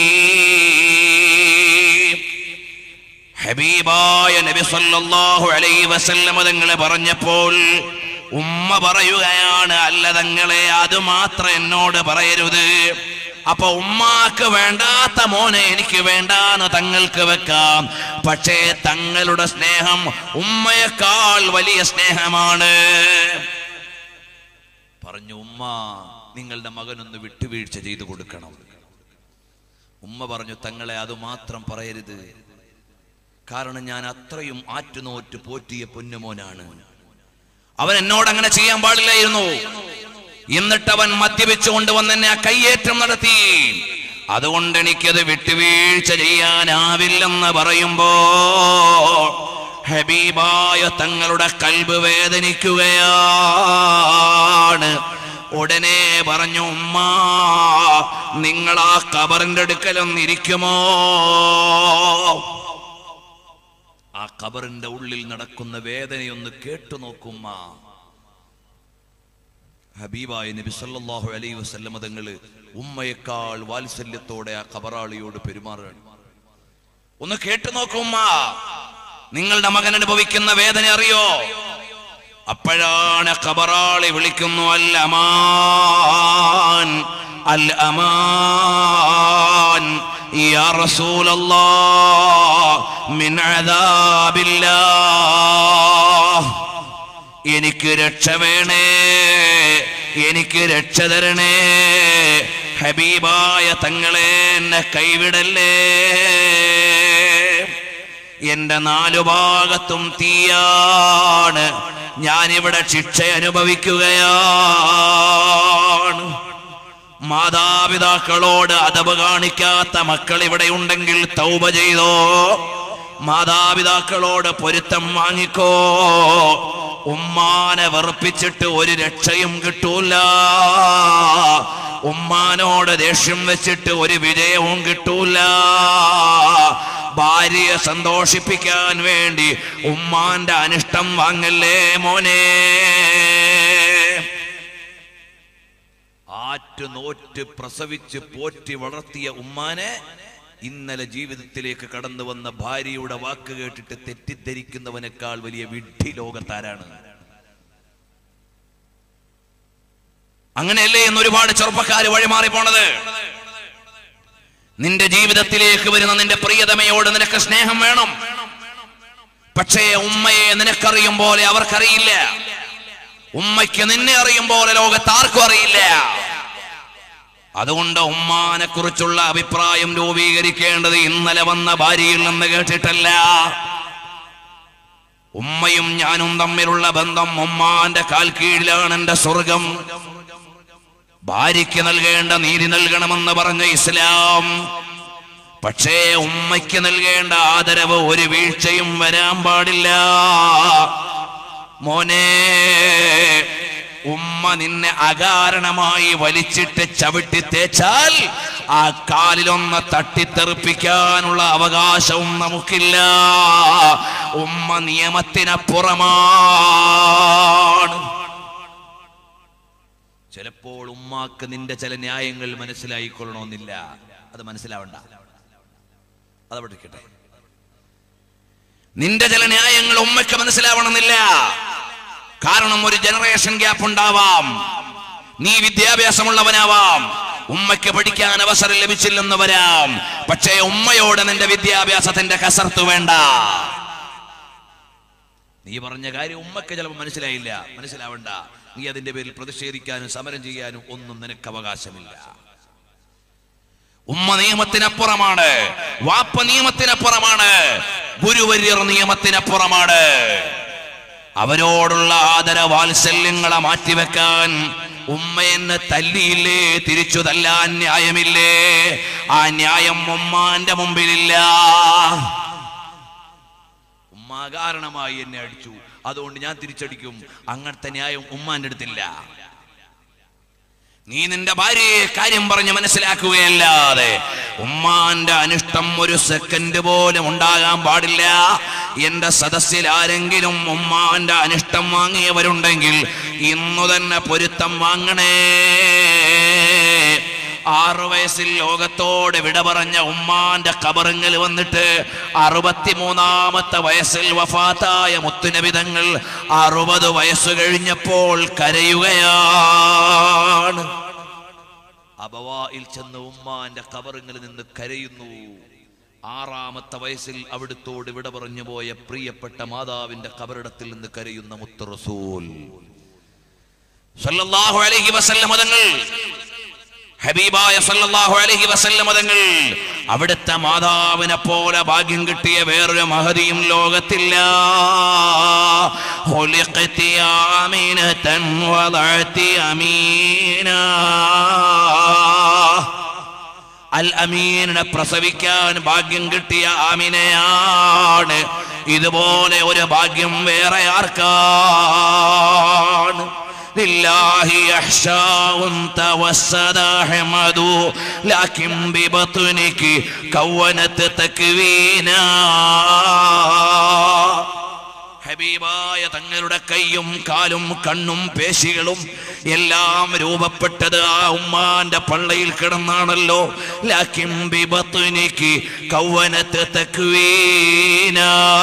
ഹബീബായ നബി സല്ലല്ലാഹു അലൈഹി വസല്ലമ തങ്ങളെ പറഞ്ഞപ്പോൾ ഉമ്മ പറയുകയാണ് അല്ല തങ്ങളെ അത് മാത്രം എന്നോട് പറയരുത് അപ്പൊ ഉമ്മാക്ക് വേണ്ടാത്ത മോനെ എനിക്ക് വേണ്ടാന്ന് തങ്ങൾക്ക് വെക്കാം പക്ഷേ തങ്ങളുടെ സ്നേഹം ഉമ്മയെക്കാൾ വലിയ സ്നേഹമാണ് പറഞ്ഞു ഉമ്മ നിങ്ങളുടെ മകനൊന്ന് വിട്ടുവീഴ്ച ചെയ്തു കൊടുക്കണം ഉമ്മ പറഞ്ഞു തങ്ങളെ അത് മാത്രം പറയരുത് കാരണം ഞാൻ അത്രയും ആറ്റുനോറ്റ് പോറ്റിയ പൊന്നുമോനാണ് അവൻ എന്നോട് അങ്ങനെ ചെയ്യാൻ പാടില്ലായിരുന്നു എന്നിട്ട് അവൻ മദ്യപിച്ചു കൊണ്ടുവന്ന് എന്നെ ആ കയ്യേറ്റം നടത്തി അതുകൊണ്ട് എനിക്കത് വിട്ടുവീഴ്ച ചെയ്യാനാവില്ലെന്ന് പറയുമ്പോ ഹബീബായ തങ്ങളുടെ കൽബ് വേദനിക്കുകയാണ് ഉടനെ പറഞ്ഞു ഉമ്മ നിങ്ങൾ ആ കബറിന്റെ അടുക്കലൊന്ന് ഇരിക്കുമോ ആ കബറിന്റെ ഉള്ളിൽ നടക്കുന്ന വേദനയൊന്ന് കേട്ടു നോക്കുമ്മ ഹബീബായ നബി സല്ലല്ലാഹു അലൈഹി വസല്ലമ തങ്ങള് ഉമ്മയേക്കാൾ വാത്സല്യത്തോടെ ആ കബറാളിയോട് പെരുമാറുകയാണ് ഒന്ന് കേട്ടു നോക്കുമ്മ നിങ്ങളുടെ മകൻ അനുഭവിക്കുന്ന വേദന അറിയോ അപ്പോഴാണ് ഖബറാളി വിളിക്കുന്നു അൽ അമാൻ അൽ അമാൻ യാ റസൂലല്ലാഹ് മിൻ അദാബില്ലാഹ് എനിക്ക് രക്ഷ വേണേ എനിക്ക് രക്ഷ തരണേ ഹബീബായ തങ്ങളെ എന്നെ കൈവിടല്ലേ എന്റെ നാലു ഭാഗത്തും തീയാണ് ഞാനിവിടെ ശിക്ഷ അനുഭവിക്കുകയാണ് മാതാപിതാക്കളോട് അതവ് കാണിക്കാത്ത മക്കൾ ഇവിടെ ഉണ്ടെങ്കിൽ തൗബ ചെയ്തോ മാതാപിതാക്കളോട് പൊരുത്തം വാങ്ങിക്കോ ഉമ്മാനെ വെറുപ്പിച്ചിട്ട് ഒരു രക്ഷയും കിട്ടൂല ഉമ്മാനോട് ദേഷ്യം വെച്ചിട്ട് ഒരു വിജയവും കിട്ടൂല ഭാര്യയെ സന്തോഷിപ്പിക്കാൻ വേണ്ടി ഉമ്മാന്റെ അനിഷ്ടം വാങ്ങല്ലേ മോനെ ആറ്റു നോറ്റ് പ്രസവിച്ച് പോറ്റി വളർത്തിയ ഉമ്മാനെ ഇന്നലെ ജീവിതത്തിലേക്ക് കടന്നു വന്ന ഭാര്യയുടെ വാക്ക് കേട്ടിട്ട് തെറ്റിദ്ധരിക്കുന്നവനേക്കാൾ വലിയ വിഡ്ഢി ലോകത്താരാണ് അങ്ങനെയല്ലേ എന്ന് ഒരുപാട് ചെറുപ്പക്കാർ വഴിമാറി പോണത് നിന്റെ ജീവിതത്തിലേക്ക് വരുന്ന നിന്റെ പ്രിയതമയോട് നിനക്ക് സ്നേഹം വേണം പക്ഷേ ഉമ്മയെ നിനക്കറിയും പോലെ അവർക്കറിയില്ല ഉമ്മയ്ക്ക് നിന്നെ അറിയും പോലെ ലോകത്ത് ആർക്കും അറിയില്ല അതുകൊണ്ട് ഉമ്മാനെ കുറിച്ചുള്ള അഭിപ്രായം രൂപീകരിക്കേണ്ടത് ഇന്നലെ വന്ന ഭാര്യയിൽ നിന്ന് കേട്ടിട്ടല്ല ഉമ്മയും ഞാനും തമ്മിലുള്ള ബന്ധം ഉമ്മാന്റെ കാൽ കീഴിലാണ് എന്റെ സ്വർഗം ഭാര്യയ്ക്ക് നൽകേണ്ട നീതി നൽകണമെന്ന് പറഞ്ഞ ഇസ്ലാം പക്ഷേ ഉമ്മയ്ക്ക് നൽകേണ്ട ആദരവ് ഒരു വീഴ്ചയും വരാൻ പാടില്ല മോനെ ഉമ്മ നിന്നെ അകാരണമായി വലിച്ചിട്ട് ചവിട്ടി തേച്ചാൽ ആ കാലിലൊന്ന് തട്ടിത്തെറിപ്പിക്കാനുള്ള അവകാശവും നമുക്കില്ല ഉമ്മ നിയമത്തിനപ്പുറമാണ് ചിലപ്പോൾ ഉമ്മാക്ക് നിന്റെ ചില ന്യായങ്ങൾ മനസ്സിലായിക്കൊള്ളണമെന്നില്ല അത് മനസ്സിലാവണ്ട അതവിടെ ഇരിക്കട്ടെ നിന്റെ ചില ന്യായങ്ങൾ ഉമ്മയ്ക്ക് മനസ്സിലാവണമെന്നില്ല കാരണം ഒരു ജനറേഷൻ ഗ്യാപ്പ് ഉണ്ടാവാം നീ വിദ്യാഭ്യാസമുള്ളവനാവാം ഉമ്മയ്ക്ക് പഠിക്കാൻ അവസരം ലഭിച്ചില്ലെന്ന് വരാം പക്ഷേ ഉമ്മയോട് നിന്റെ വിദ്യാഭ്യാസത്തിന്റെ കസർത്ത് വേണ്ട നീ പറഞ്ഞ കാര്യം ഉമ്മക്ക് ചിലപ്പോൾ മനസ്സിലായില്ല മനസ്സിലാവണ്ട നീ അതിന്റെ പേരിൽ പ്രതിഷേധിക്കാനും സമരം ചെയ്യാനും ഒന്നും നിനക്ക് അവകാശമില്ല ഉമ്മ നിയമത്തിനപ്പുറമാണ് വാപ്പ നിയമത്തിനപ്പുറമാണ് ഗുരുവര്യർ നിയമത്തിനപ്പുറമാണ് അവരോടുള്ള ആദര വാത്സല്യങ്ങളെ മാറ്റിവെക്കാൻ ഉമ്മ എന്നെ തല്ലിയില്ലേ തിരിച്ചു തല്ലാൻ ന്യായമില്ലേ ആ ന്യായം ഉമ്മാന്റെ മുമ്പിലില്ല കാരണമായി എന്നെ അടിച്ചു അതുകൊണ്ട് ഞാൻ തിരിച്ചടിക്കും അങ്ങനത്തെ ന്യായം ഉമ്മാന്റെ അടുത്തില്ല നീ നിന്റെ ഭാര്യയെ കാര്യം പറഞ്ഞ് മനസ്സിലാക്കുകയല്ലാതെ ഉമ്മാന്റെ അനിഷ്ടം ഒരു സെക്കൻഡ് പോലും ഉണ്ടാകാൻ പാടില്ല എന്റെ സദസ്സിൽ ആരെങ്കിലും ഉമ്മാന്റെ അനിഷ്ടം വാങ്ങിയവരുണ്ടെങ്കിൽ ഇന്നു തന്നെ പൊരുത്തം വാങ്ങണേ ആറു വയസ്സിൽ ലോകത്തോട് വിട പറഞ്ഞ ഉമ്മാന്റെ കബറിങ്ങൽ വന്നിട്ട് അറുപത്തിമൂന്നാമത്തെ വയസ്സിൽ വഫാത്തായ മുത്തുനബിതങ്ങൾ അറുപത് വയസ്സ് കഴിഞ്ഞപ്പോൾ കരയുകയാണ് അബവായിൽ ചെന്ന് ഉമ്മാന്റെ കബറിങ്ങിൽ നിന്ന് കരയുന്നു ആറാമത്തെ വയസ്സിൽ അവിടുത്തോട് വിട പറഞ്ഞു പോയ പ്രിയപ്പെട്ട മാതാവിന്റെ കബറിടത്തിൽ നിന്ന് കരയുന്ന മുത്ത് റസൂൽ സല്ലല്ലാഹു അലൈഹി വസല്ലം തങ്ങൾ ഹബീബായ സല്ലല്ലാഹു അലൈഹി വസല്ലം തങ്ങൾ അവിടുത്തെ മാതാവിനെ പോലെ ഭാഗ്യം കിട്ടിയ വേറൊരു മഹതിയും ലോകത്തില്ല ഖുലിഖതി ആമിനതൻ വദഅതി അമീനാ അൽ അമീനെ പ്രസവിക്കാൻ ഭാഗ്യം കിട്ടിയ ആമിനയാണ് ഇതുപോലെ ഒരു ഭാഗ്യം വേറെ ആർക്കാണ് لله أحشاء توسد أحمد لكن ببطنك كونت تكوينا ഹബീബായ തങ്ങളുടെ കൈയും കാലും കണ്ണും പേശികളും എല്ലാം രൂപപ്പെട്ടത് ആ ഉമ്മാന്റെ പള്ളയിൽ കിടന്നാണല്ലോ ലാക്കിം ബിബത്തുനിക്ക് കൗവനത്ത് തക്വീന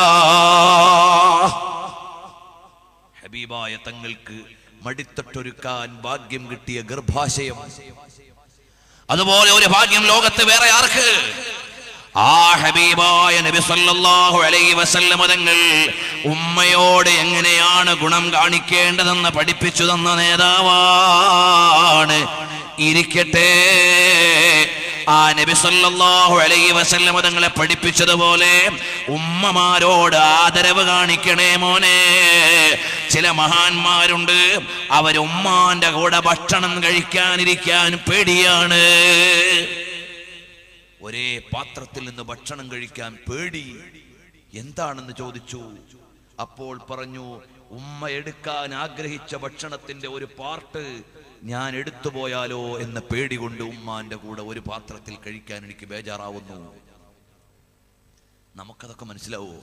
ഹബീബായ തങ്ങൾക്ക് മടിത്തട്ടൊരുക്കാൻ ഭാഗ്യം കിട്ടിയ ഗർഭാശയം അതുപോലെ ഒരു ഭാഗ്യം ലോകത്ത് വേറെ ആർക്ക് ആ ഹബീബായ നബി സല്ലല്ലാഹു അലൈഹി വസല്ലമ തങ്ങൾ ഉമ്മയോട് എങ്ങനെയാണ് ഗുണം കാണിക്കേണ്ടതെന്ന് പഠിപ്പിച്ചു തന്ന നേതാവാണ് ഇരിക്കട്ടെ ആ നബി സല്ലല്ലാഹു അലൈഹി വസല്ലമ തങ്ങളെ പഠിപ്പിച്ചതുപോലെ ഉമ്മമാരോട് ആദരവ് കാണിക്കണേ മോനെ ചില മഹാന്മാരുണ്ട് അവരുമ്മാന്റെ കൂടെ ഭക്ഷണം കഴിക്കാനിരിക്കാൻ പേടിയാണ് ഒരേ പാത്രത്തിൽ നിന്ന് ഭക്ഷണം കഴിക്കാൻ പേടി എന്താണെന്ന് ചോദിച്ചു അപ്പോൾ പറഞ്ഞു ഉമ്മ എടുക്കാൻ ആഗ്രഹിച്ച ഭക്ഷണത്തിന്റെ ഒരു പാർട്ട് ഞാൻ എടുത്തു പോയാലോ എന്ന പേടി കൊണ്ട് ഉമ്മാന്റെ കൂടെ ഒരു പാത്രത്തിൽ കഴിക്കാൻ എനിക്ക് ബേജാറാവുന്നു നമുക്കതൊക്കെ മനസ്സിലാവോ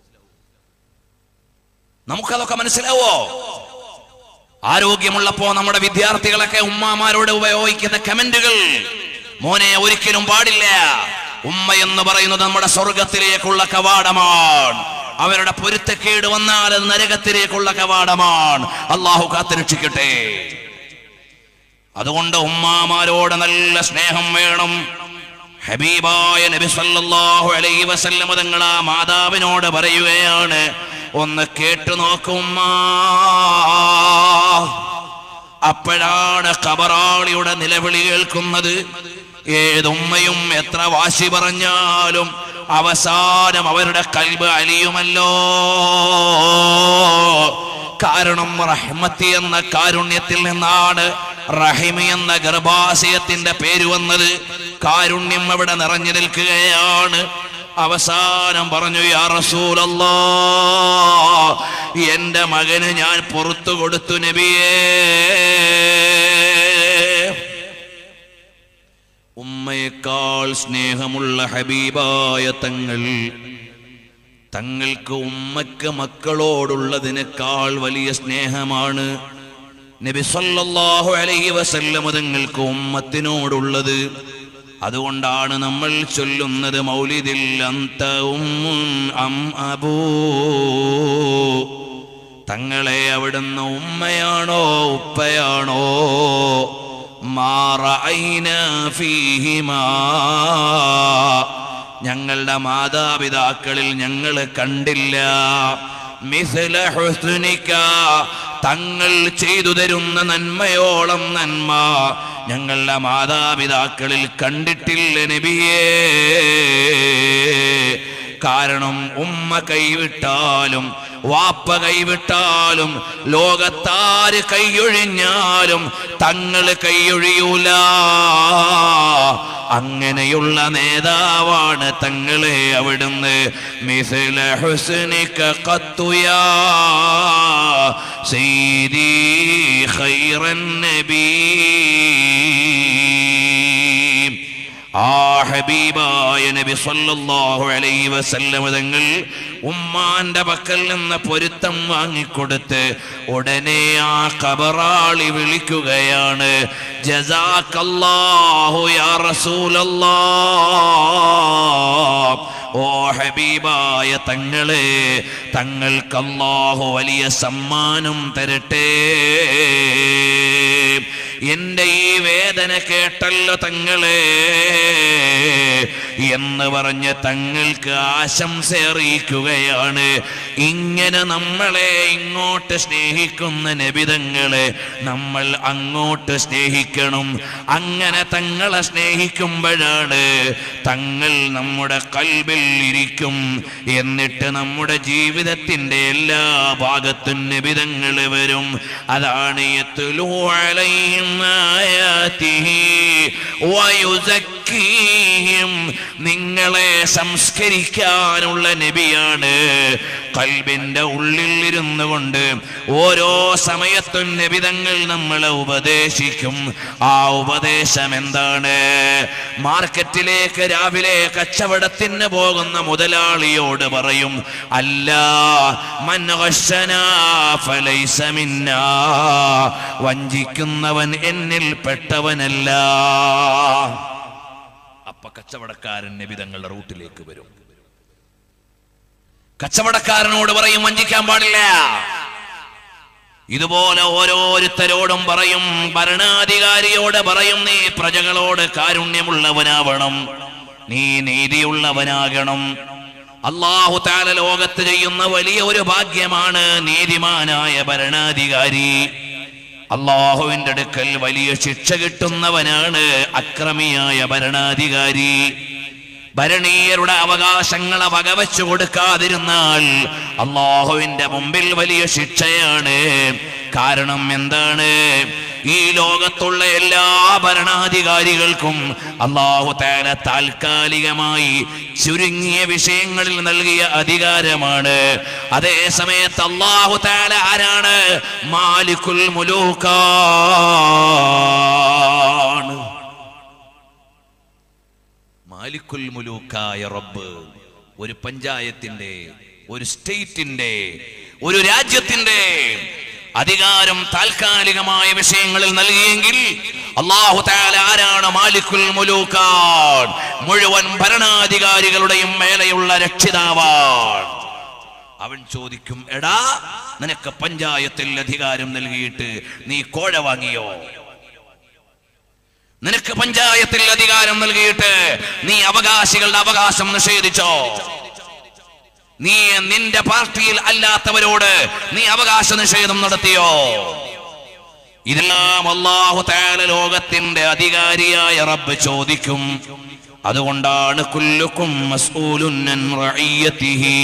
നമുക്കതൊക്കെ മനസ്സിലാവോ ആരോഗ്യമുള്ളപ്പോ നമ്മുടെ വിദ്യാർത്ഥികളൊക്കെ ഉമ്മാമാരോട് ഉപയോഗിക്കുന്ന കമന്റുകൾ മോനെ ഒരിക്കലും പാടില്ല ഉമ്മ എന്ന് പറയുന്നത് നമ്മുടെ സ്വർഗത്തിലേക്കുള്ള കവാടമാണ് അവരുടെ പൊരുത്തക്കേട് വന്നാൽ അത് നരകത്തിലേക്കുള്ള കവാടമാണ് അള്ളാഹു കാത്തുരക്ഷിക്കട്ടെ അതുകൊണ്ട് ഉമ്മാമാരോട് നല്ല സ്നേഹം വേണം ഹബീബായ നബി സല്ലല്ലാഹു അലൈഹി വസല്ലം തങ്ങൾ ആ മാതാവിനോട് പറയുകയാണ് ഒന്ന് കേട്ടു നോക്കുമ്മ അപ്പോഴാണ് കബറാളിയുടെ നിലവിളി കേൾക്കുന്നത് ഏതുമ്മയും എത്ര വാശി പറഞ്ഞാലും അവസാനം അവരുടെ കൽബ് അലിയുമല്ലോ കാരണം റഹ്മത്തി എന്ന കാരുണ്യത്തിൽ നിന്നാണ് റഹിമി എന്ന ഗർഭാശയത്തിന്റെ പേര് വന്നത് കാരുണ്യം അവിടെ നിറഞ്ഞു നിൽക്കുകയാണ് അവസാനം പറഞ്ഞു യാ റസൂലല്ലാ എന്റെ മകന് ഞാൻ പുറത്തു കൊടുത്തു നബിയേ ഉമ്മയേക്കാൾ സ്നേഹമുള്ള ഹബീബായ തങ്ങൾ തങ്ങൾക്ക് ഉമ്മക്ക് മക്കളോടുള്ളതിനേക്കാൾ വലിയ സ്നേഹമാണ് നബി സല്ലല്ലാഹു അലൈഹി വസല്ലം തങ്ങൾക്ക് ഉമ്മത്തിനോടുള്ളത് അതുകൊണ്ടാണ് നമ്മൾ ചൊല്ലുന്നത് മൗലിദിൽ അന്ത ഉമ്മുൻ അം അബൂ തങ്ങളെ അവിടുന്ന് ഉമ്മയാണോ ഉപ്പയാണോ മാറൈന ഫീഹിമാ ഞങ്ങളുടെ മാതാപിതാക്കളിൽ ഞങ്ങൾ കണ്ടില്ല മിഥില ഹുസ്നിക തങ്ങൾ ചെയ്തു തരുന്ന നന്മയോളം നന്മ ഞങ്ങളുടെ മാതാപിതാക്കളിൽ കണ്ടിട്ടില്ല നബിയേ കാരണം ഉമ്മ കൈവിട്ടാലും വാപ്പ കൈവിട്ടാലും ലോകത്താര് കൈയൊഴിഞ്ഞാലും തങ്ങള് കൈയൊഴിയൂല അങ്ങനെയുള്ള നേതാവാണ് തങ്ങളെ അവിടുന്ന് മിസില ഹുസ്നിക ഖത്തുയാ സീദി ഖൈറൻ നബീ ആ ഹബീബായ നബി സല്ലല്ലാഹു അലൈഹി വസല്ലം തങ്ങൾ ഉമ്മാന്റെ പക്കൽ നിന്ന് പൊരുത്തം വാങ്ങിക്കൊടുത്ത് ഉടനെ ആ കബറാളി വിളിക്കുകയാണ് ജസാക്കല്ലാഹു യാ റസൂലല്ലാഹ് ഓ ഹബീബായ തങ്ങളെ തങ്ങൾക്ക് അല്ലാഹു വലിയ സമ്മാനം തരട്ടെ എന്റെ ഈ വേദന കേട്ടല്ലോ തങ്ങളെ എന്ന് പറഞ്ഞ് തങ്ങൾക്ക് ആശംസ അറിയിക്കുകയാണ് ഇങ്ങനെ നമ്മളെ ഇങ്ങോട്ട് സ്നേഹിക്കുന്ന നബിതങ്ങളെ നമ്മൾ അങ്ങോട്ട് സ്നേഹിക്കണം അങ്ങനെ തങ്ങളെ സ്നേഹിക്കുമ്പോഴാണ് തങ്ങൾ നമ്മുടെ കൽബിൽ ഇരിക്കും എന്നിട്ട് നമ്മുടെ ജീവിതത്തിന്റെ എല്ലാ ഭാഗത്തും നബിതങ്ങൾ വരും അതാണ് യത്ലു അലൈഹിം ആയാതിഹി വയുസക്കീഹിം നിങ്ങളെ സംസ്കരിക്കാനുള്ള നബിയാണ് കൽബിന്റെ ഉള്ളിൽ ഇരുന്നു കൊണ്ട് ഓരോ സമയത്തും നബിതങ്ങൾ നമ്മളെ ഉപദേശിക്കും ആ ഉപദേശം എന്താണ് മാർക്കറ്റിലേക്ക് രാവിലെ കച്ചവടത്തിന് പോകുന്ന മുതലാളിയോട് പറയും അല്ല മൻ ഘശനാ ഫലൈസ മിന്നാ. വഞ്ചിക്കുന്നവൻ എന്നിൽ പെട്ടവനല്ല അപ്പ കച്ചവടക്കാരൻ നബിതങ്ങളുടെ റൂട്ടിലേക്ക് വരും കച്ചവടക്കാരനോട് പറയും വഞ്ചിക്കാൻ പാടില്ല ഇതുപോലെ ഓരോരുത്തരോടും പറയും ഭരണാധികാരിയോട് പറയും നീ പ്രജകളോട് കാരുണ്യമുള്ളവനാവണം നീ നീതിയുള്ളവനാകണം അള്ളാഹു താല ലോകത്ത് ചെയ്യുന്ന വലിയ ഒരു ഭാഗ്യമാണ് നീതിമാനായ ഭരണാധികാരി അള്ളാഹുവിന്റെ അടുക്കൽ വലിയ ശിക്ഷ കിട്ടുന്നവനാണ് അക്രമിയായ ഭരണാധികാരി ഭരണീയരുടെ അവകാശങ്ങളെ വകവെച്ചു കൊടുക്കാതിരുന്നാൽ അള്ളാഹുവിന്റെ മുമ്പിൽ വലിയ ശിക്ഷയാണ് കാരണം എന്താണ് ഈ ലോകത്തുള്ള എല്ലാ ഭരണാധികാരികൾക്കും അള്ളാഹു താല താൽക്കാലികമായി ചുരുങ്ങിയ വിഷയങ്ങളിൽ നൽകിയ അധികാരമാണ് അതേ സമയത്ത് അള്ളാഹു താല ആരാണ് മാലിക്കുൽ മുലൂക്കാണ് മാലിക്കുൽ മുലൂക്കായ റബ്ബ് ഒരു പഞ്ചായത്തിന്റെ ഒരു സ്റ്റേറ്റിന്റെ ഒരു രാജ്യത്തിന്റെ അധികാരം താൽക്കാലികമായ വിഷയങ്ങളിൽ നൽകിയെങ്കിൽ അള്ളാഹു താല ആരാണ് മാലിക്കുൽ മുലൂക്കാൻ മുഴുവൻ ഭരണാധികാരികളുടെയും മേലെയുള്ള രക്ഷിതാവാണ് അവൻ ചോദിക്കും എടാ നിനക്ക് പഞ്ചായത്തിൽ അധികാരം നൽകിയിട്ട് നീ കോഴ വാങ്ങിയോ നിനക്ക് പഞ്ചായത്തിൽ അധികാരം നൽകിയിട്ട് നീ അവകാശികളുടെ അവകാശം നിഷേധിച്ചോ നീ നിന്റെ പാർട്ടിയിൽ അല്ലാത്തവരോട് നീ അവകാശ നിഷേധം നടത്തിയോ ഇതെല്ലാം അള്ളാഹു താല ലോകത്തിന്റെ അധികാരിയായ റബ്ബ് ചോദിക്കും അതുകൊണ്ടാണ് കുല്ലുക്കും മസ്ഊലുൻ അൻ റഇയ്യതിഹി.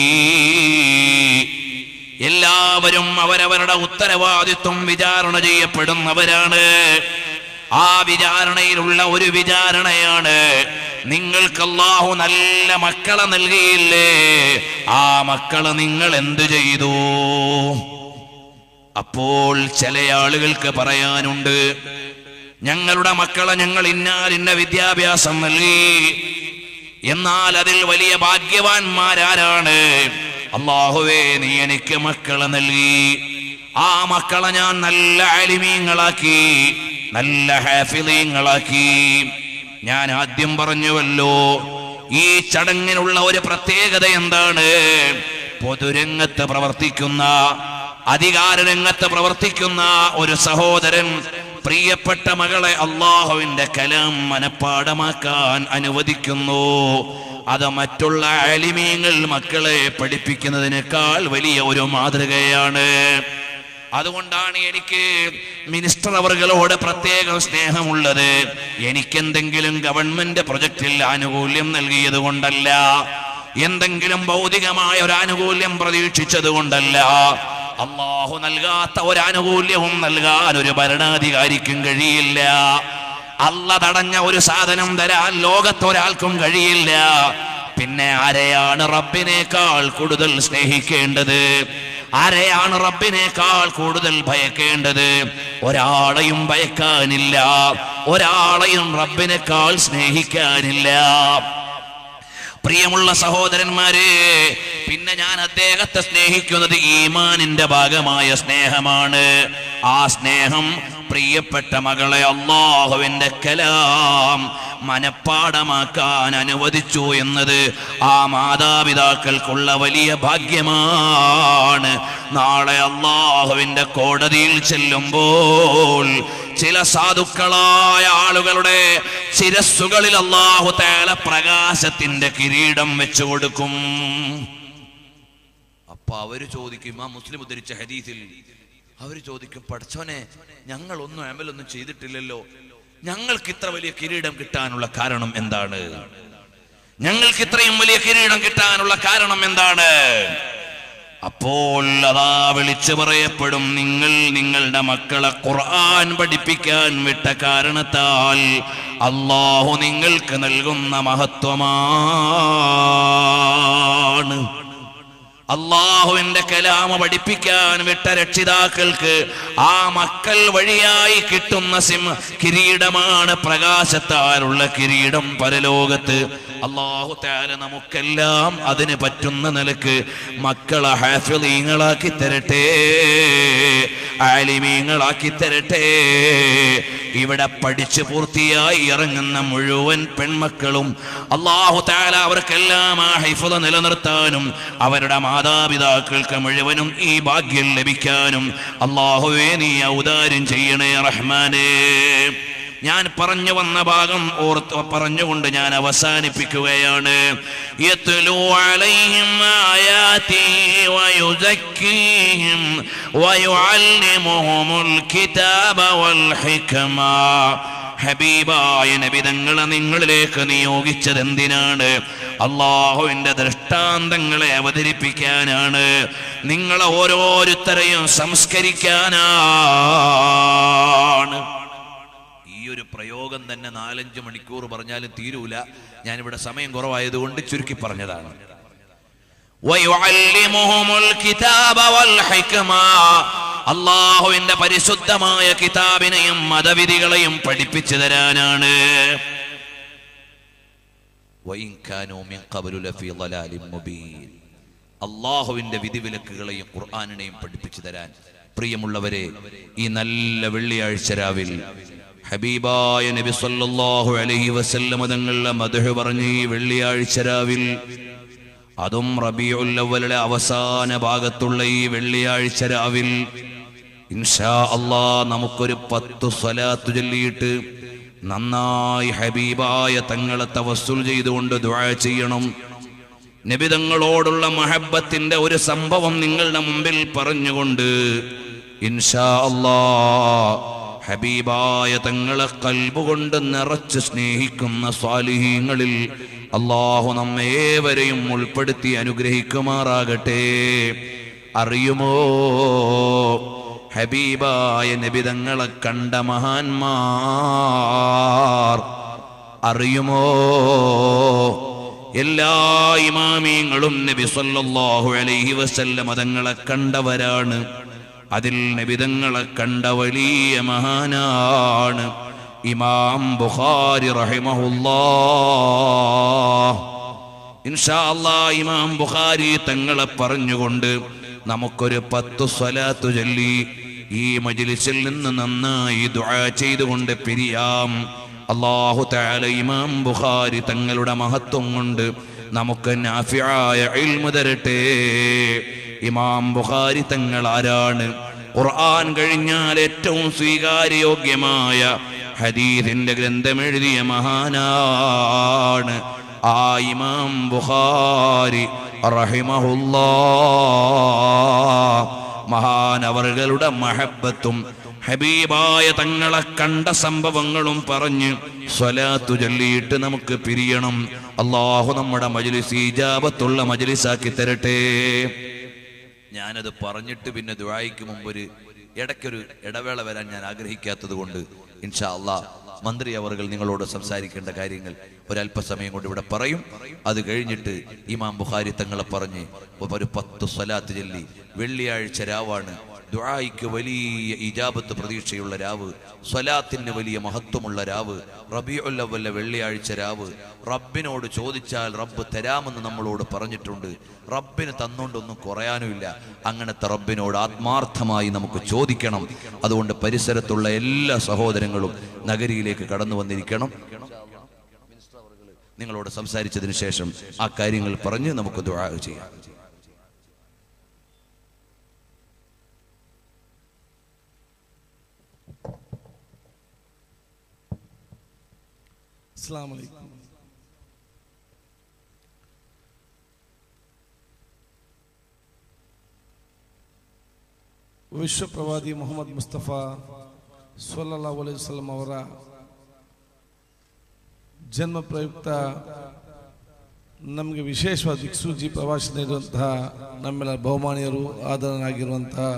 എല്ലാവരും അവരവരുടെ ഉത്തരവാദിത്വം വിചാരണ ചെയ്യപ്പെടുന്നവരാണ് ആ വിചാരണയിലുള്ള ഒരു വിചാരണയാണ് നിങ്ങൾക്ക് അല്ലാഹു നല്ല മക്കളെ നൽകിയില്ലേ ആ മക്കളെ നിങ്ങൾ എന്തു ചെയ്തു അപ്പോൾ ചില ആളുകൾക്ക് പറയാനുണ്ട് ഞങ്ങളുടെ മക്കളെ ഞങ്ങൾ ഇന്നാലിന്ന വിദ്യാഭ്യാസം നൽകി എന്നാൽ അതിൽ വലിയ ഭാഗ്യവാന്മാരാരാണ് അള്ളാഹുവേ നീ എനിക്ക് മക്കളെ നൽകി ആ മക്കളെ ഞാൻ നല്ല അലിമീങ്ങളാക്കി നല്ല ഹാഫിലീങ്ങളാക്കി ഞാൻ ആദ്യം പറഞ്ഞുവല്ലോ ഈ ചടങ്ങിനുള്ള ഒരു പ്രത്യേകത എന്താണ് പൊതുരംഗത്ത് പ്രവർത്തിക്കുന്ന അധികാര രംഗത്ത് പ്രവർത്തിക്കുന്ന ഒരു സഹോദരൻ പ്രിയപ്പെട്ട മകളെ അള്ളാഹുവിന്റെ കലാം മനഃപ്പാടമാക്കാൻ അനുവദിക്കുന്നു അത് മറ്റുള്ള അലിമീങ്ങൾ മക്കളെ പഠിപ്പിക്കുന്നതിനേക്കാൾ വലിയ ഒരു മാതൃകയാണ് അതുകൊണ്ടാണ് എനിക്ക് മിനിസ്റ്റർ അവറുകളോട് പ്രത്യേക സ്നേഹമുള്ളത് എനിക്കെന്തെങ്കിലും ഗവൺമെന്റ് പ്രൊജക്റ്റിൽ ആനുകൂല്യം നൽകിയത് കൊണ്ടല്ല എന്തെങ്കിലും ഭൗതികമായ ഒരു ആനുകൂല്യം പ്രതീക്ഷിച്ചത് കൊണ്ടല്ല അള്ളാഹു നൽകാത്ത ഒരു ആനുകൂല്യവും നൽകാൻ ഒരു ഭരണാധികാരിക്കും കഴിയില്ല അല്ല തടഞ്ഞ ഒരു സാധനം തരാൻ ലോകത്തൊരാൾക്കും കഴിയില്ല പിന്നെ ആരെയാണ് റബ്ബിനേക്കാൾ കൂടുതൽ സ്നേഹിക്കേണ്ടത് ആരെയാണ് റബ്ബിനേക്കാൾ കൂടുതൽ ഭയക്കേണ്ടത് ഒരാളെയും ഭയക്കാനില്ല ഒരാളെയും റബ്ബിനേക്കാൾ സ്നേഹിക്കാനില്ല പ്രിയമുള്ള സഹോദരന്മാരെ പിന്നെ ഞാൻ അദ്ദേഹത്തെ സ്നേഹിക്കുന്നത് ഈമാനിന്റെ ഭാഗമായ സ്നേഹമാണ് ആ സ്നേഹം പ്രിയപ്പെട്ട മകളെ അള്ളാഹുവിന്റെ കലാം മനപ്പാടമാക്കാൻ അനുവദിച്ചു എന്നത് ആ മാതാപിതാക്കൾക്കുള്ള വലിയ ഭാഗ്യമാണ് നാളെ അള്ളാഹുവിന്റെ കോടതിയിൽ ചെല്ലുമ്പോൾ ചില സാധുക്കളായ ആളുകളുടെ ശിരസ്സുകളിൽ അള്ളാഹു തേല പ്രകാശത്തിന്റെ കിരീടം വെച്ചു കൊടുക്കും അപ്പൊ അവര് ചോദിക്കും ആ മുസ്ലിം ഉദ്ധരിച്ച ഹദീസിൽ അവര് ചോദിക്കും പഠിച്ചോനെ ഞങ്ങൾ ഒന്നും അമലൊന്നും ചെയ്തിട്ടില്ലല്ലോ ഞങ്ങൾക്ക് ഇത്ര വലിയ കിരീടം കിട്ടാനുള്ള കാരണം എന്താണ് ഞങ്ങൾക്ക് ഇത്രയും വലിയ കിരീടം കിട്ടാനുള്ള കാരണം എന്താണ് അപ്പോൾ അതാ വിളിച്ചു പറയപ്പെടും നിങ്ങൾ നിങ്ങളുടെ മക്കളെ ഖുർആൻ പഠിപ്പിക്കാൻ വിട്ട കാരണത്താൽ അള്ളാഹു നിങ്ങൾക്ക് നൽകുന്ന മഹത്വമാണ് അള്ളാഹുവിന്റെ കലാമ പഠിപ്പിക്കാൻ വിട്ട രക്ഷിതാക്കൾക്ക് ആ മക്കൾ വഴിയായി കിട്ടുന്ന സിം കിരീടമാണ് പ്രകാശത്താലുള്ള കിരീടം പരലോകത്ത് അള്ളാഹു താല നമുക്കെല്ലാം അതിന് പറ്റുന്ന നിലക്ക് മക്കളെ ഹാഫിളീങ്ങളാക്കി തരട്ടെ ആലിമീങ്ങളാക്കി തരട്ടെ ഇവിടെ പഠിച്ചു പൂർത്തിയായി ഇറങ്ങുന്ന മുഴുവൻ പെൺമക്കളും അള്ളാഹു താല അവർക്കെല്ലാം ആ ഹൈഫുത നിലനിർത്താനും അവരുടെ മാതാപിതാക്കൾക്ക് മുഴുവനും ഈ ഭാഗ്യം ലഭിക്കാനും അള്ളാഹുവേ നീ ഔദാര്യം ചെയ്യണേ റഹ്മാനേ ഞാൻ പറഞ്ഞു വന്ന ഭാഗം ഓർത്ത് പറഞ്ഞുകൊണ്ട് ഞാൻ അവസാനിപ്പിക്കുകയാണ് യത്ലു അലൈഹിം ആയാതി വയുസക്കീഹിം വയുഅല്ലിമുഹുമുൽ കിതാബ വൽ ഹിക്മ ഹബീബായ നബിതങ്ങളെ നിങ്ങളിലേക്ക് നിയോഗിച്ചത് എന്തിനാണ് അള്ളാഹുവിന്റെ ദൃഷ്ടാന്തങ്ങളെ അവതരിപ്പിക്കാനാണ് നിങ്ങളെ ഓരോരുത്തരെയും സംസ്കരിക്കാനാണ് ഈ ഒരു പ്രയോഗം തന്നെ നാലഞ്ച് മണിക്കൂർ പറഞ്ഞാലും തീരൂല ഞാനിവിടെ സമയം കുറവായതുകൊണ്ട് ചുരുക്കി പറഞ്ഞതാണ് വയുഅല്ലിമുഹുമുൽ കിതാബ വൽ ഹിക്മ. അള്ളാഹുവിന്റെ പരിശുദ്ധമായ കിതാബിനെയും മതവിധികളെയും പഠിപ്പിച്ചു തരാനാണ് വഇൻ കാനൂ മിൻ ഖബ്ലു ലഫീ ളലാലിൻ മുബീൻ. അള്ളാഹുവിന്റെ വിധിവിലക്കുകളെയും ഖുർആാനിനെയും പഠിപ്പിച്ചു തരാൻ പ്രിയമുള്ളവരെ ഈ നല്ല വെള്ളിയാഴ്ച രാവിൽ ഹബീബായ നബി സല്ലല്ലാഹു അലൈഹി വസല്ലമ തങ്ങളുടെ മധു പറഞ്ഞ് ഈ വെള്ളിയാഴ്ച രാവിൽ അതും റബീഉൽ അവ്വലിലെ അവസാന ഭാഗത്തുള്ള ഈ വെള്ളിയാഴ്ച രാവിൽ ഇൻഷാ അള്ളാ നമുക്കൊരു പത്ത് സ്വലാത്ത് ചൊല്ലിയിട്ട് നന്നായി ഹബീബായ തങ്ങളെ തവസ്സുൽ ചെയ്തുകൊണ്ട് ദുആ ചെയ്യണം നബിതങ്ങളോടുള്ള മഹബത്തിന്റെ ഒരു സംഭവം നിങ്ങളുടെ മുമ്പിൽ പറഞ്ഞുകൊണ്ട് ഇൻഷാ അള്ളാ ഹബീബായ തങ്ങളെ കൽബുകൊണ്ട് നിറച്ച് സ്നേഹിക്കുന്ന സ്വാലിഹീങ്ങളിൽ അള്ളാഹു നമ്മേവരെയും ഉൾപ്പെടുത്തി അനുഗ്രഹിക്കുമാറാകട്ടെ അറിയുമോ ഹബീബായ നബിതങ്ങളെ കണ്ട മഹാന്മാർ അറിയുമോ എല്ലാ ഇമാമിയങ്ങളും നബി സല്ലല്ലാഹു അലൈഹി വസല്ലം തങ്ങളെ കണ്ടവരാണ് അതിൽ നബിതങ്ങളെ കണ്ട വലിയ മഹാനാണ് ഇമാം ബുഖാരി റഹിമഹുല്ലാ ഇൻഷാ അല്ലാ ഇമാം ബുഖാരി തങ്ങളെ പറഞ്ഞുകൊണ്ട് നമുക്കൊരു പത്തു സ്വലാത്തു ചൊല്ലി ഈ മജ്ലിസിൽ നിന്ന് നന്നായി ദുആ ചെയ്തുകൊണ്ട് പിരിയാം അള്ളാഹു തആല ഇമാം ബുഖാരി തങ്ങളുടെ മഹത്വം കൊണ്ട് നമുക്ക് നാഫിയായ ഇൽമു തരട്ടെ ഇമാം ബുഖാരി തങ്ങൾ ആരാണ് ഖുർആൻ കഴിഞ്ഞാൽ ഏറ്റവും സ്വീകാര്യോഗ്യമായ ഹദീസിന്റെ ഗ്രന്ഥം എഴുതിയ മഹാനാണ് ആ ഇമാം ബുഖാരി റഹിമഹുല്ലാ മഹാനവറുകളുടെ മഹബത്തും ഹബീബായ തങ്ങളെ കണ്ട സംഭവങ്ങളും പറഞ്ഞ് സ്വലാത്തു ചൊല്ലിയിട്ട് നമുക്ക് പിരിയണം അള്ളാഹു നമ്മുടെ മജ്ലിസ് ഈജാബത്തുള്ള മജ്ലിസാക്കി തരട്ടെ ഞാനത് പറഞ്ഞിട്ട് പിന്നെ ദുആയ്ക്ക് മുമ്പ് ഒരു ഇടയ്ക്കൊരു ഇടവേള വരാൻ ഞാൻ ആഗ്രഹിക്കാത്തത് കൊണ്ട് ഇൻഷാ അള്ളാ മന്ത്രി അവർകൾ നിങ്ങളോട് സംസാരിക്കേണ്ട കാര്യങ്ങൾ ഒരല്പസമയം കൊണ്ട് ഇവിടെ പറയും അത് കഴിഞ്ഞിട്ട് ഇമാം ബുഖാരി തങ്ങളെ പറഞ്ഞ് ഒരു പത്ത് സ്വലാത്ത് ചൊല്ലി വെള്ളിയാഴ്ച രാവാണ് ദുആയ്ക്ക് വലിയ ഇജാബത്ത് പ്രതീക്ഷയുള്ള രാവ് സ്വലാത്തിന് വലിയ മഹത്വമുള്ള രാവ് റബിയുൽ അവ്വലിലെ വെള്ളിയാഴ്ച രാവ് റബ്ബിനോട് ചോദിച്ചാൽ റബ്ബ് തരാമെന്ന് നമ്മളോട് പറഞ്ഞിട്ടുണ്ട് റബ്ബിന് തന്നുകൊണ്ടൊന്നും കുറയാനുമില്ല അങ്ങനത്തെ റബ്ബിനോട് ആത്മാർത്ഥമായി നമുക്ക് ചോദിക്കണം അതുകൊണ്ട് പരിസരത്തുള്ള എല്ലാ സഹോദരങ്ങളും നഗരിയിലേക്ക് കടന്നു വന്നിരിക്കണം നിങ്ങളോട് സംസാരിച്ചതിന് ശേഷം ആ കാര്യങ്ങൾ പറഞ്ഞ് നമുക്ക് ദുആ ചെയ്യാം അസ്സാം വലൈക്കും ವಿಶ್ವಪ್ರವಾದಿ ಮೊಹಮ್ಮದ್ ಮುಸ್ತಫಾ ಸೊಲ್ಲಾ ವಸಲಂ ಅವರ ಜನ್ಮ ಪ್ರಯುಕ್ತ ನಮಗೆ ವಿಶೇಷವಾದ ದಿಕ್ಸೂಜಿ ಪ್ರವಾಸ ನೀಡುವಂತಹ ನಮ್ಮೆಲ್ಲ ಬಹುಮಾನೀಯರು ಆದರಣರಾಗಿರುವಂತಹ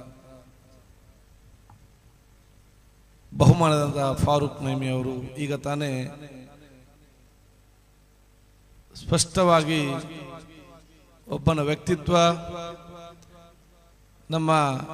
ಬಹುಮಾನದಂತಹ ಫಾರೂಕ್ ನೈಮಿ ಅವರು ಈಗ ತಾನೇ ಸ್ಪಷ್ಟವಾಗಿ ಒಬ್ಬನ ವ್ಯಕ್ತಿತ್ವ ನಮ್ಮ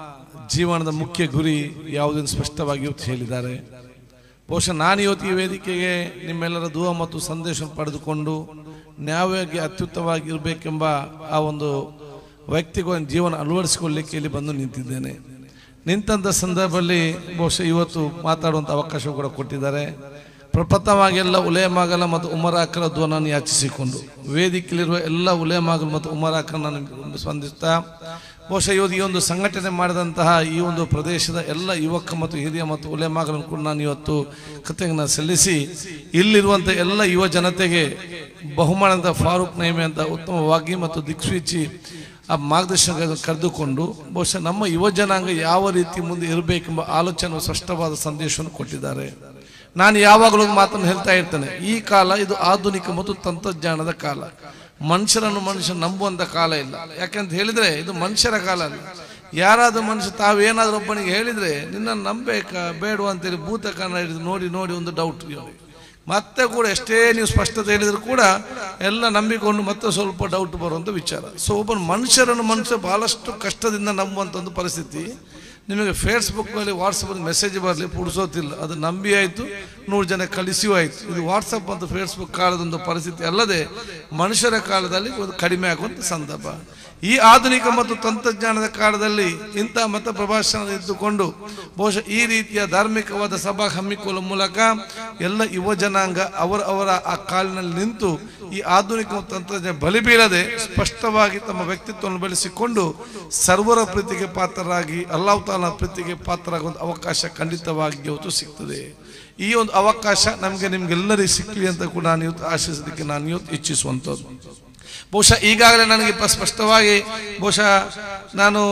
ಜೀವನದ ಮುಖ್ಯ ಗುರಿ ಯಾವುದೆಂದು ಸ್ಪಷ್ಟವಾಗಿ ಇವತ್ತು ಹೇಳಿದ್ದಾರೆ ಬಹುಶಃ ನಾನು ಇವತ್ತು ಈ ವೇದಿಕೆಗೆ ನಿಮ್ಮೆಲ್ಲರ ದೂರ ಮತ್ತು ಸಂದೇಶ ಪಡೆದುಕೊಂಡು ನ್ಯಾಯವಾಗಿ ಅತ್ಯುತ್ತಮವಾಗಿ ಇರಬೇಕೆಂಬ ಆ ಒಂದು ವ್ಯಕ್ತಿಗಳ ಜೀವನ ಅಳವಡಿಸಿಕೊಳ್ಳಿಕ್ಕೆ ಇಲ್ಲಿ ಬಂದು ನಿಂತಿದ್ದೇನೆ ನಿಂತಂಥ ಸಂದರ್ಭದಲ್ಲಿ ಬಹುಶಃ ಇವತ್ತು ಮಾತಾಡುವಂಥ ಅವಕಾಶ ಕೂಡ ಕೊಟ್ಟಿದ್ದಾರೆ ಪ್ರಪ್ರಥಮವಾಗಿ ಎಲ್ಲ ಉಲೇಮಾಗಲ ಮತ್ತು ಉಮರಾಕರ ಧ್ವನನ್ನು ಯಾಚಿಸಿಕೊಂಡು ವೇದಿಕೆಯಲ್ಲಿರುವ ಎಲ್ಲ ಉಲೇಮಾಗಲು ಮತ್ತು ಉಮರಾಕರನ್ನು ಸ್ಪಂದಿಸ್ತಾ ಬಹುಶಃ ಇವತ್ತು ಈ ಒಂದು ಸಂಘಟನೆ ಮಾಡಿದಂತಹ ಈ ಒಂದು ಪ್ರದೇಶದ ಎಲ್ಲ ಯುವಕ ಮತ್ತು ಹಿರಿಯ ಮತ್ತು ಉಲೇಮಾಗಲನ್ನು ಕೂಡ ನಾನು ಇವತ್ತು ಕೃತಜ್ಞ ಸಲ್ಲಿಸಿ ಇಲ್ಲಿರುವಂಥ ಎಲ್ಲ ಯುವ ಜನತೆಗೆ ಬಹುಮಾನದ ಫಾರೂಕ್ ನೈಮೆ ಅಂತ ಉತ್ತಮವಾಗಿ ಮತ್ತು ದಿಕ್ಸೂಚಿ ಆ ಮಾರ್ಗದರ್ಶನ ಕರೆದುಕೊಂಡು ಬಹುಶಃ ನಮ್ಮ ಯುವ ಜನಾಂಗ ಯಾವ ರೀತಿ ಮುಂದೆ ಇರಬೇಕೆಂಬ ಆಲೋಚನೆ ಸ್ಪಷ್ಟವಾದ ಸಂದೇಶವನ್ನು ಕೊಟ್ಟಿದ್ದಾರೆ ನಾನು ಯಾವಾಗಲೂ ಒಂದು ಮಾತನ್ನು ಹೇಳ್ತಾ ಇರ್ತೇನೆ ಈ ಕಾಲ ಇದು ಆಧುನಿಕ ಮತ್ತು ತಂತ್ರಜ್ಞಾನದ ಕಾಲ ಮನುಷ್ಯರನ್ನು ಮನುಷ್ಯ ನಂಬುವಂತ ಕಾಲ ಇಲ್ಲ ಯಾಕಂತ ಹೇಳಿದ್ರೆ ಇದು ಮನುಷ್ಯರ ಕಾಲ ಅಲ್ಲ ಯಾರಾದ್ರೂ ಮನುಷ್ಯ ತಾವೇನಾದ್ರೂ ಒಬ್ಬನಿಗೆ ಹೇಳಿದ್ರೆ ನಿನ್ನ ನಂಬೇಕಾ ಬೇಡ ಅಂತೇಳಿ ಭೂತ ಕನ್ನಡ ಹಿಡಿದು ನೋಡಿ ನೋಡಿ ಒಂದು ಡೌಟ್ ಮತ್ತೆ ಕೂಡ ಎಷ್ಟೇ ನೀವು ಸ್ಪಷ್ಟತೆ ಹೇಳಿದ್ರು ಕೂಡ ಎಲ್ಲ ನಂಬಿಕೊಂಡು ಮತ್ತೆ ಸ್ವಲ್ಪ ಡೌಟ್ ಬರುವಂತ ವಿಚಾರ ಸೊ ಒಬ್ಬ ಮನುಷ್ಯರನ್ನು ಮನುಷ್ಯ ಬಹಳಷ್ಟು ಕಷ್ಟದಿಂದ ನಂಬುವಂತ ಒಂದು ಪರಿಸ್ಥಿತಿ ನಿಮಗೆ ಫೇಸ್ಬುಕ್ನಲ್ಲಿ ವಾಟ್ಸಪ್ಪಲ್ಲಿ ಮೆಸೇಜ್ ಬರಲಿ ಪುಡಿಸೋತಿಲ್ಲ ಅದು ನಂಬಿ ಆಯಿತು ನೂರು ಜನ ಕಳಿಸಿಯೂ ಆಯಿತು ಇದು ವಾಟ್ಸಪ್ ಮತ್ತು ಫೇಸ್ಬುಕ್ ಕಾಲದೊಂದು ಪರಿಸ್ಥಿತಿ ಅಲ್ಲದೆ ಮನುಷ್ಯರ ಕಾಲದಲ್ಲಿ ಒಂದು ಕಡಿಮೆ ಆಗುವಂಥ ಸಂದರ್ಭ ಈ ಆಧುನಿಕ ಮತ್ತು ತಂತ್ರಜ್ಞಾನದ ಕಾಲದಲ್ಲಿ ಇಂಥ ಮತ ಪ್ರಭಾಷಣ ಇದ್ದುಕೊಂಡು ಬಹುಶಃ ಈ ರೀತಿಯ ಧಾರ್ಮಿಕವಾದ ಸಭಾ ಹಮ್ಮಿಕೊಳ್ಳುವ ಮೂಲಕ ಎಲ್ಲ ಯುವ ಜನಾಂಗ ಅವರ ಅವರ ಆ ಕಾಲಿನಲ್ಲಿ ನಿಂತು ಈ ಆಧುನಿಕ ಮತ್ತು ತಂತ್ರಜ್ಞಾನ ಬಲಿ ಬೀಳದೆ ಸ್ಪಷ್ಟವಾಗಿ ತಮ್ಮ ವ್ಯಕ್ತಿತ್ವವನ್ನು ಬೆಳೆಸಿಕೊಂಡು ಸರ್ವರ ಪ್ರೀತಿಗೆ ಪಾತ್ರರಾಗಿ ಅಲ್ಲಾಹ್ ತಾಲ ಪ್ರೀತಿಗೆ ಪಾತ್ರರಾಗುವಂಥ ಅವಕಾಶ ಖಂಡಿತವಾಗಿ ಇವತ್ತು ಸಿಗ್ತದೆ ಈ ಒಂದು ಅವಕಾಶ ನಮಗೆ ನಿಮ್ಗೆಲ್ಲರಿಗೂ ಸಿಕ್ಕಲಿ ಅಂತ ಕೂಡ ನಾನು ಇವತ್ತು ಆಶಿಸೋದಕ್ಕೆ ನಾನು ಇವತ್ತು ಇಚ್ಛಿಸುವಂಥದ್ದು ಬಹುಶಃ ಈಗಾಗಲೇ ನನಗೆ ಪ- ಸ್ಪಷ್ಟವಾಗಿ ಬಹುಶಃ ನಾನು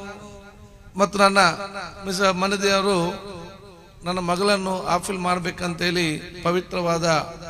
ಮತ್ತು ನನ್ನ ಮಿಸ್ ಮನದಿಯವರು ನನ್ನ ಮಗಳನ್ನು ಆಫಿಲ್ ಮಾಡಬೇಕಂತೇಳಿ ಪವಿತ್ರವಾದ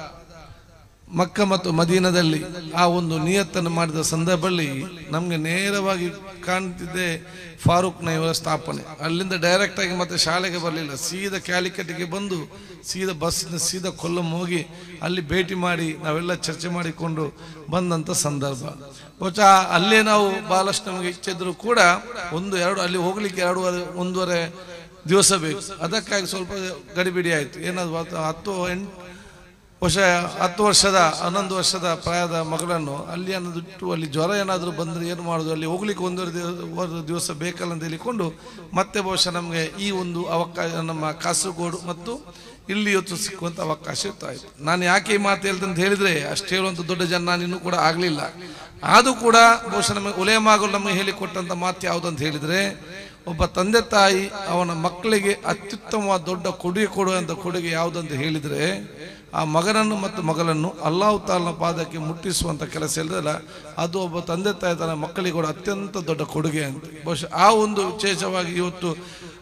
ಮಕ್ಕ ಮತ್ತು ಮದೀನದಲ್ಲಿ ಆ ಒಂದು ನಿಯತ್ತನ್ನು ಮಾಡಿದ ಸಂದರ್ಭದಲ್ಲಿ ನಮಗೆ ನೇರವಾಗಿ ಕಾಣ್ತಿದ್ದೆ ಫಾರೂಕ್ ನೈವರ ಸ್ಥಾಪನೆ ಅಲ್ಲಿಂದ ಡೈರೆಕ್ಟ್ ಆಗಿ ಮತ್ತೆ ಶಾಲೆಗೆ ಬರಲಿಲ್ಲ ಸೀದಾ ಕ್ಯಾಲಿಕಟ್ಗೆ ಬಂದು ಸೀದಾ ಬಸ್ನ ಸೀದಾ ಕೊಲ್ಲಂ ಹೋಗಿ ಅಲ್ಲಿ ಭೇಟಿ ಮಾಡಿ ನಾವೆಲ್ಲ ಚರ್ಚೆ ಮಾಡಿಕೊಂಡು ಬಂದಂಥ ಸಂದರ್ಭ ಬಹುಶಃ ಅಲ್ಲೇ ನಾವು ಬಹಳಷ್ಟು ನಮಗೆ ಇಚ್ಛೆ ಇದ್ರೂ ಕೂಡ ಒಂದು ಎರಡು ಅಲ್ಲಿ ಹೋಗ್ಲಿಕ್ಕೆ ಎರಡೂವರೆ ಒಂದೂವರೆ ದಿವಸ ಬೇಕು ಅದಕ್ಕಾಗಿ ಸ್ವಲ್ಪ ಗಡಿಬಿಡಿ ಆಯಿತು ಏನಾದ್ರು ಹತ್ತು- ಹತ್ತು ಎಂಟು ಬಹುಶಃ ಹತ್ತು ವರ್ಷದ ಹನ್ನೊಂದು ವರ್ಷದ ಪ್ರಾಯದ ಮಗಳನ್ನು ಅಲ್ಲಿ ಅನ್ನೋದು ಇಟ್ಟು ಅಲ್ಲಿ ಜ್ವರ ಏನಾದರೂ ಬಂದರೆ ಏನು ಮಾಡೋದು ಅಲ್ಲಿ ಹೋಗ್ಲಿಕ್ಕೆ ಒಂದೂವರೆ ದಿವ- ಒಂದು ದಿವಸ ಬೇಕಲ್ಲ ಅಂತ ಹೇಳಿಕೊಂಡು ಮತ್ತೆ ಬಹುಶಃ ನಮಗೆ ಈ ಒಂದು ಅವಕಾಶ ನಮ್ಮ ಕಾಸರಗೋಡು ಮತ್ತು ಇಲ್ಲಿ ಇವತ್ತು ಸಿಕ್ಕುವಂಥ ಅವಕಾಶ ಇತ್ತಾಯಿತು ನಾನು ಯಾಕೆ ಈ ಮಾತು ಹೇಳ್ತೇನೆ ಅಂತ ಹೇಳಿದ್ರೆ ಅಷ್ಟು ಹೇಳುವಂಥ ದೊಡ್ಡ ಜನ ನಾನು ಇನ್ನೂ ಕೂಡ ಆಗಲಿಲ್ಲ ಆದರೂ ಕೂಡ ಬಹುಶಃ ನಮಗೆ ಉಲೇಮಾಗಲು ನಮಗೆ ಹೇಳಿಕೊಟ್ಟಂಥ ಮಾತು ಯಾವುದಂತ ಹೇಳಿದ್ರೆ ಒಬ್ಬ ತಂದೆ ತಾಯಿ ಅವನ ಮಕ್ಕಳಿಗೆ ಅತ್ಯುತ್ತಮವಾದ ದೊಡ್ಡ ಕೊಡುಗೆ ಕೊಡುವಂಥ ಕೊಡುಗೆ ಯಾವುದಂತ ಹೇಳಿದ್ರೆ ಆ ಮಗನನ್ನು ಮತ್ತು ಮಗಳನ್ನು ಅಲ್ಲಾಹ್ ತಾಲನ ಪಾದಕ್ಕೆ ಮುಟ್ಟಿಸುವಂಥ ಕೆಲಸ ಇಲ್ಲದಲ್ಲ ಅದು ಒಬ್ಬ ತಂದೆ ತಾಯಿ ತನ್ನ ಮಕ್ಕಳಿಗೆ ಕೂಡ ಅತ್ಯಂತ ದೊಡ್ಡ ಕೊಡುಗೆ ಅಂತ ಬಹುಶಃ ಆ ಒಂದು ವಿಶೇಷವಾಗಿ ಇವತ್ತು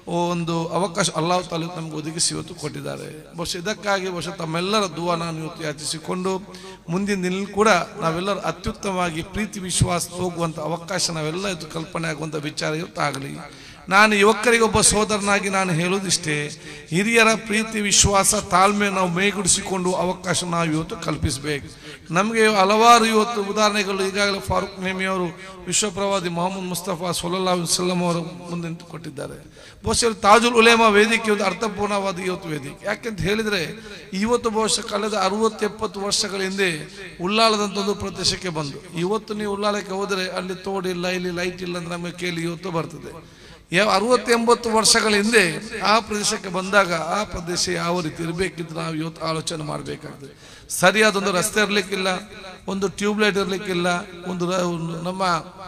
ಒಂದು ಅವಕಾಶ ಅಲ್ಲಾಹ್ ತಾಲೂಕು ನಮ್ಗೆ ಒದಗಿಸಿ ಇವತ್ತು ಕೊಟ್ಟಿದ್ದಾರೆ ಬಹುಶಃ ಇದಕ್ಕಾಗಿ ಬಹುಶಃ ತಮ್ಮೆಲ್ಲರ ದುವಾ ನಾನು ಇವತ್ತು ಯಾಚಿಸಿಕೊಂಡು ಮುಂದಿನ ದಿನ ಕೂಡ ನಾವೆಲ್ಲರೂ ಅತ್ಯುತ್ತಮವಾಗಿ ಪ್ರೀತಿ ವಿಶ್ವಾಸ ಹೋಗುವಂಥ ಅವಕಾಶ ನಾವೆಲ್ಲ ಇವತ್ತು ಕಲ್ಪನೆ ಆಗುವಂಥ ವಿಚಾರ ಇವತ್ತು ಆಗಲಿ ನಾನು ಯುವಕರಿಗೊಬ್ಬ ಸೋದರನಾಗಿ ನಾನು ಹೇಳುವುದಿಷ್ಟೇ ಹಿರಿಯರ ಪ್ರೀತಿ ವಿಶ್ವಾಸ ತಾಳ್ಮೆ ನಾವು ಮೇಗೂಡಿಸಿಕೊಂಡು ಅವಕಾಶ ನಾವು ಇವತ್ತು ಕಲ್ಪಿಸಬೇಕು ನಮಗೆ ಹಲವಾರು ಇವತ್ತು ಉದಾಹರಣೆಗಳು ಈಗಾಗಲೇ ಫಾರೂಕ್ ನೇಮಿಯವರು ವಿಶ್ವಪ್ರವಾದಿ ಮೊಹಮ್ಮದ್ ಮುಸ್ತಫಾ ಸೊಲ್ಲಾ ವಸಲ್ಲಂ ಅವರು ಮುಂದೆ ನಿಂತು ಕೊಟ್ಟಿದ್ದಾರೆ ಬಹುಶಃ ತಾಜುಲ್ ಉಲೇಮಾ ವೇದಿಕೆ ಒಂದು ಅರ್ಥಪೂರ್ಣವಾದ ಇವತ್ತು ವೇದಿಕೆ ಯಾಕೆಂತ ಹೇಳಿದರೆ ಇವತ್ತು ಬಹುಶಃ ಕಳೆದ ಅರವತ್ತು ಎಪ್ಪತ್ತು ವರ್ಷಗಳ ಹಿಂದೆ ಉಳ್ಳಾಳದಂಥ ಒಂದು ಪ್ರದೇಶಕ್ಕೆ ಬಂದು ಇವತ್ತು ನೀವು ಉಳ್ಳಾಳಕ್ಕೆ ಹೋದರೆ ಅಲ್ಲಿ ತೋಡಿಲ್ಲ ಇಲ್ಲಿ ಲೈಟ್ ಇಲ್ಲ ಅಂದ್ರೆ ನಮಗೆ ಕೇಳಿ ಇವತ್ತು ಬರ್ತದೆ ಯಾವ ಅರವತ್ತು ಎಂಬತ್ತು ವರ್ಷಗಳ ಹಿಂದೆ ಆ ಪ್ರದೇಶಕ್ಕೆ ಬಂದಾಗ ಆ ಪ್ರದೇಶ ಯಾವ ರೀತಿ ಇರಬೇಕಿದ್ದು ನಾವು ಇವತ್ತು ಆಲೋಚನೆ ಮಾಡಬೇಕಾಗ್ತದೆ ಸರಿಯಾದ ಒಂದು ರಸ್ತೆ ಇರಲಿಕ್ಕಿಲ್ಲ ಒಂದು ಟ್ಯೂಬ್ಲೈಟ್ ಇರಲಿಕ್ಕಿಲ್ಲ ಒಂದು ರ- ಒಂದು ನಮ್ಮ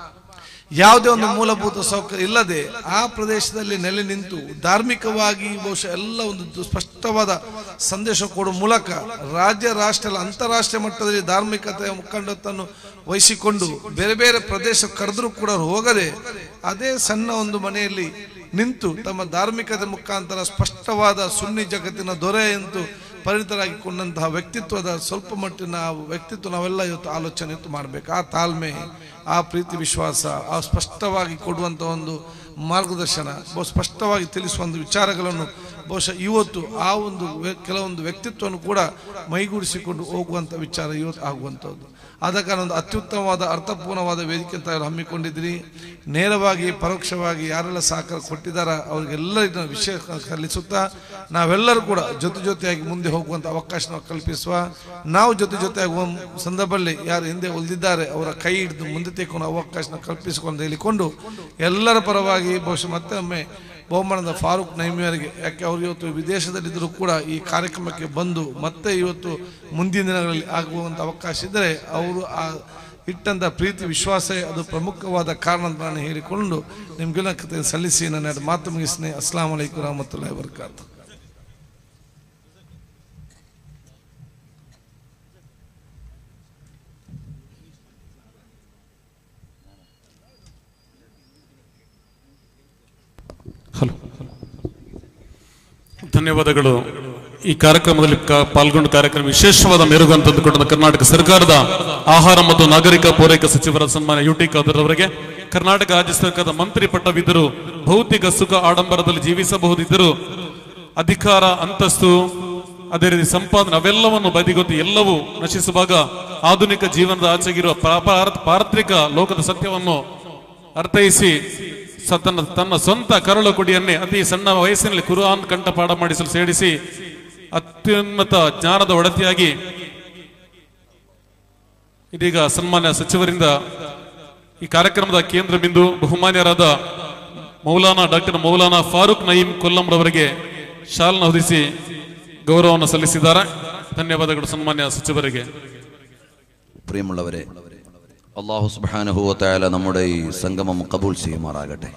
ಯಾವುದೇ ಒಂದು ಮೂಲಭೂತ ಸೌಕರ್ಯ ಇಲ್ಲದೆ ಆ ಪ್ರದೇಶದಲ್ಲಿ ನೆಲೆ ನಿಂತು ಧಾರ್ಮಿಕವಾಗಿ ಬಹುಶಃ ಎಲ್ಲ ಒಂದು ಸ್ಪಷ್ಟವಾದ ಸಂದೇಶ ಕೊಡುವ ಮೂಲಕ ರಾಜ್ಯ ರಾಷ್ಟ್ರ ಅಲ್ಲ, ಅಂತಾರಾಷ್ಟ್ರೀಯ ಮಟ್ಟದಲ್ಲಿ ಧಾರ್ಮಿಕತೆಯ ಮುಖಂಡತನ್ನು ವಹಿಸಿಕೊಂಡು ಬೇರೆ ಬೇರೆ ಪ್ರದೇಶ ಕರೆದರೂ ಕೂಡ ಅವ್ರು ಹೋಗದೆ ಅದೇ ಸಣ್ಣ ಒಂದು ಮನೆಯಲ್ಲಿ ನಿಂತು ತಮ್ಮ ಧಾರ್ಮಿಕತೆ ಮುಖಾಂತರ ಸ್ಪಷ್ಟವಾದ ಸುನ್ನಿ ಜಗತ್ತಿನ ದೊರೆ ಎಂದು ಪರಿಣಿತರಾಗಿಕೊಂಡಂತಹ ವ್ಯಕ್ತಿತ್ವದ ಸ್ವಲ್ಪ ಮಟ್ಟಿನ ಆ ವ್ಯಕ್ತಿತ್ವ ನಾವೆಲ್ಲ ಇವತ್ತು ಆಲೋಚನೆ ಇವತ್ತು ಮಾಡಬೇಕು ಆ ತಾಳ್ಮೆ ಆ ಪ್ರೀತಿ ವಿಶ್ವಾಸ ಆ ಸ್ಪಷ್ಟವಾಗಿ ಕೊಡುವಂಥ ಒಂದು ಮಾರ್ಗದರ್ಶನ ಬಹು ಸ್ಪಷ್ಟವಾಗಿ ತಿಳಿಸುವ ಒಂದು ವಿಚಾರಗಳನ್ನು ಬಹುಶಃ ಇವತ್ತು ಆ ಒಂದು ವ್ಯ- ಕೆಲವೊಂದು ವ್ಯಕ್ತಿತ್ವವನ್ನು ಕೂಡ ಮೈಗೂಡಿಸಿಕೊಂಡು ಹೋಗುವಂಥ ವಿಚಾರ ಇವತ್ತು ಆಗುವಂಥದ್ದು ಆದ ಕಾರಣ ಒಂದು ಅತ್ಯುತ್ತಮವಾದ ಅರ್ಥಪೂರ್ಣವಾದ ವೇದಿಕೆ ಅಂತ ಅವ್ರು ಹಮ್ಮಿಕೊಂಡಿದ್ದೀರಿ ನೇರವಾಗಿ ಪರೋಕ್ಷವಾಗಿ ಯಾರೆಲ್ಲ ಸಹಕಾರ ಕೊಟ್ಟಿದ್ದಾರ ಅವ್ರಿಗೆಲ್ಲರಿಗೂ ವಿಷಯ ಕಲಿಸುತ್ತಾ ನಾವೆಲ್ಲರೂ ಕೂಡ ಜೊತೆ ಜೊತೆಯಾಗಿ ಮುಂದೆ ಹೋಗುವಂಥ ಅವಕಾಶ ನಾವು ಕಲ್ಪಿಸುವ ನಾವು ಜೊತೆ ಜೊತೆಯಾಗಿ ಒಂದು ಸಂದರ್ಭದಲ್ಲಿ ಯಾರು ಹಿಂದೆ ಉಳಿದಿದ್ದಾರೆ ಅವರ ಕೈ ಹಿಡಿದು ಮುಂದೆ ತೆಗೆದುಕೊಂಡು ಅವಕಾಶ ಕಲ್ಪಿಸಿಕೊಂಡು ಹೇಳಿಕೊಂಡು ಎಲ್ಲರ ಪರವಾಗಿ ಬಹುಶಃ ಮತ್ತೊಮ್ಮೆ ಬಹುಮಾನದ ಫಾರೂಕ್ ನೈಮಿಯವರಿಗೆ ಯಾಕೆ ಅವರು ಇವತ್ತು ವಿದೇಶದಲ್ಲಿದ್ದರೂ ಕೂಡ ಈ ಕಾರ್ಯಕ್ರಮಕ್ಕೆ ಬಂದು ಮತ್ತೆ ಇವತ್ತು ಮುಂದಿನ ದಿನಗಳಲ್ಲಿ ಆಗುವಂಥ ಅವಕಾಶ ಇದ್ದರೆ ಅವರು ಆ ಇಟ್ಟಂಥ ಪ್ರೀತಿ ವಿಶ್ವಾಸ ಅದು ಪ್ರಮುಖವಾದ ಕಾರಣ ಅಂತ ನಾನು ಹೇಳಿಕೊಂಡು ನಿಮಗೆಲ್ಲ ಕತೆ ಸಲ್ಲಿಸಿ ನನ್ನ ಎರಡು ಮಾತು ಮುಗಿಸ್ತೀನಿ ಅಸ್ಲಾಂ ವಲೈಕುಂ ರಹಮತುಲ್ಲಾಹಿ ವರ್ಕಾತು ಹಲೋ ಧನ್ಯವಾದಗಳು ಈ ಕಾರ್ಯಕ್ರಮದಲ್ಲಿ ಕ- ಪಾಲ್ಗೊಂಡ ಕಾರ್ಯಕ್ರಮ ವಿಶೇಷವಾದ ಮೆರುಗು ಅಂತ ಅಂದುಕೊಂಡ ಕರ್ನಾಟಕ ಸರ್ಕಾರದ ಆಹಾರ ಮತ್ತು ನಾಗರಿಕ ಪೂರೈಕೆ ಸಚಿವರ ಸನ್ಮಾನ ಯು ಟಿ ಖಾದರ್ ಅವರಿಗೆ ಕರ್ನಾಟಕ ರಾಜ್ಯ ಸರ್ಕಾರದ ಮಂತ್ರಿ ಪಟ್ಟವಿದ್ದರೂ ಭೌತಿಕ ಸುಖ ಆಡಂಬರದಲ್ಲಿ ಜೀವಿಸಬಹುದಿದ್ದರೂ ಅಧಿಕಾರ ಅಂತಸ್ತು ಅದೇ ರೀತಿ ಸಂಪಾದನೆ ಅವೆಲ್ಲವನ್ನು ಬದಿಗೊತ್ತಿ ಎಲ್ಲವೂ ನಶಿಸುವಾಗ ಆಧುನಿಕ ಜೀವನದ ಆಚೆಗಿರುವ ಪಾ- ಪಾರ- ಪಾರತ್ರಿಕ ಲೋಕದ ಸತ್ಯವನ್ನು ಅರ್ಥೈಸಿ ಸ- ತನ್ನ ತನ್ನ ಸ್ವಂತ ಕರಳು ಕೊಡಿಯನ್ನೇ ಅತಿ ಸಣ್ಣ ವಯಸ್ಸಿನಲ್ಲಿ ಕುರಾನ್ ಕಂಠಪಾಠ ಮಾಡಿಸಲು ಸೇರಿಸಿ ಅತ್ಯುನ್ನತ ಜ್ಞಾನದ ಒಡತಿಯಾಗಿ ಇದೀಗ ಸನ್ಮಾನ್ಯ ಸಚಿವರಿಂದ ಈ ಕಾರ್ಯಕ್ರಮದ ಕೇಂದ್ರ ಬಿಂದು ಬಹುಮಾನ್ಯರಾದ ಮೌಲಾನಾ ಡಾಕ್ಟರ್ ಮೌಲಾನಾ ಫಾರೂಕ್ ನಯೀಂ ಕೊಲ್ಲಂರವರಿಗೆ ಶಾಲ್ನ ಹೊದಿಸಿ ಗೌರವವನ್ನು ಸಲ್ಲಿಸಿದ್ದಾರೆ ಧನ್ಯವಾದಗಳು ಸನ್ಮಾನ್ಯ ಸಚಿವರಿಗೆ പ്രിയമുള്ളവരെ അള്ളാഹു സുബാനഹുവത്തായാല നമ്മുടെ ഈ സംഗമം കബൂൽ ചെയ്യുമാറാകട്ടെ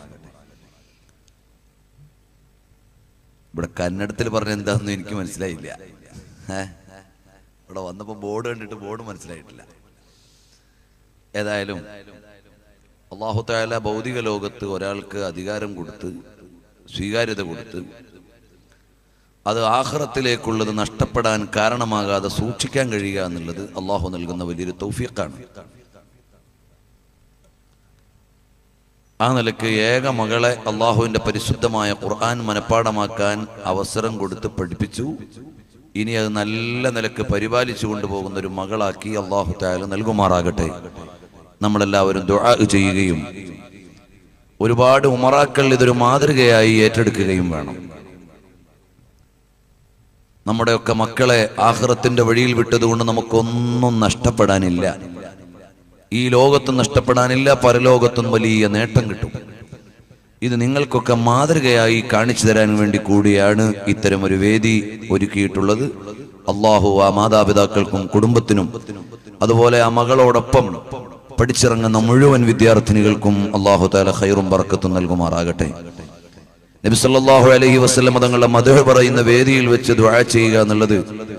ഇവിടെ കന്നഡത്തിൽ പറഞ്ഞ എന്താണെന്ന് എനിക്ക് മനസ്സിലായില്ല ഏ? ഇവിടെ വന്നപ്പോൾ ബോർഡ് കണ്ടിട്ട് ബോർഡ് മനസ്സിലായിട്ടില്ല ഏതായാലും അള്ളാഹു തായാല ഭൗതിക ലോകത്ത് ഒരാൾക്ക് അധികാരം കൊടുത്ത് സ്വീകാര്യത കൊടുത്ത് അത് ആഹ്റത്തിലേക്കുള്ളത് നഷ്ടപ്പെടാൻ കാരണമാകാതെ സൂക്ഷിക്കാൻ കഴിയുക എന്നുള്ളത് അള്ളാഹു നൽകുന്ന വലിയൊരു തൗഫീഖാണ് ആ നിലക്ക് ഏക മകളെ അള്ളാഹുവിന്റെ പരിശുദ്ധമായ ഖുർആൻ മനഃപ്പാടമാക്കാൻ അവസരം കൊടുത്ത് പഠിപ്പിച്ചു ഇനി അത് നല്ല നിലക്ക് പരിപാലിച്ചു കൊണ്ടുപോകുന്ന ഒരു മകളാക്കി അള്ളാഹു തായാലും നൽകുമാറാകട്ടെ നമ്മളെല്ലാവരും ദുആ ചെയ്യുകയും ഒരുപാട് ഉമറാക്കൾ ഇതൊരു മാതൃകയായി ഏറ്റെടുക്കുകയും വേണം നമ്മുടെയൊക്കെ മക്കളെ ആഹ്റത്തിന്റെ വഴിയിൽ വിട്ടതുകൊണ്ട് നമുക്കൊന്നും നഷ്ടപ്പെടാനില്ല ഈ ലോകത്തും നഷ്ടപ്പെടാനില്ല പരലോകത്തും വലിയ നേട്ടം കിട്ടും ഇത് നിങ്ങൾക്കൊക്കെ മാതൃകയായി കാണിച്ചു തരാൻ വേണ്ടി കൂടിയാണ് ഇത്തരം ഒരു വേദി ഒരുക്കിയിട്ടുള്ളത് അള്ളാഹു ആ മാതാപിതാക്കൾക്കും കുടുംബത്തിനും അതുപോലെ ആ മകളോടൊപ്പം പഠിച്ചിറങ്ങുന്ന മുഴുവൻ വിദ്യാർത്ഥിനികൾക്കും അള്ളാഹു താല ഖൈറും ബർക്കത്തും നൽകുമാറാകട്ടെ നബി സല്ലല്ലാഹു അലൈഹി വസല്ലം തങ്ങളുടെ മധുഹ പറയുന്ന വേദിയിൽ വെച്ച് ദുആ ചെയ്യുക എന്നുള്ളത്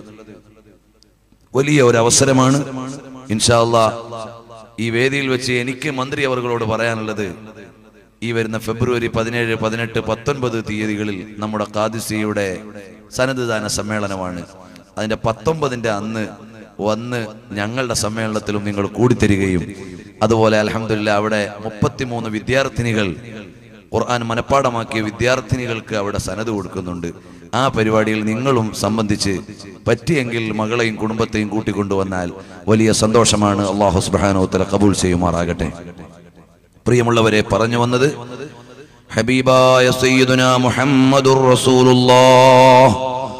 വലിയ ഒരു അവസരമാണ് ഇൻഷാ അല്ലാ ഈ വേദിയിൽ വെച്ച് എനിക്ക് മന്ത്രി അവர்களോട് പറയാനുള്ളത് ഈ വരുന്ന ഫെബ്രുവരി പതിനേഴ് പതിനെട്ട് പത്തൊൻപത് തീയതികളിൽ നമ്മുടെ കാദിസിയുടെ സന്നദ്ധദാന സമ്മേളനമാണ് അതിന്റെ പത്തൊമ്പതിന്റെ അന്ന് വന്ന് ഞങ്ങളുടെ സമ്മേളനത്തിലും നിങ്ങൾ കൂടിത്തരികയും അതുപോലെ അലഹമില്ല അവിടെ മുപ്പത്തിമൂന്ന് വിദ്യാർത്ഥിനികൾ ഖുർആൻ മനഃപ്പാടമാക്കിയ വിദ്യാർത്ഥിനികൾക്ക് അവിടെ സനത് കൊടുക്കുന്നുണ്ട് ആ പരിപാടിയിൽ നിങ്ങളും സംബന്ധിച്ച് പറ്റിയെങ്കിൽ മകളെയും കുടുംബത്തെയും കൂട്ടിക്കൊണ്ടുവന്നാൽ വലിയ സന്തോഷമാണ് അള്ളാഹു സുബാനോത്തല കബൂൾ ചെയ്യുമാറാകട്ടെ പ്രിയമുള്ളവരെ പറഞ്ഞു വന്നത് ഹബീബായ സയ്യിദുന മുഹമ്മദുർ റസൂലുള്ളാഹ്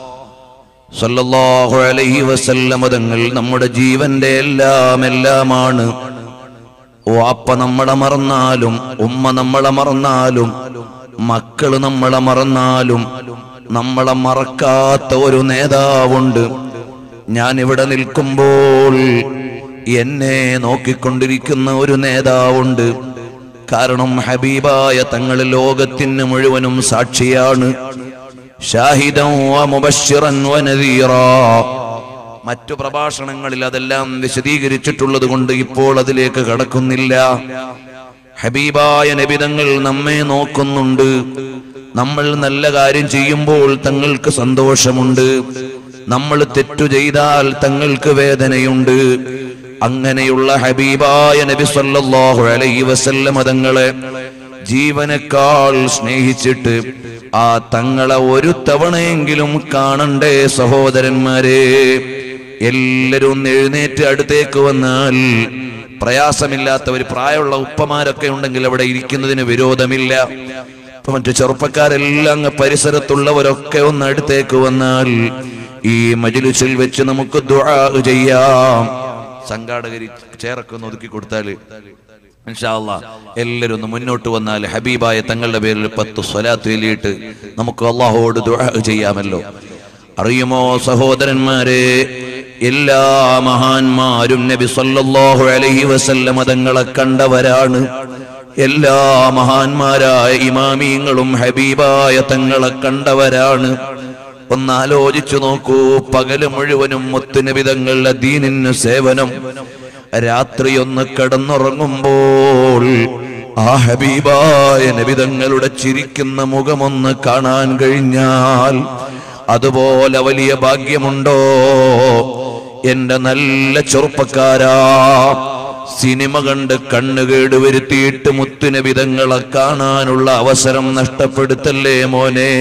സല്ലല്ലാഹു അലൈഹി വസല്ലമ തങ്ങൾ നമ്മുടെ ജീവന്റെ എല്ലാം എല്ലാമാണ് വാപ്പ നമ്മളെ മറന്നാലും ഉമ്മ നമ്മളെ മറന്നാലും മക്കള് നമ്മളെ മറന്നാലും നമ്മളെ മറക്കാത്ത ഒരു നേതാവുണ്ട് ഞാൻ ഇവിടെ നിൽക്കുമ്പോൾ എന്നെ നോക്കിക്കൊണ്ടിരിക്കുന്ന ഒരു നേതാവുണ്ട് കാരണം ഹബീബായ തങ്ങൾ ലോകത്തിന് മുഴുവനും സാക്ഷിയാണ് ഷാഹിദൻ വമുബശ്ശിറൻ വനദീറാ മറ്റു പ്രഭാഷണങ്ങളിൽ അതെല്ലാം വിശദീകരിച്ചിട്ടുള്ളത് കൊണ്ട് ഇപ്പോൾ അതിലേക്ക് കടക്കുന്നില്ല ഹബീബായ നബിതങ്ങൾ നമ്മെ നോക്കുന്നുണ്ട് നമ്മൾ നല്ല കാര്യം ചെയ്യുമ്പോൾ തങ്ങൾക്ക് സന്തോഷമുണ്ട് നമ്മൾ തെറ്റു ചെയ്താൽ തങ്ങൾക്ക് വേദനയുണ്ട് അങ്ങനെയുള്ള ഹബീബായ നബി സല്ലല്ലാഹു അലൈഹി വസല്ലമ തങ്ങളെ ജീവനേക്കാൾ സ്നേഹിച്ചിട്ട് ആ തങ്ങളെ ഒരു തവണയെങ്കിലും കാണണ്ടേ സഹോദരന്മാരെ എല്ലാരും ഒന്ന് എഴുന്നേറ്റ് അടുത്തേക്ക് വന്നാൽ പ്രയാസമില്ലാത്ത ഒരു പ്രായമുള്ള ഉപ്പമാരൊക്കെ ഉണ്ടെങ്കിൽ അവിടെ ഇരിക്കുന്നതിന് വിരോധമില്ല ഇപ്പൊ മറ്റു ചെറുപ്പക്കാരെല്ലാം അങ്ങ് പരിസരത്തുള്ളവരൊക്കെ ഒന്ന് അടുത്തേക്ക് വന്നാൽ ഈ മജിലിസിൽ വെച്ച് നമുക്ക് ദുആ ചെയ്യാം സംഘാടകർ ചേറൊക്കെ ഒന്ന് ഒതുക്കി കൊടുത്താല് ഇൻഷാ അല്ലാ എല്ലാവരും ഒന്ന് മുന്നോട്ട് വന്നാൽ ഹബീബായ തങ്ങളുടെ പേരിൽ പത്ത് സ്വലാത്ത് എലിയിട്ട് നമുക്ക് അള്ളാഹുവോട് ദുആ ചെയ്യാമല്ലോ അറിയുമോ സഹോദരന്മാരെ എല്ലാ മഹാന്മാരും നബി സല്ലല്ലാഹു അലൈഹി വസല്ലമ തങ്ങളെ കണ്ടവരാണ് എല്ലാ മഹാന്മാരായ ഇമാമീങ്ങളും ഹബീബായ തങ്ങളെ കണ്ടവരാണ് ഒന്ന് ആലോചിച്ചു നോക്കൂ പകല് മുഴുവനും മുത്തുനിബിതങ്ങളുടെ ദീനിന് സേവനം രാത്രി ഒന്ന് കിടന്നുറങ്ങുമ്പോൾ ആ ഹബീബായ നബിതങ്ങളുടെ ചിരിക്കുന്ന മുഖമൊന്ന് കാണാൻ കഴിഞ്ഞാൽ അതുപോലെ വലിയ ഭാഗ്യമുണ്ടോ എന്റെ നല്ല ചെറുപ്പക്കാരാ സിനിമ കണ്ട് കണ്ണുകേട് വരുത്തിയിട്ട് മുത്തുനബിതങ്ങളെ കാണാനുള്ള അവസരം നഷ്ടപ്പെടുത്തല്ലേ മോനെ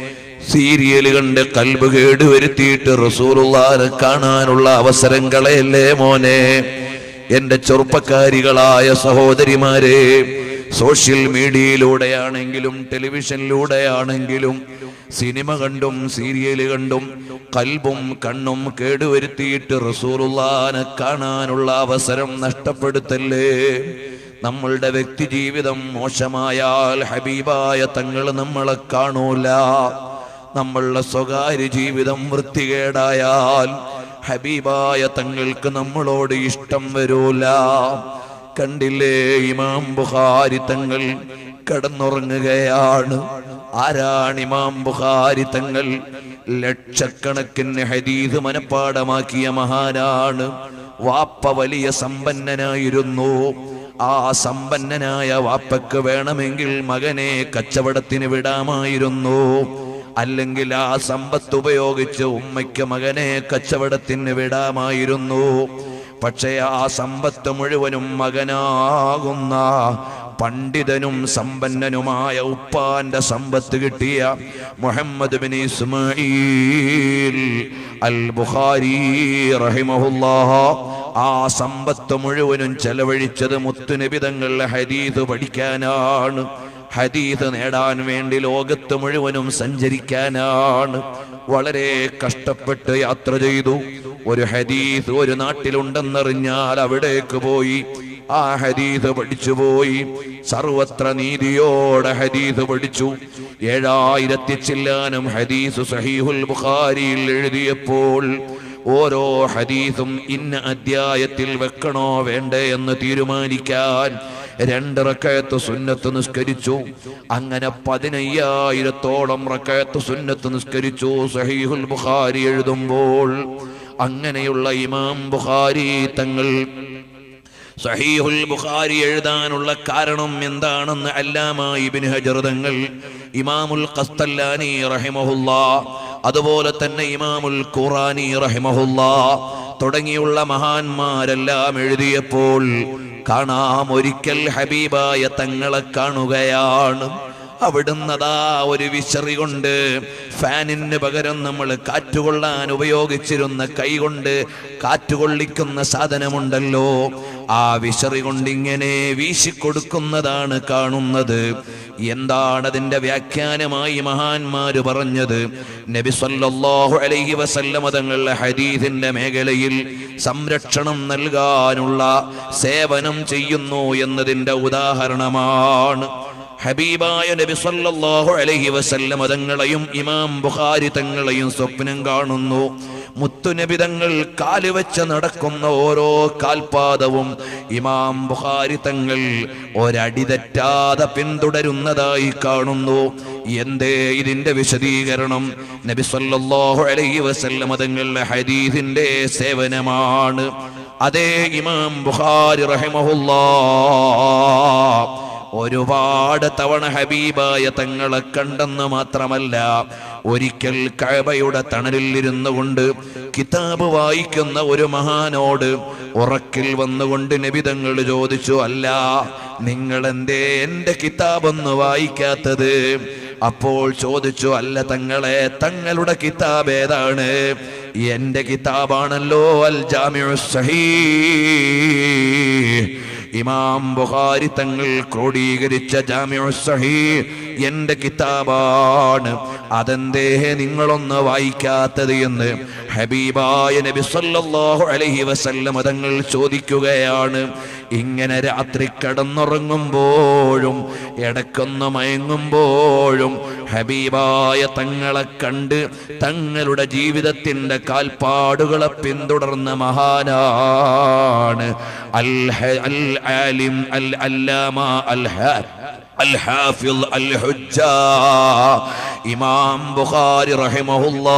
സീരിയൽ കണ്ട് കൽബ് കേട് വരുത്തിയിട്ട് റസൂലുള്ളാനെ കാണാനുള്ള അവസരം കളയല്ലേ മോനെ എന്റെ ചെറുപ്പക്കാരികളായ സഹോദരിമാരെ സോഷ്യൽ മീഡിയയിലൂടെയാണെങ്കിലും ടെലിവിഷനിലൂടെയാണെങ്കിലും സിനിമ കണ്ടും സീരിയൽ കണ്ടും കൽബും കണ്ണും കേടുവരുത്തിയിട്ട് റസൂലുള്ളാനെ കാണാനുള്ള അവസരം നഷ്ടപ്പെടുത്തല്ലേ നമ്മളുടെ വ്യക്തി ജീവിതം മോശമായാൽ ഹബീബായ തങ്ങൾ നമ്മളെ കാണൂല നമ്മളുടെ സ്വകാര്യ ജീവിതം വൃത്തികേടായാൽ ഹബീബായ തങ്ങൾക്ക് നമ്മളോട് ഇഷ്ടം വരൂല കണ്ടില്ലേ ഇമാം ബുഖാരി തങ്ങൾ കിടന്നുറങ്ങുകയാണ് ആരാണ് ഇമാം ബുഖാരി തങ്ങൾ ലക്ഷക്കണക്കിന് ഹദീദ് മനപ്പാടമാക്കിയ മഹാനാണ് വാപ്പ വലിയ സമ്പന്നനായിരുന്നു ആ സമ്പന്നനായ വാപ്പക്ക് വേണമെങ്കിൽ മകനെ കച്ചവടത്തിന് വിടാമായിരുന്നു അല്ലെങ്കിൽ ആ സമ്പത്ത് ഉപയോഗിച്ച് ഉമ്മയ്ക്ക് മകനെ കച്ചവടത്തിന് വിടാമായിരുന്നു പക്ഷേ ആ സമ്പത്ത് മുഴുവനും മകനാകുന്ന പണ്ഡിതനും സമ്പന്നനുമായ ഉപ്പാന്റെ സമ്പത്ത് കിട്ടിയ Muhammad bin Ismail al Bukhari റഹിമഹുല്ലാഹ ആ സമ്പത്ത് മുഴുവനും ചെലവഴിച്ചത് മുത്തുനിബിതങ്ങളുടെ ഹദീദ് പഠിക്കാനാണ് ഹദീദ് നേടാൻ വേണ്ടി ലോകത്ത് മുഴുവനും സഞ്ചരിക്കാനാണ് വളരെ കഷ്ടപ്പെട്ട് യാത്ര ചെയ്തു ഒരു ഹദീദ് ഒരു നാട്ടിലുണ്ടെന്നറിഞ്ഞാൽ അവിടേക്ക് പോയി ആ ഹദീദ് പഠിച്ചു പോയി സർവത്ര നീതിയോടെ ഹദീദ് പഠിച്ചു ഏഴായിരത്തി ചില്ലാനും ഹദീസ് സഹീഹുൽ ബുഖാരിയിൽ എഴുതിയപ്പോൾ ഓരോ ഹദീസും ഇന്ന അധ്യായത്തിൽ വെക്കണോ വേണ്ടേ എന്ന് തീരുമാനിക്കാൻ രണ്ട് റക്കയത്ത് സുന്നത്ത് നിസ്കരിച്ചു അങ്ങനെ പതിനയ്യായിരത്തോളം റക്കയത്ത് സുന്നത്ത് നിസ്കരിച്ചു സഹീഹുൽ ബുഖാരി എഴുതുമ്പോൾ അങ്ങനെയുള്ള ഇമാം ബുഖാരി തങ്ങൾ സഹീഹുൽ ബുഖാരി എഴുതാനുള്ള കാരണം എന്താണെന്ന് അല്ലാമ ഇബ്നു ഹജർ തങ്ങൾ ഇമാമുൽ ഖസ്തല്ലാനി റഹിമഹുല്ല അതുപോലെ തന്നെ ഇമാമുൽ ഖുറാനി റഹിമഹുല്ല തുടങ്ങിയുള്ള മഹാന്മാരെല്ലാം എഴുതിയപ്പോൾ കാണാം ഒരിക്കൽ ഹബീബായ തങ്ങളെ കാണുകയാണ് അവിടുന്നതാ ഒരു വിശറി കൊണ്ട് ഫാനിന് പകരം നമ്മൾ കാറ്റുകൊള്ളാൻ ഉപയോഗിച്ചിരുന്ന കൈ കൊണ്ട് കാറ്റുകൊള്ളിക്കുന്ന സാധനമുണ്ടല്ലോ ആ വിശറി കൊണ്ട് ഇങ്ങനെ വീശിക്കൊടുക്കുന്നതാണ് കാണുന്നത് എന്താണ് അതിന്റെ വ്യാഖ്യാനമായി മഹാന്മാര് പറഞ്ഞത് നബി സല്ലല്ലാഹു അലൈഹി വസല്ലമ തങ്ങളുടെ ഹദീസിന്റെ മേഖലയിൽ സംരക്ഷണം നൽകാനുള്ള സേവനം ചെയ്യുന്നു എന്നതിന്റെ ഉദാഹരണമാണ് ഹബീബായ നബി സല്ലല്ലാഹു അലൈഹി വസല്ലം തങ്ങളെയും ഇമാം ബുഖാരി തങ്ങളെയും സ്വപ്നം കാണുന്നു മുത്തുനബി തങ്ങൾ കാല് വെച്ച് നടക്കുന്ന ഓരോ കാൽപാദവും ഇമാം ബുഖാരി തങ്ങൾ ഒരടി തെറ്റാതെ പിന്തുടരുന്നതായി കാണുന്നു എന്തേ ഇതിന്റെ വിശദീകരണം നബി സല്ലല്ലാഹു അലൈഹി വസല്ലം തങ്ങളുടെ ഹദീസിന്റെ സേവനമാണ് അതേ ഇമാം ബുഖാരി റഹിമഹുല്ലാ ഒരുപാട് തവണ ഹബീബായ തങ്ങളെ കണ്ടെന്ന് മാത്രമല്ല ഒരിക്കൽ കഴബയുടെ തണലിൽ ഇരുന്നു കൊണ്ട് കിതാബ് വായിക്കുന്ന ഒരു മഹാനോട് ഉറക്കിൽ വന്നുകൊണ്ട് നബിതങ്ങൾ ചോദിച്ചു അല്ല നിങ്ങൾ എന്തേ എന്റെ കിതാബൊന്ന് വായിക്കാത്തത് അപ്പോൾ ചോദിച്ചു അല്ല തങ്ങളെ തങ്ങളുടെ കിതാബ് ഏതാണ് എന്റെ കിതാബാണല്ലോ അൽ ജാമിഉ സഹീഹ് ഇമാം ബുഖാരി തങ്ങൾ ക്രോഡീകരിച്ച ജാമിഉ സഹീഹ് എന്റെ കിതാബാണ് അതെന്തേ നിങ്ങളൊന്ന് വായിക്കാത്തത് എന്ന് ഹബീബായ നബി സല്ലല്ലാഹു അലൈഹി വസല്ലം തങ്ങൾ ചോദിക്കുകയാണ് ഇങ്ങനെ രാത്രി കിടന്നുറങ്ങുമ്പോഴും ഇടക്കൊന്ന് മയങ്ങുമ്പോഴും ഹബീബായ തങ്ങളെ കണ്ട് തങ്ങളുടെ ജീവിതത്തിന്റെ കാൽപ്പാടുകളെ പിന്തുടർന്ന മഹാനാണ് അൽ ഹ- അൽ ആലിം അൽ അല്ലാമ അൽ ഹ- الحافظ الحجة ഇമാം ബുഖാരി റഹിമഹുല്ലാ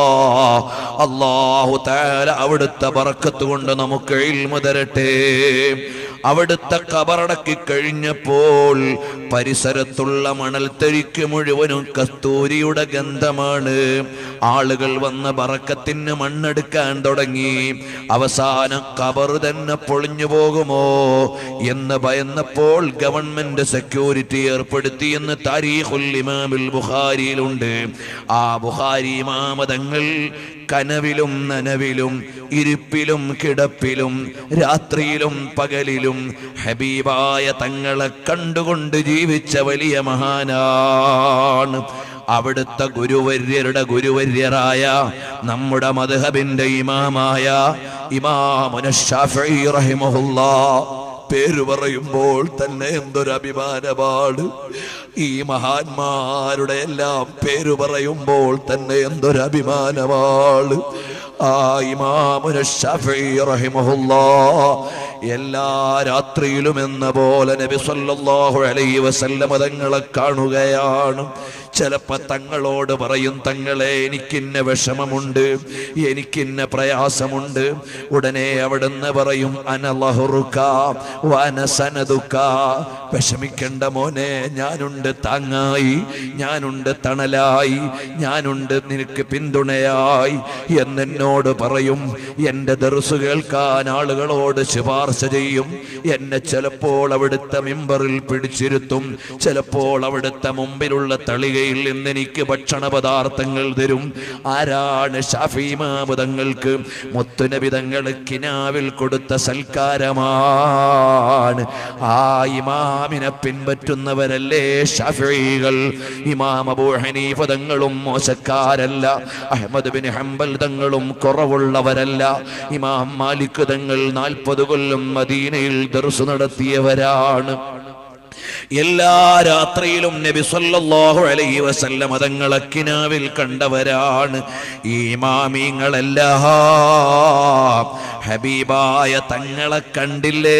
അല്ലാഹു തആല അവിടുത്തെ ബറക്കത്ത് കൊണ്ട് നമുക്ക് ഇൽമു തരട്ടെ അവിടുത്തെ കബറടക്കി കഴിഞ്ഞപ്പോൾ പരിസരത്തുള്ള മണൽത്തരിക്ക് മുഴുവനും കസ്തൂരിയുടെ ഗന്ധമാണ് ആളുകൾ വന്ന് ബറക്കത്തിന് മണ്ണെടുക്കാൻ തുടങ്ങി അവസാനം കബർ തന്നെ പൊളിഞ്ഞു പോകുമോ എന്ന് ഭയന്നപ്പോൾ ഗവൺമെന്റ് സെക്യൂരിറ്റി ഏർപ്പെടുത്തി എന്ന് താരീഖുൽ ഇമാമിൽ ബുഖാരിയിലുണ്ട് ആ ബുഖാരി ഇമാമതങ്ങൾ കനവിലും നനവിലും ഇരിപ്പിലും കിടപ്പിലും രാത്രിയിലും പകലിലും ഹബീബായ തങ്ങളെ കണ്ടുകൊണ്ട് ജീവിച്ച വലിയ മഹാനാണ് അവിടുത്തെ ഗുരുവര്യരുടെ ഗുരുവര്യരായ നമ്മുടെ മധുഹബിന്റെ ഇമാമായ ഇമാമുന ഷാഫി റഹിമഹുല്ലാ പേര് പറയുമ്പോൾ തന്നെ എന്തൊരു അഭിമാനമാണ് ഈ മഹാന്മാരുടെ എല്ലാം പേര് പറയുമ്പോൾ തന്നെ എന്തൊരു അഭിമാനമാണ് ആ ഇമാമുന ഷാഫി റഹിമഹുല്ലാ എല്ലാ രാത്രിയിലും എന്ന പോലെ നബി സല്ലല്ലാഹു അലൈഹി വസല്ലമ തങ്ങളെ കാണുകയാണ് ചിലപ്പോ തങ്ങളോട് പറയും തങ്ങളെ എനിക്കിന്ന വിഷമമുണ്ട് എനിക്കിന്ന പ്രയാസമുണ്ട് ഉടനെ അവിടുന്ന് പറയും അനലഹുറുക്ക വനസനതുക്ക വിഷമിക്കണ്ട മോനെ ഞാനുണ്ട് താങ്ങായി ഞാനുണ്ട് തണലായി ഞാനുണ്ട് നിനക്ക് പിന്തുണയായി എന്നെന്നോട് പറയും എൻ്റെ ദർസ് കേൾക്കാൻ ആളുകളോട് ശുപാർശ ചെയ്യും എന്നെ ചിലപ്പോൾ അവിടുത്തെ മിമ്പറിൽ പിടിച്ചിരുത്തും ചിലപ്പോൾ അവിടുത്തെ മുമ്പിലുള്ള തളികയിൽ നിന്ന് എനിക്ക് ഭക്ഷണ പദാർത്ഥങ്ങൾ തരും ആരാണ് ഷാഫിമാബുതങ്ങൾക്ക് മുത്തുനബിതങ്ങൾ കിനാവിൽ കൊടുത്ത സൽക്കാരമാണ് ആ ഇമാമിനെ പിൻപറ്റുന്നവരല്ലേ ഷാഫികൾ ഇമാം അബൂ ഹനീഫ തങ്ങളും മോശക്കാരല്ല അഹമ്മദ് ബിൻ ഹംബൽ തങ്ങളും കുറവുള്ളവരല്ല ഇമാം മാലിക് തങ്ങൾ നാൽപ്പത് കൊല്ലം മദീനയിൽ ദർസ് നടത്തിയവരാണ് എല്ലാ രാത്രിയിലും നബി സല്ലല്ലാഹു അലൈഹി വസല്ലം തങ്ങളെ കിനാവിൽ കണ്ടവരാണ് ഈ മാമീങ്ങളെല്ലാം ഹബീബായ തങ്ങളെ കണ്ടില്ലേ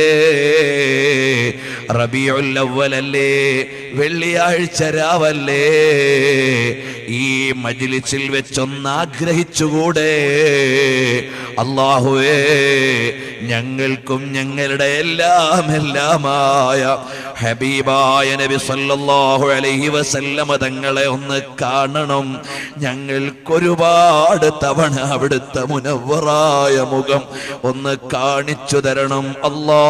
റബിയുൽ അവ്വലല്ലേ വെള്ളിയാഴ്ച രാവല്ലേ ഈ മജ്ലിസിൽ വെച്ചൊന്ന് ആഗ്രഹിച്ചുകൂടെ അള്ളാഹുവേ ഞങ്ങൾക്കും ഞങ്ങളുടെ എല്ലാം എല്ലാമായ ഹബീബായ നബി സല്ലല്ലാഹു അലൈഹി വസല്ലമ തങ്ങളെ ഒന്ന് കാണണം ഞങ്ങൾക്കൊരുപാട് തവണ അവിടുത്തെ മുനവറായ മുഖം ഒന്ന് കാണിച്ചു തരണം അല്ലാ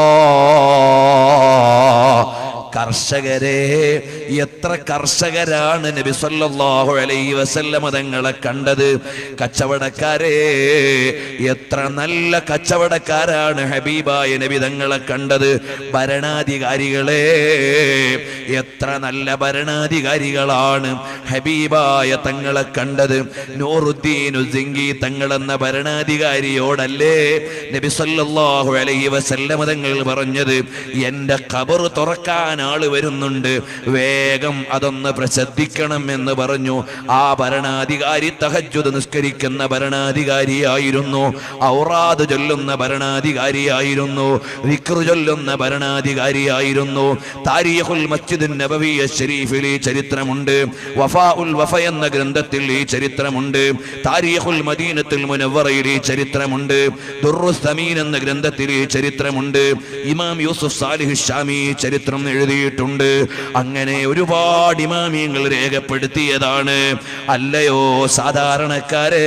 കർഷകരെ എത്ര കർഷകരാണ് നബി സല്ലല്ലാഹു അലൈഹി വസല്ലമ തങ്ങളെ കണ്ടത് കച്ചവടക്കാരെ എത്ര നല്ല കച്ചവടക്കാരാണ് ഹബീബായ നബി തങ്ങളെ കണ്ടത് ഭരണാധികാരികളെ എത്ര നല്ല ഭരണാധികാരികളാണ് ഹബീബായ തങ്ങളെ കണ്ടത് നൂറുദ്ദീൻ ഉസിങ്കി തങ്ങളെന്ന ഭരണാധികാരിയോടല്ലേ നബി സല്ലല്ലാഹു അലൈഹി വസല്ലമ തങ്ങൾ പറഞ്ഞത് എന്റെ ഖബർ തുറക്കാൻ ആള് വരുന്നുണ്ട് വേഗം അതൊന്ന് പ്രസിദ്ധിക്കണം എന്ന് പറഞ്ഞു ആ ഭരണാധികാരി തഹജ്ജുദ് നിസ്കരിക്കുന്ന ഭരണാധികാരിയായിരുന്നു ഔറാദ് ചൊല്ലുന്ന ഭരണാധികാരിയായിരുന്നു വിക്രു ചൊല്ലുന്ന ഭരണാധികാരിയായിരുന്നു താരിഖുൽ മസ്ജിദ് നബവിയ ഷരീഫിൽ ഈ ചരിത്രമുണ്ട് വഫാ ഉൽ വഫ എന്ന ഗ്രന്ഥത്തിൽ ഈ ചരിത്രമുണ്ട് താരിഖുൽ മദീനത്തിൽ മുനവറയിൽ ഈ ചരിത്രമുണ്ട് ദുർറുസ് സമീൻ എന്ന ഗ്രന്ഥത്തിൽ ഈ ചരിത്രമുണ്ട് ഇമാം യൂസുഫ് സാലിഹ് ഷാമി ഈ ചരിത്രം എഴുതിയിട്ടുണ്ട് അങ്ങനെ ഒരുപാട് ഇമാമിയങ്ങൾ രേഖപ്പെടുത്തിയതാണ് അല്ലയോ സാധാരണക്കാരെ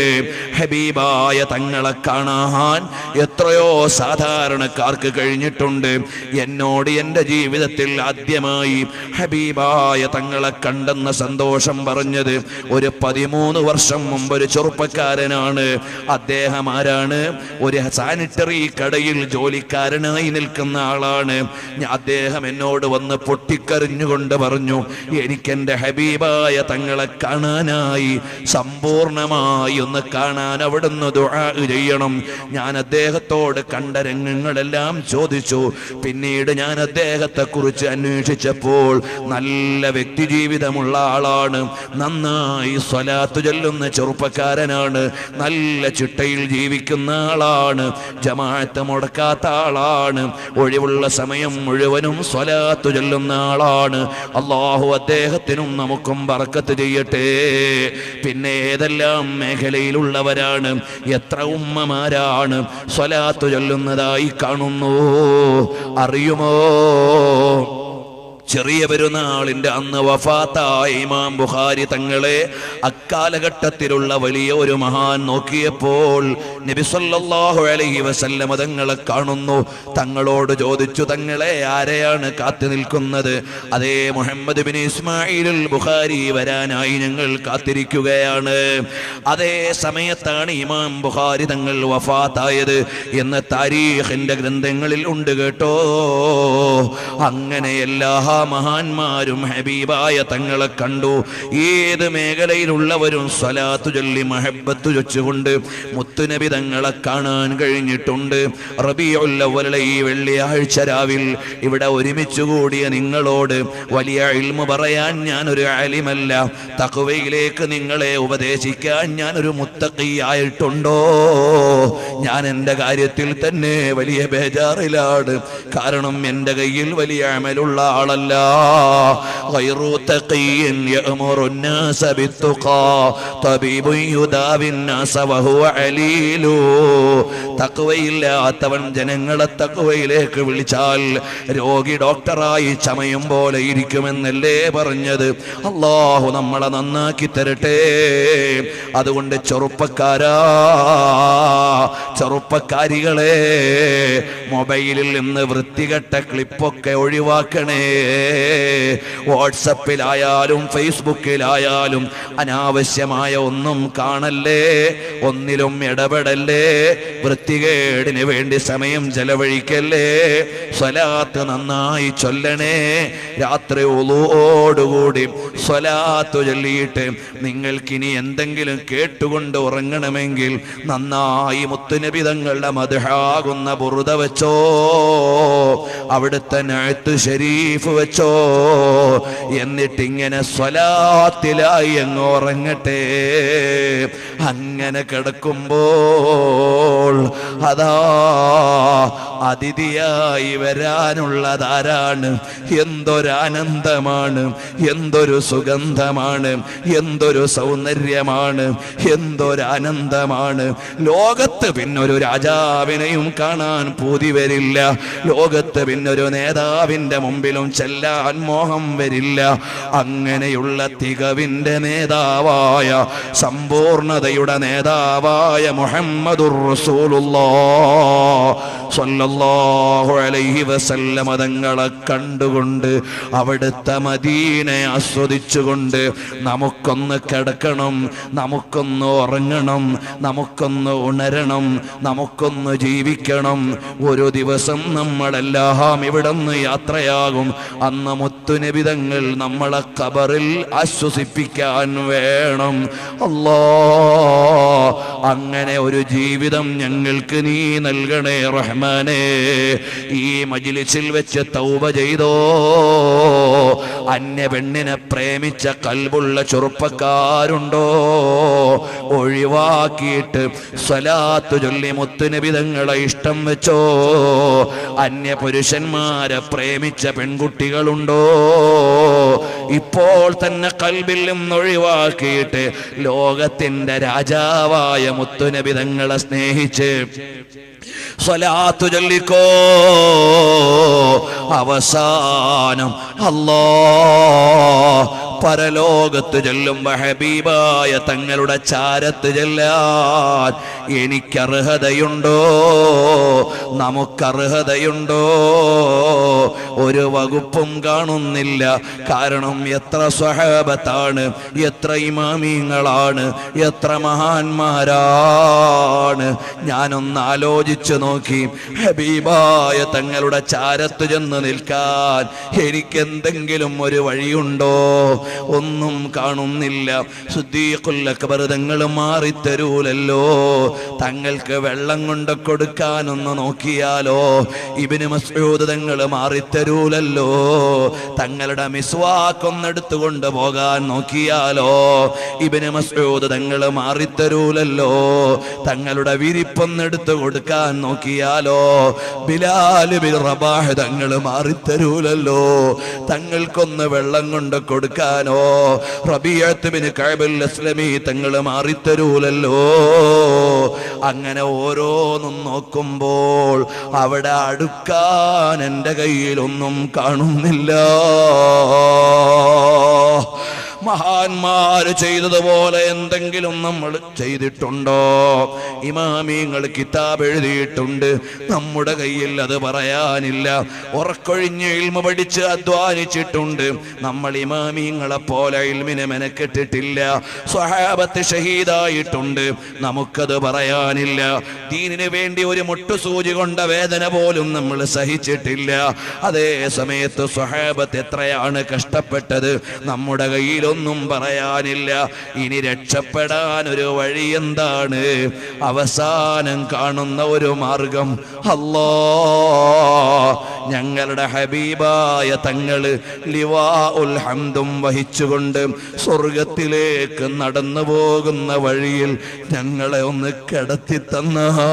ഹബീബായ തങ്ങളെ കാണാൻ എത്രയോ സാധാരണക്കാർക്ക് കഴിഞ്ഞിട്ടുണ്ട് എന്നോട് എൻ്റെ ജീവിതത്തിൽ ആദ്യമായി ഹബീബായ തങ്ങളെ കണ്ടെന്ന സന്തോഷം പറഞ്ഞത് ഒരു പതിമൂന്ന് വർഷം മുമ്പ് ഒരു ചെറുപ്പക്കാരനാണ് അദ്ദേഹം ആരാണ് ഒരു സാനിറ്ററി കടയിൽ ജോലിക്കാരനായി നിൽക്കുന്ന ആളാണ് ഞാ- അദ്ദേഹം എന്നോട് വന്ന് പൊട്ടിക്കറിഞ്ഞുകൊണ്ട് പറഞ്ഞു എനിക്കെന്റെ ഹബീബായ തങ്ങളെ കാണാനായി സമ്പൂർണമായി ഒന്ന് കാണാൻ അവിടുന്ന് ദുആ ചെയ്യണം ഞാൻ അദ്ദേഹത്തോട് കണ്ട രംഗങ്ങളെല്ലാം ചോദിച്ചു പിന്നീട് ഞാൻ അദ്ദേഹത്തെ കുറിച്ച് അന്വേഷിച്ചപ്പോൾ നല്ല വ്യക്തി ജീവിതമുള്ള ആളാണ് നന്നായി സ്വലാത്തു ചൊല്ലുന്ന ചെറുപ്പക്കാരനാണ് നല്ല ചിട്ടയിൽ ജീവിക്കുന്ന ആളാണ് ജമാഅത്ത് മുടക്കാത്ത ആളാണ് ഒഴിവുള്ള സമയം മുഴുവനും സ്വലാത്തു ചൊല്ലുന്ന ആളാണ് അള്ളാഹു അദ്ദേഹത്തിനും നമുക്കും ബറക്കത്ത് ചെയ്യട്ടെ പിന്നെ ഏതെല്ലാം മേഖലയിലുള്ളവരാണ് എത്ര ഉമ്മമാരാണ് സ്വലാത്തു ചൊല്ലുന്നതായി കാണുന്നു അറിയുമോ ചെറിയ പെരുന്നാളിന്റെ അന്ന് വഫാത്തായ ഇമാം ബുഖാരി തങ്ങളെ അക്കാലഘട്ടത്തിലുള്ള വലിയ ഒരു മഹാൻ നോക്കിയപ്പോൾ നബി സല്ലല്ലാഹു അലൈഹി വസല്ലമ തങ്ങളെ കാണുന്നു തങ്ങളോട് ചോദിച്ചു തങ്ങളെ ആരെയാണ് കാത്തു നിൽക്കുന്നത് അതേ മുഹമ്മദ് ബിൻ ഇസ്മായിലുൽ ബുഖാരി വരാനായി ഞങ്ങൾ കാത്തിരിക്കുകയാണ് അതേ സമയത്താണ് ഇമാം ബുഖാരി തങ്ങൾ വഫാത്തായത് എന്ന് താരീഖിന്റെ ഗ്രന്ഥങ്ങളിൽ ഉണ്ട് കേട്ടോ അങ്ങനെ എല്ലാ മഹാന്മാരും ഹബീബായ തങ്ങളെ കണ്ടു ഏത് മേഖലയിലുള്ളവരും സ്വലാത്തു ചൊല്ലി മഹബത്ത് ചൊച്ചുകൊണ്ട് മുത്തുനബി തങ്ങളെ കാണാൻ കഴിഞ്ഞിട്ടുണ്ട് റബിയുള്ളവരുടെ ഈ വെള്ളിയാഴ്ച രാവിൽ ഇവിടെ ഒരുമിച്ച് കൂടിയ നിങ്ങളോട് വലിയ ഇൽമു പറയാൻ ഞാനൊരു അലിമല്ല തക്കുവയിലേക്ക് നിങ്ങളെ ഉപദേശിക്കാൻ ഞാനൊരു മുത്തക്കിയായിട്ടുണ്ടോ ഞാൻ എൻ്റെ കാര്യത്തിൽ തന്നെ വലിയ ബേജാറിലാണ് കാരണം എൻ്റെ കയ്യിൽ വലിയ അമലുള്ള ആളല്ല غير تقي يأمر الناس بالتقى طبيب يداوي الناس وهو عليل തക്കവയില്ലാത്തവൻ ജനങ്ങളെ തക്കവയിലേക്ക് വിളിച്ചാൽ രോഗി ഡോക്ടറായി ചമയും പോലെ ഇരിക്കുമെന്നല്ലേ പറഞ്ഞത് അള്ളാഹു നമ്മളെ നന്നാക്കി തരട്ടെ അതുകൊണ്ട് ചെറുപ്പക്കാരാ ചെറുപ്പക്കാരികളെ മൊബൈലിൽ നിന്ന് വൃത്തികെട്ട ക്ലിപ്പൊക്കെ ഒഴിവാക്കണേ വാട്സപ്പിലായാലും ഫേസ്ബുക്കിലായാലും അനാവശ്യമായ ഒന്നും കാണല്ലേ ഒന്നിലും ഇടപെടല്ലേ വൃത്തികേടിന് വേണ്ടി സമയം ചെലവഴിക്കല്ലേ സ്വലാത്ത് നന്നായി ചൊല്ലണേ രാത്രി ഒളുവോടുകൂടി സ്വലാത്ത് ചൊല്ലിയിട്ട് നിങ്ങൾക്കിനി എന്തെങ്കിലും കേട്ടുകൊണ്ട് ഉറങ്ങണമെങ്കിൽ നന്നായി മുത്തുനബി തങ്ങളുടെ മധുഹാകുന്ന ബുറുത വെച്ചോ അവിടുത്തെ നഴുത്ത് ഷരീഫ് വെച്ചോ എന്നിട്ടിങ്ങനെ സ്വലാത്തിലായി അങ്ങ് ഉറങ്ങട്ടെ അങ്ങനെ കിടക്കുമ്പോൾ അതാ അതിഥിയായി വരാനുള്ളതാരാണ് എന്തൊരാനന്ദമാണ് എന്തൊരു സുഗന്ധമാണ് എന്തൊരു സൗന്ദര്യമാണ് എന്തൊരാനന്ദമാണ് ലോകത്ത് പിന്നൊരു രാജാവിനെയും കാണാൻ പൂതി വരില്ല ലോകത്ത് പിന്നൊരു നേതാവിന്റെ മുമ്പിലും ചെല്ലാൻ മോഹം വരില്ല അങ്ങനെയുള്ള തികവിന്റെ നേതാവായ സമ്പൂർണതയുടെ നേതാവായ മുഹമ്മദുർ റസൂലുള്ളാഹ് സ്വല്ലല്ലാഹു അലൈഹി വസല്ലമ തങ്ങളെ കണ്ടുകൊണ്ട് അവിടുത്തെ മദീനെ ആസ്വദിച്ചുകൊണ്ട് നമുക്കൊന്ന് കിടക്കണം നമുക്കൊന്ന് ഉറങ്ങണം നമുക്കൊന്ന് ഉണരണം നമുക്കൊന്ന് ജീവിക്കണം ഒരു ദിവസം നമ്മളെല്ലാം ഇവിടുന്ന് യാത്രയാകും അന്ന് മുത്തുനിബിതങ്ങൾ നമ്മളെ കബറിൽ ആശ്വസിപ്പിക്കാൻ വേണം അല്ലാ അങ്ങനെ ഒരു ജീവിതം ഞങ്ങൾക്ക് നീ നൽകണേ റഹ്മാനെ ഈ മജിലിസിൽ വെച്ച് തൗബ ചെയ്തോ അന്യ പെണ്ണിനെ പ്രേമിച്ച കൽബുള്ള ചെറുപ്പക്കാരുണ്ടോ ഒഴിവാക്കിയിട്ട് സ്വലാത്തു ചൊല്ലി മുത്തുനിബിതങ്ങളെ ഇഷ്ടം വെച്ചോ അന്യ പുരുഷന്മാരെ പ്രേമിച്ച പെൺകുട്ടികളുണ്ടോ ഇപ്പോൾ തന്നെ കൽബിൽ നിന്ന് ഒഴിവാക്കിയിട്ട് ലോകത്തിന്റെ രാജാവായ മുത്തുനബിതങ്ങളെ സ്നേഹിച്ച് സ്വലാത്തു ചൊല്ലിക്കോ അവസാനം അല്ലാ പരലോകത്ത് ചെല്ലുമ്പോ ഹബീബായ തങ്ങളുടെ ചാരത്ത് ചെല്ലാൻ എനിക്കർഹതയുണ്ടോ നമുക്കർഹതയുണ്ടോ ഒരു വകുപ്പും കാണുന്നില്ല കാരണം എത്ര സ്വഹാബത്താണ് എത്ര ഇമാമീങ്ങളാണ് എത്ര മഹാന്മാരാണ് ഞാനൊന്ന് ആലോചിച്ചു നോക്കി ഹബീബായ തങ്ങളുടെ ചാരത്ത് ചെന്ന് നിൽക്കാൻ എനിക്കെന്തെങ്കിലും ഒരു വഴിയുണ്ടോ ഒന്നും കാണുന്നില്ല ശുദ്ധീകുല്ലക്കബർ തങ്ങൾ മാറിത്തരൂലല്ലോ തങ്ങൾക്ക് വെള്ളം കൊണ്ട് കൊടുക്കാനൊന്ന് നോക്കിയാലോ ഇബിന് മസൂദ് തങ്ങൾ മാറിത്തരൂലല്ലോ തങ്ങളുടെ മിസ്വാക്കൊന്നെടുത്തു കൊണ്ട് പോകാൻ നോക്കിയാലോ ഇബിന് മസൂദ് തങ്ങൾ മാറിത്തരൂലല്ലോ തങ്ങളുടെ വിരിപ്പൊന്നെടുത്തു കൊടുക്കാൻ നോക്കിയാലോ ബിലാല് ബിൻ റബാഹ് തങ്ങൾ മാറിത്തരൂലല്ലോ തങ്ങൾക്കൊന്ന് വെള്ളം കൊണ്ട് കൊടുക്കാനോ റബിയത്ത് ബിൻ കഅബുൽ അസ്ലമി തങ്ങൾ മാറിത്തരൂലല്ലോ അങ്ങനെ ഓരോന്നും നോക്കുമ്പോൾ അവിടെ അടുക്കാൻ എൻ്റെ കയ്യിലൊന്നും കാണുന്നില്ല മഹാന്മാര് ചെയ്തതുപോലെ എന്തെങ്കിലും നമ്മൾ ചെയ്തിട്ടുണ്ടോ ഇമാമിങ്ങൾ കിതാബ് എഴുതിയിട്ടുണ്ട് നമ്മുടെ കയ്യിൽ അത് പറയാനില്ല ഉറക്കൊഴിഞ്ഞ് ഇൽമ പഠിച്ച് അധ്വാനിച്ചിട്ടുണ്ട് നമ്മൾ ഇമാമിങ്ങളെ പോലെ ഇൽമിനെ മെനക്കെട്ടിട്ടില്ല സ്വഹാബത്ത് ഷഹീദായിട്ടുണ്ട് നമുക്കത് പറയാനില്ല ദീനിന് വേണ്ടി ഒരു മുട്ടുസൂചി കൊണ്ട വേദന പോലും നമ്മൾ സഹിച്ചിട്ടില്ല അതേ സമയത്ത് സ്വഹാബത്ത് എത്രയാണ് കഷ്ടപ്പെട്ടത് നമ്മുടെ കയ്യിലൊന്നും പറയാനില്ല ഇനി രക്ഷപ്പെടാൻ ഒരു വഴി എന്താണ് അവസാനം കാണുന്ന ഒരു മാർഗം അല്ലോ ഞങ്ങളുടെ ഹബീബായ തങ്ങള് ലിവാ ഉൽ ഹംദും വഹിച്ചുകൊണ്ട് സ്വർഗത്തിലേക്ക് നടന്നു പോകുന്ന വഴിയിൽ ഞങ്ങളെ ഒന്ന് കിടത്തി തന്നാൽ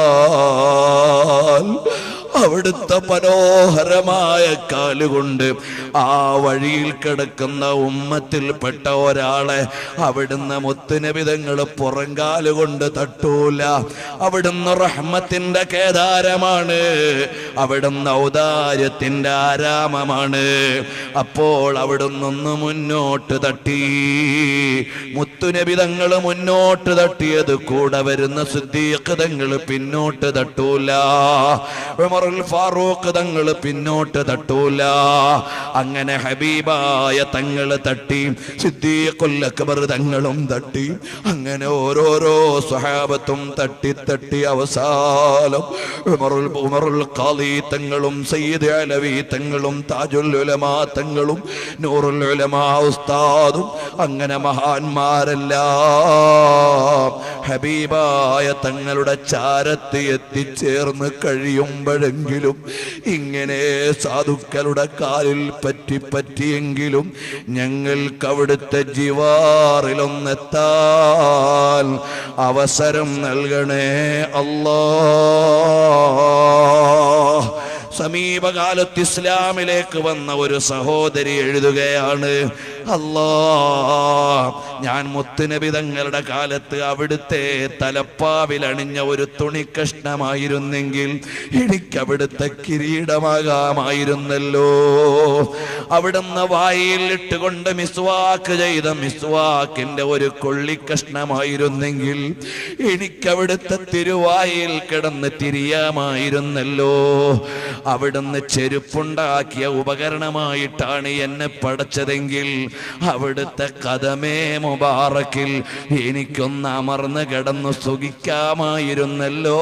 അവിടുത്തെ മനോഹരമായ കാലുകൊണ്ട് ആ വഴിയിൽ കിടക്കുന്ന ഉമ്മത്തിൽപ്പെട്ട ഒരാളെ അവിടുന്ന് മുത്തുനബിതങ്ങൾ പുറങ്കാലുകൊണ്ട് തട്ടൂല അവിടുന്ന് റഹ്മത്തിന്റെ കേദാരമാണ് അവിടുന്ന് ഔദാര്യത്തിന്റെ ആരാമമാണ് അപ്പോൾ അവിടുന്ന് ഒന്ന് മുന്നോട്ട് തട്ടി മുത്തുനബിതങ്ങൾ മുന്നോട്ട് തട്ടിയത് കൂടെ വരുന്ന സിദ്ദീഖ് തങ്ങൾ പിന്നോട്ട് തട്ടൂല ഉമറുൽ ഫാറൂഖ് തങ്ങൾ പിന്നോട്ട് തട്ടൂല അങ്ങനെ ഹബീബായ തങ്ങൾ തട്ടി സിദ്ദീഖുൽ അക്ബർ തങ്ങളും തട്ടി അങ്ങനെ ഓരോരോ സ്വഹാബത്തും തട്ടി തട്ടി അവസാനം ഉമറുൽ ഉമറുൽ ഖാലി തങ്ങളും സയ്യിദ് അലവി തങ്ങളും താജുൽ ഉലമാ തങ്ങളും നൂറുൽ ഉലമാ ഉസ്താദും അങ്ങനെ മഹാന്മാരെല്ലാം ഹബീബായ തങ്ങളുടെ ചാരത്ത് എത്തിച്ചേർന്ന് കഴിയുമ്പോഴെങ്കിലും ഇങ്ങനെ സാധുക്കളുടെ കാലിൽ പറ്റി പറ്റിയെങ്കിലും ഞങ്ങൾക്ക് അവിടുത്തെ ജിവാറിലൊന്നെത്താൻ അവസരം നൽകണേ അല്ലാ സമീപകാലത്ത് ഇസ്ലാമിലേക്ക് വന്ന ഒരു സഹോദരി എഴുതുകയാണ് അല്ലാ ഞാൻ മുത്തുനബി തങ്ങളുടെ കാലത്ത് അവിടുത്തെ തലപ്പാവിൽ അണിഞ്ഞ ഒരു തുണിക്കഷ്ണമായിരുന്നെങ്കിൽ എനിക്ക് അവിടുത്തെ കിരീടമാകാമായിരുന്നല്ലോ അവിടുന്ന് വായിൽ ഇട്ടുകൊണ്ട് മിസ്വാക്ക് ചെയ്ത മിസ്വാക്കിന്റെ ഒരു കൊള്ളിക്കഷ്ണമായിരുന്നെങ്കിൽ എനിക്ക് അവിടുത്തെ തിരുവായിൽ കിടന്ന് തിരിയാമായിരുന്നല്ലോ അവിടുന്ന് ചെരുപ്പുണ്ടാക്കിയ ഉപകരണമായിട്ടാണ് എന്നെ പടച്ചതെങ്കിൽ അവിടുത്തെ കഥമേ മുബാറക്കിൽ എനിക്കൊന്ന് അമർന്ന് കിടന്നു സുഖിക്കാമായിരുന്നല്ലോ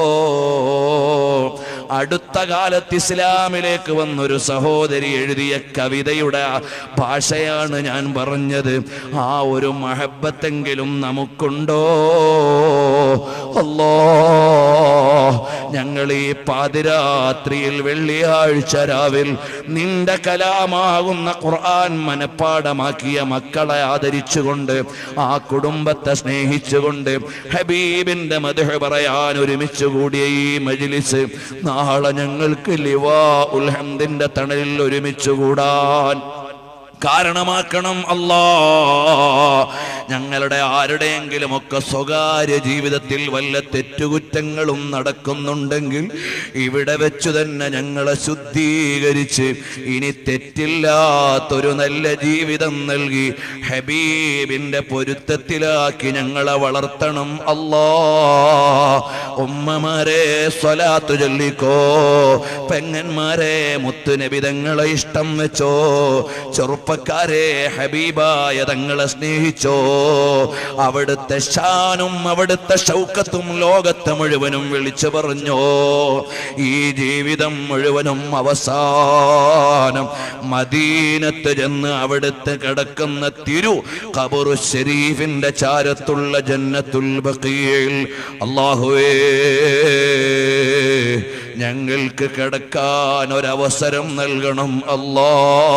അടുത്ത കാലത്ത് ഇസ്ലാമിലേക്ക് വന്നൊരു സഹോദരി എഴുതിയ കവിതയുടെ ഭാഷയാണ് ഞാൻ പറഞ്ഞത് ആ ഒരു മഹബത്തെങ്കിലും നമുക്കുണ്ടോ അല്ലോ ഞങ്ങൾ ഈ പാതിരാത്രിയിൽ വെള്ളിയാഴ്ച രാവിൽ നിന്റെ കലാമാകുന്ന ഖുർആൻ മനപ്പാടമാക്കിയ മക്കളെ ആദരിച്ചുകൊണ്ട് ആ കുടുംബത്തെ സ്നേഹിച്ചുകൊണ്ട് ഹബീബിന്റെ മധുഹ പറയാൻ ഒരുമിച്ച് കൂടിയ ഈ മജിലിസ് നാളെ ഞങ്ങൾക്ക് ലിവാ ഉൽഹന്ദിന്റെ തണലിൽ ഒരുമിച്ച് കൂടാൻ കാരണമാക്കണം അല്ലാ ഞങ്ങളുടെ ആരുടെയെങ്കിലും ഒക്കെ സ്വകാര്യ ജീവിതത്തിൽ വല്ല തെറ്റുകുറ്റങ്ങളും നടക്കുന്നുണ്ടെങ്കിൽ ഇവിടെ വെച്ചു തന്നെ ഞങ്ങളെ ശുദ്ധീകരിച്ച് ഇനി തെറ്റില്ലാത്തൊരു നല്ല ജീവിതം നൽകി ഹബീബിന്റെ പൊരുത്തത്തിലാക്കി ഞങ്ങളെ വളർത്തണം അല്ലാ ഉമ്മമാരെ സ്വലാത്തു ചൊല്ലിക്കോ പെങ്ങന്മാരെ മുത്തുനബി തങ്ങളെ ഇഷ്ടം വെച്ചോ ചെറുപ്പക്കാരെ ഹബീബായ തങ്ങളെ സ്നേഹിച്ചോ അവിടുത്തെ ഷാനും അവിടുത്തെ ഷൗക്കത്തും ലോകത്തെ മുഴുവനും വിളിച്ചു പറഞ്ഞോ ഈ ജീവിതം മുഴുവനും അവസാനം മദീനത്ത് ചെന്ന് അവിടുത്തെ കിടക്കുന്ന തിരു കബറു ഷരീഫിന്റെ ചാരത്തുള്ള ജന്നത്തുൽ ബഖീൽ അള്ളാഹുവേ ഞങ്ങൾക്ക് കിടക്കാൻ ഒരവസരം നൽകണം അല്ലാ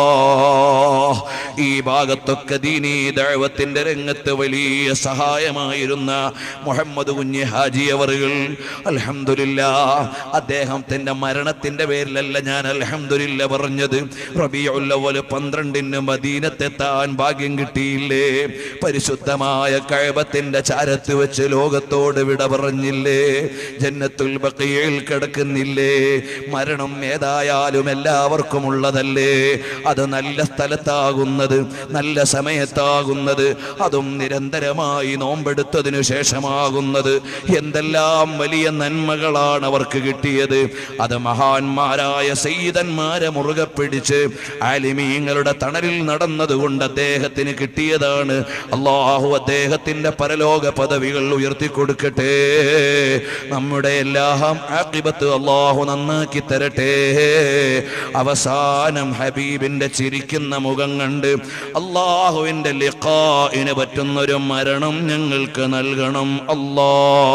ഈ ഭാഗത്തൊക്കെ ദീനീ ദൈവത്തിന്റെ രംഗത്ത് വലിയ സഹായമായിരുന്ന മുഹമ്മദ് കുഞ്ഞി ഹാജി അവറുകൾ അൽഹംദുലില്ല അദ്ദേഹത്തിന്റെ മരണത്തിന്റെ പേരിലല്ല ഞാൻ അൽഹംദുലില്ല പറഞ്ഞത് റബിയുല്ലവല് പന്ത്രണ്ടിന് മദീനത്തെത്താൻ ഭാഗ്യം കിട്ടിയില്ലേ പരിശുദ്ധമായ കഴബത്തിന്റെ ചാരത്ത് വെച്ച് ലോകത്തോട് വിട പറഞ്ഞില്ലേ ജന്നത്തുൽ ബഖിയയിൽ കിടക്കുന്നില്ലേ മരണം ഏതായാലും എല്ലാവർക്കും ഉള്ളതല്ലേ അത് നല്ല സ്ഥലത്താകുന്നത് നല്ല സമയത്താകുന്നത് അതും നിരന്തരമായി നോമ്പെടുത്തതിനു ശേഷമാകുന്നത് എന്തെല്ലാം വലിയ നന്മകളാണ് അവർക്ക് കിട്ടിയത് അത് മഹാന്മാരായ സയ്യിദന്മാരെ മുറുകെ പിടിച്ച് ആലിമീങ്ങളുടെ തണലിൽ നടന്നതുകൊണ്ട് അദ്ദേഹത്തിന് കിട്ടിയതാണ് അള്ളാഹു അദ്ദേഹത്തിന്റെ പരലോക പദവികൾ ഉയർത്തി കൊടുക്കട്ടെ നമ്മുടെ എല്ലാം ആക്കിബത്ത് അള്ളാഹു നന്നാക്കി തരട്ടെ അവസാനം ഹബീബിന്റെ ചിരിക്കുന്ന മുഖം കണ്ട് അള്ളാഹുവിന്റെ ലിഖായിന് പറ്റുന്നൊരു മരണം ഞങ്ങൾക്ക് നൽകണം അല്ലാ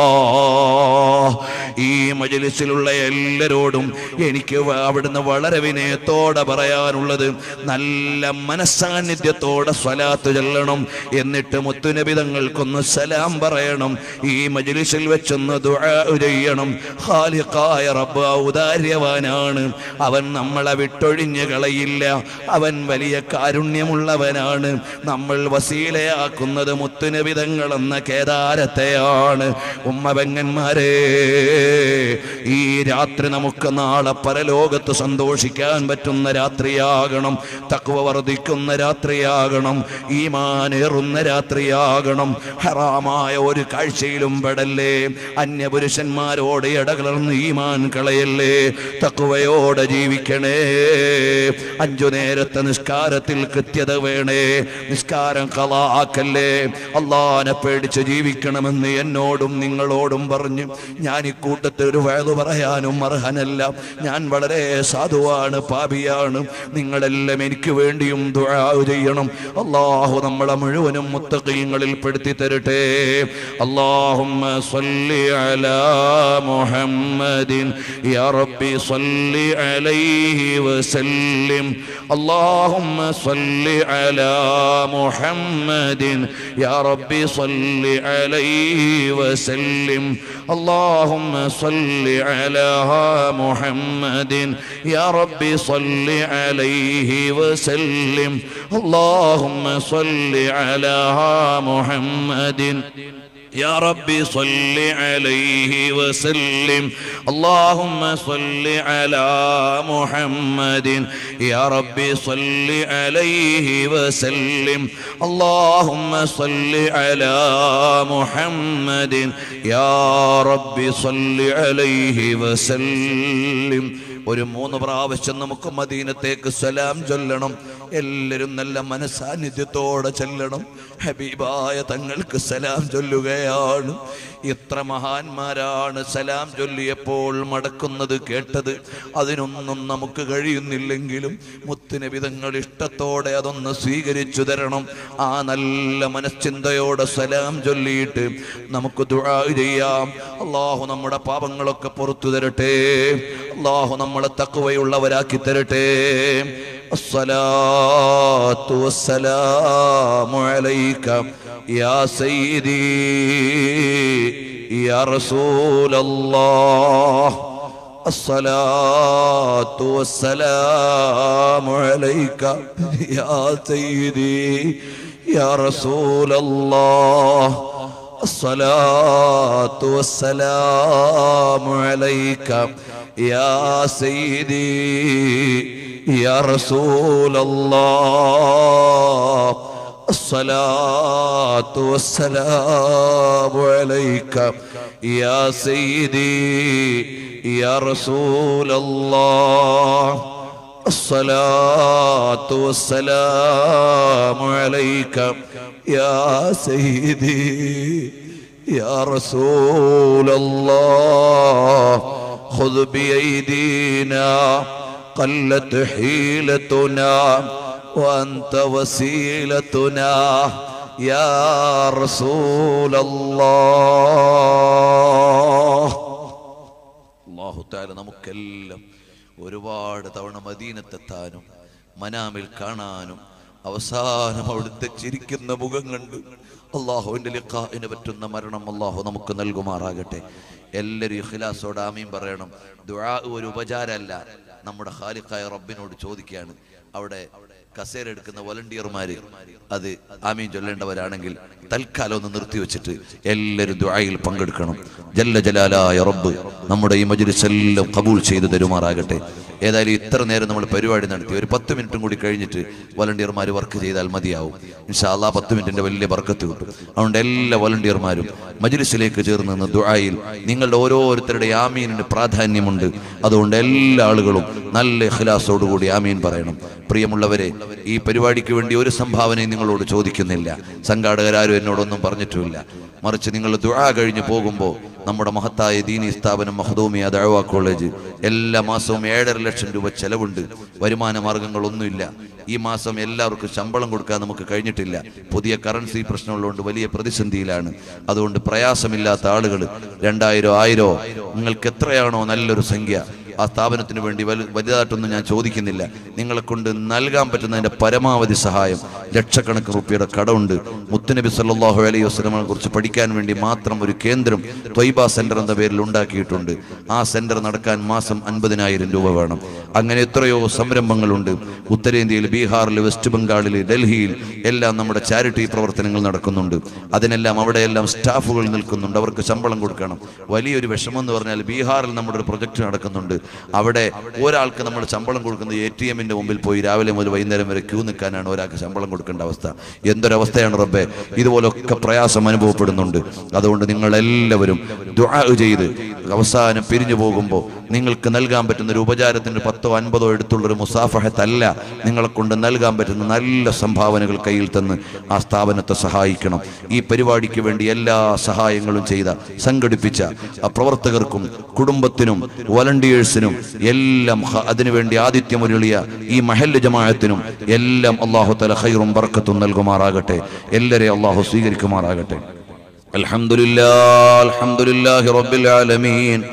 ഈ മജലിസിലുള്ള എല്ലാരോടും എനിക്ക് വ- അവിടുന്ന് വളരെ വിനയത്തോടെ പറയാനുള്ളത് നല്ല മനസ്സാന്നിധ്യത്തോടെ സ്വലാത്ത് ചെല്ലണം എന്നിട്ട് മുത്തുനബിതങ്ങൾക്കൊന്ന് സലാം പറയണം ഈ മജലിസിൽ വെച്ചൊന്ന് ദുആ ചെയ്യണം ഖാലിഖായ റബ്ബ് ഔദാര്യവാനാണ് അവൻ നമ്മളെ വിട്ടൊഴിഞ്ഞ് കളയില്ല അവൻ വലിയ കാരുണ്യമുള്ളവനാണ് നമ്മൾ വസീലയാക്കുന്നത് മുത്തുനബിതങ്ങൾ എന്ന കേദാരത്തെയാണ് ഉമ്മപെങ്ങന്മാരെ ഈ രാത്രി നമുക്ക് നാളെ പരലോകത്ത് സന്തോഷിക്കാൻ പറ്റുന്ന രാത്രിയാകണം തക്വ വർദ്ധിക്കുന്ന രാത്രിയാകണം ഈമാനേറുന്ന രാത്രിയാകണം ഹറാമായ ഒരു കാഴ്ചയിലും പെടല്ലേ അന്യപുരുഷന്മാരോട് ഇടകലർന്ന് ഈമാൻ കളയല്ലേ തക്കുവയോടെ ജീവിക്കണേ അഞ്ചു നേരത്തെ നിസ്കാരത്തിൽ കൃത്യത വേണേ നിസ്കാരം കളാക്കല്ലേ അള്ളാനെ പേടിച്ച് ജീവിക്കണമെന്ന് എന്നോടും നിങ്ങളോടും പറഞ്ഞു ഞാൻ ഇക്കൂട്ടത്തിൽ ഒരു വയത് പറയാനും അർഹനല്ല ഞാൻ വളരെ സാധുവാണ് പാപിയാണ് നിങ്ങളെല്ലാം എനിക്ക് വേണ്ടിയും ദുആ ചെയ്യണം അള്ളാഹു നമ്മളെ മുഴുവനും മുത്തക്കീങ്ങളിൽ പെടുത്തി തരട്ടെ അള്ളാഹുമ്മ സ്വല്ലി അലാ മുഹമ്മദിൻ യാ ربي صل عليه وسلم اللهم صل على محمد يا ربي صل عليه وسلم اللهم صل على محمد يا ربي صل عليه وسلم اللهم صل على محمد يا ربي صل عليه وسلم اللهم صل على محمد يا ربي صل عليه وسلم اللهم صل على محمد يا ربي صل عليه وسلم ഒരു മൂന്ന് പ്രാവശ്യം നമുക്ക് മദീനത്തേക്ക് സലാം ചൊല്ലണം എല്ലാവരും നല്ല മനസാന്നിധ്യത്തോടെ ചെല്ലണം ഹബീബായ തങ്ങൾക്ക് സലാം ചൊല്ലുകയാണ് ഇത്ര മഹാന്മാരാണ് സലാം ചൊല്ലിയപ്പോൾ മടക്കുന്നത് കേട്ടത് അതിനൊന്നും നമുക്ക് കഴിയുന്നില്ലെങ്കിലും മുത്തുനബിതങ്ങൾ ഇഷ്ടത്തോടെ അതൊന്ന് സ്വീകരിച്ചു തരണം ആ നല്ല മനശ്ചിന്തയോടെ സലാം ചൊല്ലിയിട്ട് നമുക്ക് ദുആ ചെയ്യാം അള്ളാഹു നമ്മുടെ പാപങ്ങളൊക്കെ പുറത്തു തരട്ടെ അള്ളാഹു നമ്മളെ തക്കുവയുള്ളവരാക്കി തരട്ടെ الصلاة والسلام عليك يا سيدي يا رسول الله الصلاة والسلام عليك يا سيدي يا رسول الله الصلاة والسلام عليك يا سيدي يا رسول الله الصلاة والسلام عليك يا سيدي يا رسول الله الصلاة والسلام عليك يا سيدي يا رسول الله خذ بأيدينا قلت حيلتنا وأنت وسيلتنا يا رسول الله അള്ളാഹു താല നമുക്കെല്ലാം ഒരുപാട് തവണ മദീനത്തെത്താനും മനാമിൽ കാണാനും അവസാനം അവിടുത്തെ ചിരിക്കുന്ന മുഖം കണ്ട് അള്ളാഹുവിൻ്റെ ലിഖാഇന് പറ്റുന്ന മരണം അള്ളാഹു നമുക്ക് നൽകുമാറാകട്ടെ എല്ലാവരും ഇഖ്ലാസോട് ആമീൻ പറയണം ദുആ ഒരു ഉപചാരമല്ല നമ്മുടെ ഖാലിഖായ റബ്ബിനോട് ചോദിക്കുകയാണ് അവിടെ കസേര എടുക്കുന്ന വോളണ്ടിയർമാര് അത് ആമീൻ ചൊല്ലേണ്ടവരാണെങ്കിൽ തൽക്കാലം ഒന്ന് നിർത്തിവെച്ചിട്ട് എല്ലാവരും ദുആയിൽ പങ്കെടുക്കണം ജല്ല ജലാലായ റബ്ബ് നമ്മുടെ ഈ മജ്ലിസ് എല്ലാം കബൂൾ ചെയ്തു തരുമാറാകട്ടെ ഏതായാലും ഇത്ര നേരം നമ്മൾ പരിപാടി നടത്തി ഒരു പത്ത് മിനിറ്റും കൂടി കഴിഞ്ഞിട്ട് വോളണ്ടിയർമാർ വർക്ക് ചെയ്താൽ മതിയാവും ഇൻഷാല്ലാ പത്ത് മിനിറ്റിന്റെ വലിയ ബർക്കത്ത് കിട്ടും അതുകൊണ്ട് എല്ലാ വോളണ്ടിയർമാരും മജ്ലിസിലേക്ക് ചേർന്ന് നിന്ന് ദുആയിൽ നിങ്ങളുടെ ഓരോരുത്തരുടെ ആമീനിന് പ്രാധാന്യമുണ്ട് അതുകൊണ്ട് എല്ലാ ആളുകളും നല്ല ഇഖ്ലാസോടുകൂടി ആമീൻ പറയണം പ്രിയമുള്ളവരെ ഈ പരിപാടിക്ക് വേണ്ടി ഒരു സംഭാവനയും നിങ്ങളോട് ചോദിക്കുന്നില്ല സംഘാടകരാരും എന്നോടൊന്നും പറഞ്ഞിട്ടുമില്ല മറിച്ച് നിങ്ങൾ ദുആ കഴിഞ്ഞ് പോകുമ്പോൾ നമ്മുടെ മഹത്തായ ദീനി സ്ഥാപനം മഹദൂമിയ ദഴവ കോളേജ് എല്ലാ മാസവും ഏഴര ലക്ഷം രൂപ ചെലവുണ്ട് വരുമാന മാർഗങ്ങളൊന്നുമില്ല ഈ മാസം എല്ലാവർക്കും ശമ്പളം കൊടുക്കാൻ നമുക്ക് കഴിഞ്ഞിട്ടില്ല പുതിയ കറൻസി പ്രശ്നമുള്ളതുകൊണ്ട് വലിയ പ്രതിസന്ധിയിലാണ് അതുകൊണ്ട് പ്രയാസമില്ലാത്ത ആളുകൾ രണ്ടായിരോ ആയിരോ നിങ്ങൾക്ക് എത്രയാണോ നല്ലൊരു സംഖ്യ ആ സ്ഥാപനത്തിന് വേണ്ടി വലു വലുതായിട്ടൊന്നും ഞാൻ ചോദിക്കുന്നില്ല നിങ്ങളെ കൊണ്ട് നൽകാൻ പറ്റുന്നതിന്റെ പരമാവധി സഹായം ലക്ഷക്കണക്കിന് റുപ്യയുടെ കടമുണ്ട് മുത്തുനബി സല്ലല്ലാഹു അലൈഹി വസല്ലമയെ കുറിച്ച് പഠിക്കാൻ വേണ്ടി മാത്രം ഒരു കേന്ദ്രം ത്വയ്ബ സെന്റർ എന്ന പേരിൽ ഉണ്ടാക്കിയിട്ടുണ്ട് ആ സെന്റർ നടക്കാൻ മാസം അൻപതിനായിരം രൂപ വേണം അങ്ങനെ എത്രയോ സംരംഭങ്ങളുണ്ട് ഉത്തരേന്ത്യയിൽ ബീഹാറിൽ വെസ്റ്റ് ബംഗാളിൽ ഡൽഹിയിൽ എല്ലാം നമ്മുടെ ചാരിറ്റി പ്രവർത്തനങ്ങൾ നടക്കുന്നുണ്ട് അതിനെല്ലാം അവിടെയെല്ലാം സ്റ്റാഫുകൾ നിൽക്കുന്നുണ്ട് അവർക്ക് ശമ്പളം കൊടുക്കണം വലിയൊരു വിഷമം എന്ന് പറഞ്ഞാൽ ബീഹാറിൽ നമ്മുടെ ഒരു പ്രൊജക്ട് നടക്കുന്നുണ്ട് അവിടെ ഒരാൾക്ക് നമ്മൾ ശമ്പളം കൊടുക്കുന്നത് എ ടി എമ്മിന്റെ മുമ്പിൽ പോയി രാവിലെ മുതൽ വൈകുന്നേരം വരെ ക്യൂ നിൽക്കാനാണ് ഒരാൾക്ക് ശമ്പളം കൊടുക്കേണ്ട അവസ്ഥ എന്തൊരവസ്ഥയാണ് റബ്ബെ ഇതുപോലൊക്കെ പ്രയാസം അനുഭവപ്പെടുന്നുണ്ട് അതുകൊണ്ട് നിങ്ങൾ എല്ലാവരും ദുആ ചെയ്ത് അവസാനം പിരിഞ്ഞു പോകുമ്പോൾ നിങ്ങൾക്ക് നൽകാൻ പറ്റുന്ന ഒരു ഉപചാരത്തിന് പത്തോ അൻപതോ എടുത്തുള്ള ഒരു മുസാഫഹത്തല്ല നിങ്ങളെ കൊണ്ട് നൽകാൻ പറ്റുന്ന നല്ല സംഭാവനകൾ കയ്യിൽ തന്ന് ആ സ്ഥാപനത്തെ സഹായിക്കണം ഈ പരിപാടിക്ക് വേണ്ടി എല്ലാ സഹായങ്ങളും ചെയ്ത സംഘടിപ്പിച്ച ആ പ്രവർത്തകർക്കും കുടുംബത്തിനും വോളണ്ടിയേഴ്സിനും എല്ലാം ഹ- അതിനുവേണ്ടി ആതിഥ്യമൊരുളിയ ഈ മഹല്ല് ജമാഅത്തിനും എല്ലാം അള്ളാഹു തല ഖൈറും ബർക്കത്തും നൽകുമാറാകട്ടെ എല്ലാരെയും അള്ളാഹു സ്വീകരിക്കുമാറാകട്ടെ الحمد لله الحمد لله رب العالمين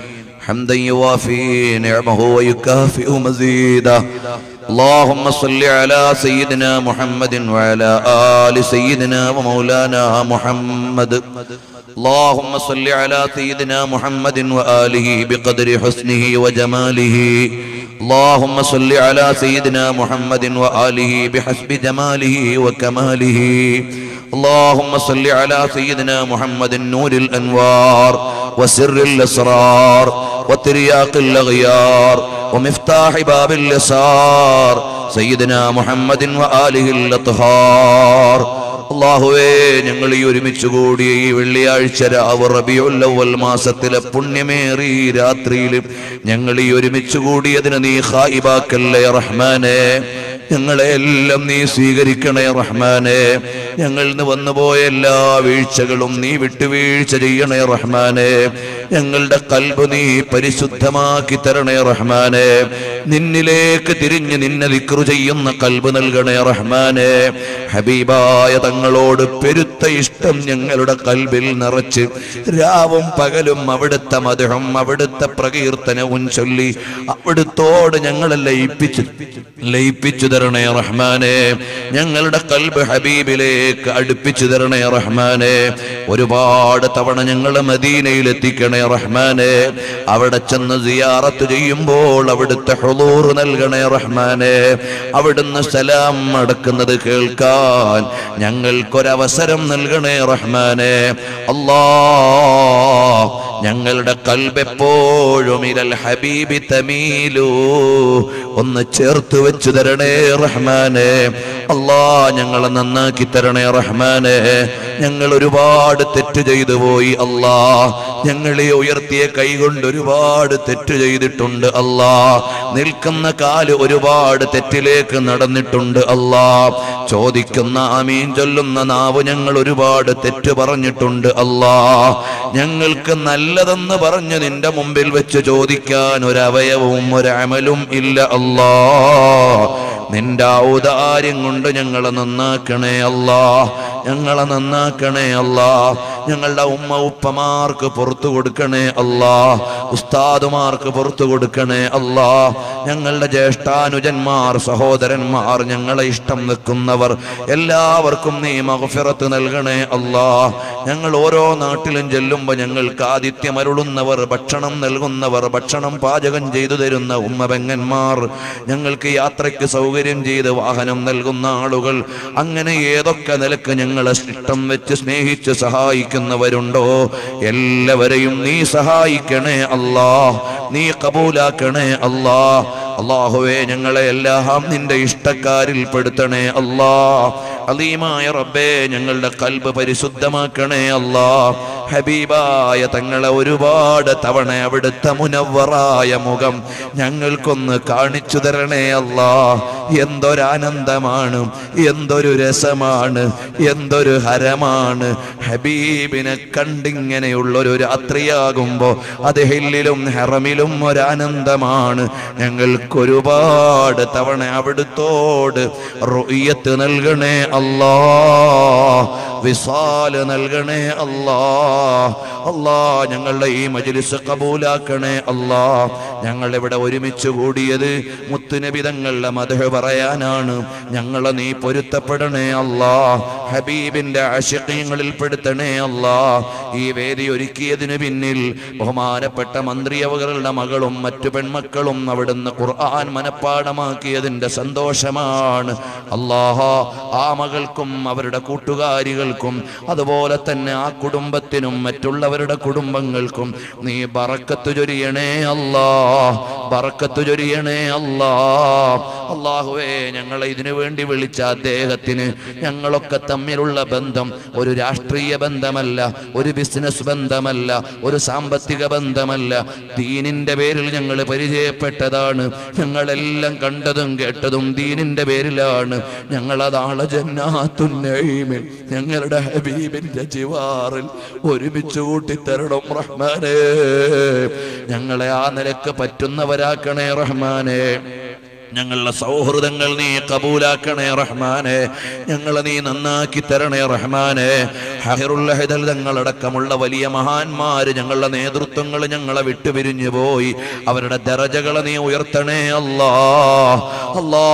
حمدا يوافي نعمه ويكافئ مزيدا اللهم صل على سيدنا محمد وعلى آل سيدنا ومولانا محمد اللهم صل على سيدنا محمد وآله بقدر حسنه وجماله اللهم صل على سيدنا محمد وآله بحسب جماله وكماله اللهم صل على سيدنا محمد نور الأنوار وسر الأسرار وترياق الأغيار ومفتاح باب اليسار سيدنا محمد وآله الأطهار അള്ളാഹുവേ ഞങ്ങൾ ഈ ഒരുമിച്ച് കൂടിയ ഈ വെള്ളിയാഴ്ച രാവ് റബിയുല്ലവൽ മാസത്തിലെ പുണ്യമേറി ഈ രാത്രിയിൽ ഞങ്ങൾ ഈ ഒരുമിച്ച് കൂടിയതിന് നീ ഹായിബാക്കല്ലേ റഹ്മാനെ ഞങ്ങളെ എല്ലാം നീ സ്വീകരിക്കണേ റഹ്മാനെ ഞങ്ങളിൽ നിന്ന് വന്നുപോയ എല്ലാ വീഴ്ചകളും നീ വിട്ടുവീഴ്ച ചെയ്യണേ റഹ്മാനെ ഞങ്ങളുടെ കൽബ് നീ പരിശുദ്ധമാക്കി തരണേ റഹ്മാനെ നിന്നിലേക്ക് തിരിഞ്ഞ് നിന്നെ വിക്രു ചെയ്യുന്ന കൽബ് നൽകണേ റഹ്മാനെ ഹബീബായ തങ്ങളോട് പെരുത്ത ഇഷ്ടം ഞങ്ങളുടെ കൽബിൽ നിറച്ച് രാവും പകലും അവിടുത്തെ മധുരം അവിടുത്തെ പ്രകീർത്തനവും ചൊല്ലി അവിടുത്തോട് ഞങ്ങളെ ലയിപ്പിച്ചു ലയിപ്പിച്ചു തരണേ റഹ്മാനെ ഞങ്ങളുടെ കൽബ് ഹബീബിലേക്ക് അടുപ്പിച്ചു തരണേ റഹ്മാനെ ഒരുപാട് തവണ ഞങ്ങൾ മദീനയിൽ എത്തിക്കണേ റഹ്മാനെ അവിടെ ചെന്ന് സിയാറത്ത് ചെയ്യുമ്പോൾ അവിടുത്തെ ഹുളൂർ നൽകണേ റഹ്മാനെ അവിടുന്ന് സലാം അടക്കുന്നത് കേൾക്കാൻ ഞങ്ങൾക്കൊരവസരം നൽകണേ റഹ്മാനെ അല്ലാ ഞങ്ങളുടെ കൽബെപ്പോഴും ഇരൽ ഹബീബി തമീലു ഒന്ന് ചേർത്ത് വെച്ചു തരണേ റഹ്മാനെ അല്ലാ ഞങ്ങളെ നന്നാക്കി തരണേ റഹ്മാനെ ഞങ്ങൾ ഒരുപാട് തെറ്റ് ചെയ്തു പോയി അല്ലാ ഞങ്ങളെ ഉയർത്തിയ കൈകൊണ്ട് ഒരുപാട് തെറ്റ് ചെയ്തിട്ടുണ്ട് അല്ലാ നിൽക്കുന്ന കാല് ഒരുപാട് തെറ്റിലേക്ക് നടന്നിട്ടുണ്ട് അല്ലാ ചോദിക്കുന്ന ആമീൻ ചൊല്ലുന്ന നാവ് ഞങ്ങൾ ഒരുപാട് തെറ്റ് പറഞ്ഞിട്ടുണ്ട് അല്ലാ ഞങ്ങൾക്ക് നല്ലതെന്ന് പറഞ്ഞ് നിന്റെ മുമ്പിൽ വെച്ച് ചോദിക്കാൻ ഒരവയവവും ഒരമലും ഇല്ല അല്ലാ നിന്റെ ഔദാര്യം കൊണ്ട് ഞങ്ങളെ നന്നാക്കണേ അല്ലാ ഞങ്ങളെ നന്നാക്കണേ അല്ലാ ഞങ്ങളുടെ ഉമ്മ ഉപ്പമാർക്ക് പുറത്തു കൊടുക്കണേ അല്ലാ ഉസ്താദുമാർക്ക് പുറത്തു കൊടുക്കണേ അല്ലാ ഞങ്ങളുടെ ജ്യേഷ്ഠാനുജന്മാർ സഹോദരന്മാർ ഞങ്ങളെ ഇഷ്ടം നിൽക്കുന്നവർ എല്ലാവർക്കും നീ മഹഫിറത്ത് നൽകണേ അല്ലാ ഞങ്ങൾ ഓരോ നാട്ടിലും ചെല്ലുമ്പോൾ ഞങ്ങൾക്ക് ആതിഥ്യം അരുളുന്നവർ ഭക്ഷണം നൽകുന്നവർ ഭക്ഷണം പാചകം ചെയ്തു തരുന്ന ഉമ്മ പെങ്ങന്മാർ ഞങ്ങൾക്ക് യാത്രയ്ക്ക് സൗകര്യം ചെയ്ത് വാഹനം നൽകുന്ന ആളുകൾ അങ്ങനെ ഏതൊക്കെ നിലക്ക് ഞങ്ങളെ ഇഷ്ടം വെച്ച് സ്നേഹിച്ച് സഹായിക്കുന്നവരുണ്ടോ എല്ലാവരെയും നീ സഹായിക്കണേ അല്ലാ നീ കബൂലാക്കണേ അല്ലാ അള്ളാഹുവേ ഞങ്ങളെ എല്ലാം നിന്റെ ഇഷ്ടക്കാരിൽ പെടുത്തണേ അല്ലാ അലീമായ റബ്ബേ ഞങ്ങളുടെ കൽബ് പരിശുദ്ധമാക്കണേ അല്ലാ ഹബീബായ തങ്ങളെ ഒരുപാട് തവണ അവിടുത്തെ മുനവറായ മുഖം ഞങ്ങൾക്കൊന്ന് കാണിച്ചു തരണേ അല്ലാ എന്തൊരാനന്ദമാണ് എന്തൊരു രസമാണ് എന്തൊരു ഹരമാണ് ഹബീബിനെ കണ്ടിങ്ങനെയുള്ളൊരു രാത്രിയാകുമ്പോ അത് ഹില്ലിലും ഹെറമിലും ഒരാനന്ദമാണ് ഞങ്ങൾക്കൊരുപാട് തവണ അവിടുത്തോട് റുയ്യത്ത് നൽകണേ അല്ലാ വിസാല് നൽകണേ അല്ലാ അല്ലാ ഞങ്ങളുടെ ഈ മജ്ലിസ് കബൂലാക്കണേ അല്ലാ ഞങ്ങൾ ഇവിടെ ഒരുമിച്ച് കൂടിയത് മുത്തുനബി തങ്ങളുടെ മധു പറയാനാണ് ഞങ്ങളെ നീ പൊരുത്തപ്പെടണേ അല്ലാ ഹബീബിന്റെ ആശയങ്ങളിൽ പെടുത്തണേ അല്ലാ ഈ വേദി ഒരുക്കിയതിന് പിന്നിൽ ബഹുമാനപ്പെട്ട മന്ത്രിയവകളുടെ മകളും മറ്റു പെൺമക്കളും അവിടുന്ന് ഖുർആൻ മനഃപ്പാടമാക്കിയതിന്റെ സന്തോഷമാണ് അല്ലാഹ ആ മകൾക്കും അവരുടെ കൂട്ടുകാരികൾക്കും അതുപോലെ തന്നെ ആ കുടുംബത്തിനും മറ്റുള്ളവരുടെ കുടുംബങ്ങൾക്കും നീ ബറക്കത്ത് ചൊരിയണേ അല്ലാ ബറക്കത്ത് ചൊരിയണേ അല്ലാ അള്ളാഹുവേ ഞങ്ങളെ ഇതിനു വേണ്ടി വിളിച്ച അദ്ദേഹത്തിന് ഞങ്ങളൊക്കെ തമ്മിലുള്ള ബന്ധം ഒരു രാഷ്ട്രീയ ബന്ധമല്ല ഒരു ബിസിനസ് ബന്ധമല്ല ഒരു സാമ്പത്തിക ബന്ധമല്ല ദീനിന്റെ പേരിൽ ഞങ്ങൾ പരിചയപ്പെട്ടതാണ് ഞങ്ങളെല്ലാം കണ്ടതും കേട്ടതും ദീനിന്റെ പേരിലാണ് ഞങ്ങളതാളെ ജന്നാത്തുന്നയിമിൽ ഞങ്ങളുടെ ഹബീബിന്റെ ജിവാറിൽ ഒരുമിച്ച് കൂട്ടിത്തരണം റഹ്മാനേ ഞങ്ങളെ ആ നിലക്ക് പറ്റുന്നവരാക്കണേ റഹ്മാനേ ഞങ്ങളുടെ സൗഹൃദങ്ങൾ നീ കബൂലാക്കണേ റഹ്മാനെ ഞങ്ങളെ നീ നന്നാക്കി തരണേ റഹ്മാനെ ഹഹിറുല്ലഹിദൽ തങ്ങളടക്കമുള്ള വലിയ മഹാന്മാര് ഞങ്ങളുടെ നേതൃത്വങ്ങൾ ഞങ്ങളെ വിട്ടുപിരിഞ്ഞു പോയി അവരുടെ ദറജകളെ നീ ഉയർത്തണേ അല്ലാ അല്ലാ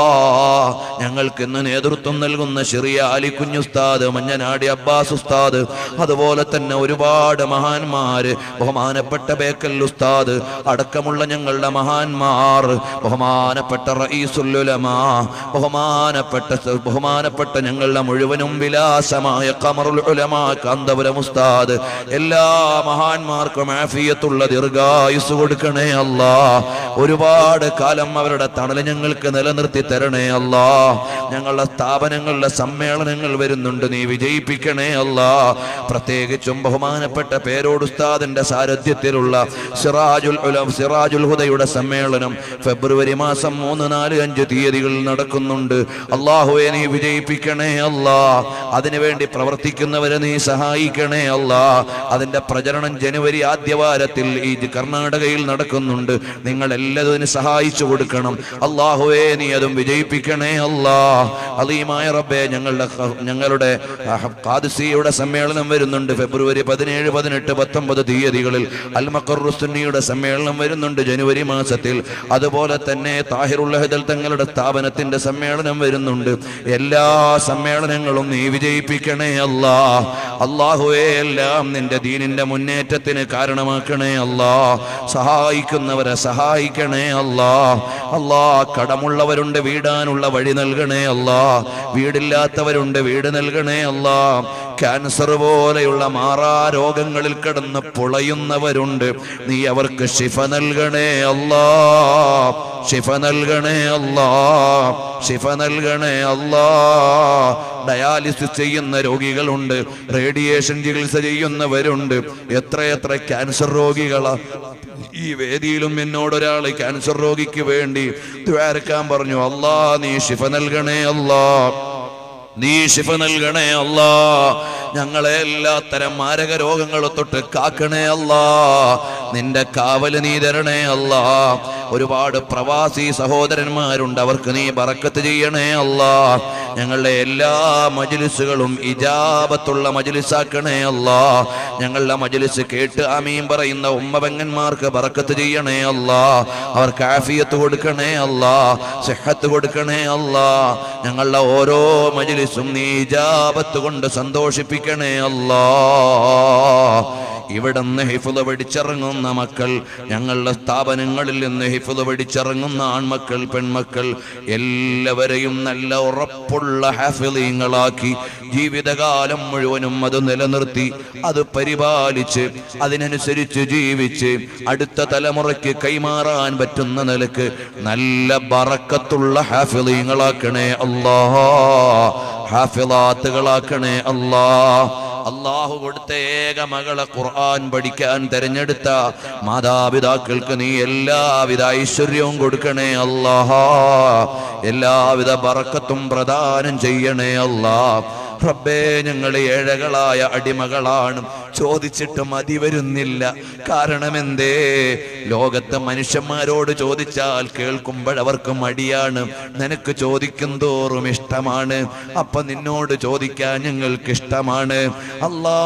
ഞങ്ങൾക്ക് ഇന്ന് നേതൃത്വം നൽകുന്ന ചെറിയ അലിക്കുഞ്ഞുസ്താദ് മഞ്ഞനാടി അബ്ബാസ് ഉസ്താദ് അതുപോലെ തന്നെ ഒരുപാട് മഹാന്മാര് ബഹുമാനപ്പെട്ട ബേക്കൽ ഉസ്താദ് അടക്കമുള്ള ഞങ്ങളുടെ മഹാന്മാർ ബഹുമാനപ്പെട്ട റഈസുല്ലുലമാ ബഹുമാനപ്പെട്ട സ- ബഹുമാനപ്പെട്ട ഞങ്ങളുടെ മുഴുവനും വിലാസമായ കമറുൽ ഉലമാ കാന്തപുരം ഉസ്താദ് എല്ലാ മഹാന്മാർക്കും ആഫിയത്തുള്ള ദീർഘായുസ് കൊടുക്കണേ അല്ലാ ഒരുപാട് കാലം അവരുടെ തണല് ഞങ്ങൾക്ക് നിലനിർത്തി തരണേ അല്ലാ ഞങ്ങളുടെ സ്ഥാപനങ്ങളുടെ സമ്മേളനങ്ങൾ വരുന്നുണ്ട് നീ വിജയിപ്പിക്കണേ അല്ലാ പ്രത്യേകിച്ചും ബഹുമാനപ്പെട്ട പേരോട് ഉസ്താദിന്റെ സാരഥ്യത്തിലുള്ള സിറാജുൽ ഉലം സിറാജുൽ ഹുദയുടെ സമ്മേളനം ഫെബ്രുവരി മാസം മൂന്ന് നാല് അഞ്ച് തീയതികളിൽ നടക്കുന്നുണ്ട് അള്ളാഹുവെ നീ വിജയിപ്പിക്കണേ അല്ലാ അതിനുവേണ്ടി പ്രവർത്തിക്കുന്നവരെ നീ സഹായിക്കണേ അല്ലാ അതിന്റെ പ്രചരണം ജനുവരി ആദ്യവാരത്തിൽ ഈ കർണാടകയിൽ നടക്കുന്നുണ്ട് നിങ്ങൾ എല്ലാത്തിനും സഹായിച്ചു കൊടുക്കണം അള്ളാഹുവേ നീ അതും വിജയിപ്പിക്കണേ അല്ലാ അലീമായ റബ്ബേ ഞങ്ങളുടെ ഖ- ഞങ്ങളുടെ അഹ് ഖാദിസിയുടെ സമ്മേളനം വരുന്നുണ്ട് ഫെബ്രുവരി പതിനേഴ് പതിനെട്ട് പത്തൊമ്പത് തീയതികളിൽ അൽമക്കറുസുന്നിയുടെ സമ്മേളനം വരുന്നുണ്ട് ജനുവരി മാസത്തിൽ അതുപോലെ തന്നെ താഹിറുല്ലഹദൽ തങ്ങളുടെ സ്ഥാപനത്തിന്റെ സമ്മേളനം വരുന്നുണ്ട് എല്ലാ സമ്മേളനങ്ങളും നീ വിജയിപ്പിക്കണേ അല്ലാ അള്ളാഹുവേ എല്ലാം നിന്റെ ദീനിന്റെ മുന്നേറ്റത്തിന് കാരണമാക്കണേ അല്ലാ സഹായിക്കുന്നവരെ സഹായിക്കണേ അല്ലാ അല്ലാ കടമുള്ളവരുണ്ട് വീടാനുള്ള വഴി നൽകണേ അല്ലാ വീടില്ലാത്തവരുണ്ട് വീട് നൽകണേ അല്ലാ ക്യാൻസർ പോലെയുള്ള മാറാ രോഗങ്ങളിൽ കിടന്ന് പുളയുന്നവരുണ്ട് നീ അവർക്ക് ശിഫ നൽകണേ അല്ലാ ശിഫ നൽകണേ അല്ലാ ശിഫ നൽകണേ അല്ലാ ഡയാലിസിസ് ചെയ്യുന്ന രോഗികളുണ്ട് റേഡിയേഷൻ ചികിത്സ ചെയ്യുന്നവരുണ്ട് എത്രയെത്ര ക്യാൻസർ രോഗികളാ ഈ വേദിയിലും എന്നോടൊരാൾ ക്യാൻസർ രോഗിക്ക് വേണ്ടി ദ്വാരക്കാൻ പറഞ്ഞു അല്ലാ നീ ശിഫ നൽകണേ അല്ലാ നീ ശിഫ നൽകണേ അല്ലാ ഞങ്ങളെ എല്ലാത്തരം മാരക രോഗങ്ങളെ തൊട്ട് കാക്കണേ അല്ലാ നിന്റെ കാവല് നീ തരണേ അല്ലാ ഒരുപാട് പ്രവാസി സഹോദരന്മാരുണ്ട് അവർക്ക് നീ ബറക്കത്ത് ചെയ്യണേ അല്ലാ ഞങ്ങളുടെ എല്ലാ മജിലിസുകളും ഇജാബത്തുള്ള മജിലിസാക്കണേ അല്ലാ ഞങ്ങളുടെ മജിലിസ് കേട്ട് അമീൻ പറയുന്ന ഉമ്മപെങ്ങന്മാർക്ക് ബറക്കത്ത് ചെയ്യണേ അല്ലാ അവർക്ക് ആഫിയത്ത് കൊടുക്കണേ അല്ലാ സെഹത്ത് കൊടുക്കണേ അല്ലാ ഞങ്ങളുടെ ഓരോ മജിലിസും നീ ഇജാബത്ത് കൊണ്ട് സന്തോഷിപ്പിക്കണേ അല്ലാ ഇവിടുന്ന് ഹിഫുദ് പഠിച്ചിറങ്ങുന്ന മക്കൾ ഞങ്ങളുടെ സ്ഥാപനങ്ങളിൽ നിന്ന് ഹിഫുദ് പഠിച്ചിറങ്ങുന്ന ആൺമക്കൾ പെൺമക്കൾ എല്ലാവരെയും നല്ല ഉറപ്പുള്ള ഹാഫിളീങ്ങളാക്കി ജീവിതകാലം മുഴുവനും അത് നിലനിർത്തി അത് പരിപാലിച്ച് അതിനനുസരിച്ച് ജീവിച്ച് അടുത്ത തലമുറയ്ക്ക് കൈമാറാൻ പറ്റുന്ന നിലക്ക് നല്ല ബറക്കത്തുള്ള ഹാഫിളീങ്ങളാക്കണേ അല്ലാ ഹാഫിളാത്തുകളാക്കണേ അല്ലാ അള്ളാഹു കൊടുത്ത ഏക മകളെ ഖുർആൻ പഠിക്കാൻ തെരഞ്ഞെടുത്ത മാതാപിതാക്കൾക്ക് നീ എല്ലാവിധ ഐശ്വര്യവും കൊടുക്കണേ അല്ലാഹാ എല്ലാവിധ ബറക്കത്തും പ്രദാനം ചെയ്യണേ അല്ലാ റബ്ബേ ഞങ്ങൾ ഏഴകളായ അടിമകളാണ് ചോദിച്ചിട്ട് മതി വരുന്നില്ല കാരണം എന്തേ ലോകത്തെ മനുഷ്യന്മാരോട് ചോദിച്ചാൽ കേൾക്കുമ്പോഴവർക്ക് മടിയാണ് നിനക്ക് ചോദിക്കും തോറും ഇഷ്ടമാണ് അപ്പൊ നിന്നോട് ചോദിക്കാൻ ഞങ്ങൾക്ക് ഇഷ്ടമാണ് അല്ലാ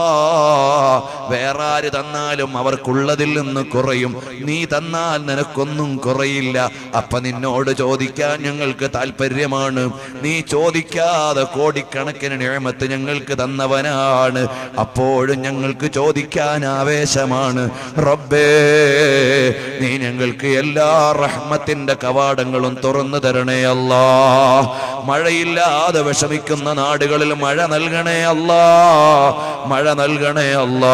വേറെ ആര് തന്നാലും അവർക്കുള്ളതിൽ നിന്ന് കുറയും നീ തന്നാൽ നിനക്കൊന്നും കുറയില്ല അപ്പൊ നിന്നോട് ചോദിക്കാൻ ഞങ്ങൾക്ക് താല്പര്യമാണ് നീ ചോദിക്കാതെ കോടിക്കണക്കിന് നിയമത്ത് ഞങ്ങൾക്ക് തന്നവനാണ് അപ്പോഴും ഞങ്ങൾക്ക് ചോദിക്കാൻ ആവേശമാണ് റബ്ബേ നീ ഞങ്ങൾക്ക് എല്ലാ റഹ്മത്തിന്റെ കവാടങ്ങളും തുറന്നു തരണേ അല്ലാ മഴയില്ലാതെ വിഷമിക്കുന്ന നാടുകളിൽ മഴ നൽകണേ അല്ലാ മഴ നൽകണേ അല്ലാ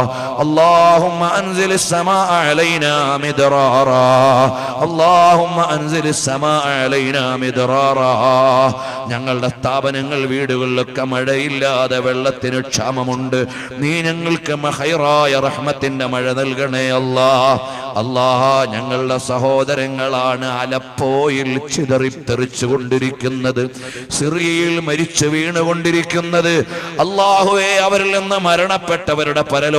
اللهم انزل السماء علينا مدرارا اللهم انزل السماء علينا مدرارا ഞങ്ങളുടെ സ്ഥാപനങ്ങൾ വീടുകളിലൊക്കെ മഴയില്ലാതെ വെള്ളത്തിന് ക്ഷാമമുണ്ട് നീ ഞങ്ങൾക്ക് മഹൈറായ റഹ്മത്തിന്റെ മഴ നൽകണേ അല്ലാ അല്ലാ ഞങ്ങളുടെ സഹോദരങ്ങളാണ് അലപ്പോയിൽ ചിതറിത്തെറിച്ചു കൊണ്ടിരിക്കുന്നത് സിറിയയിൽ മരിച്ചു വീണുകൊണ്ടിരിക്കുന്നത് അള്ളാഹുവെ അവരിൽ നിന്ന് മരണപ്പെട്ടവരുടെ പരലോകം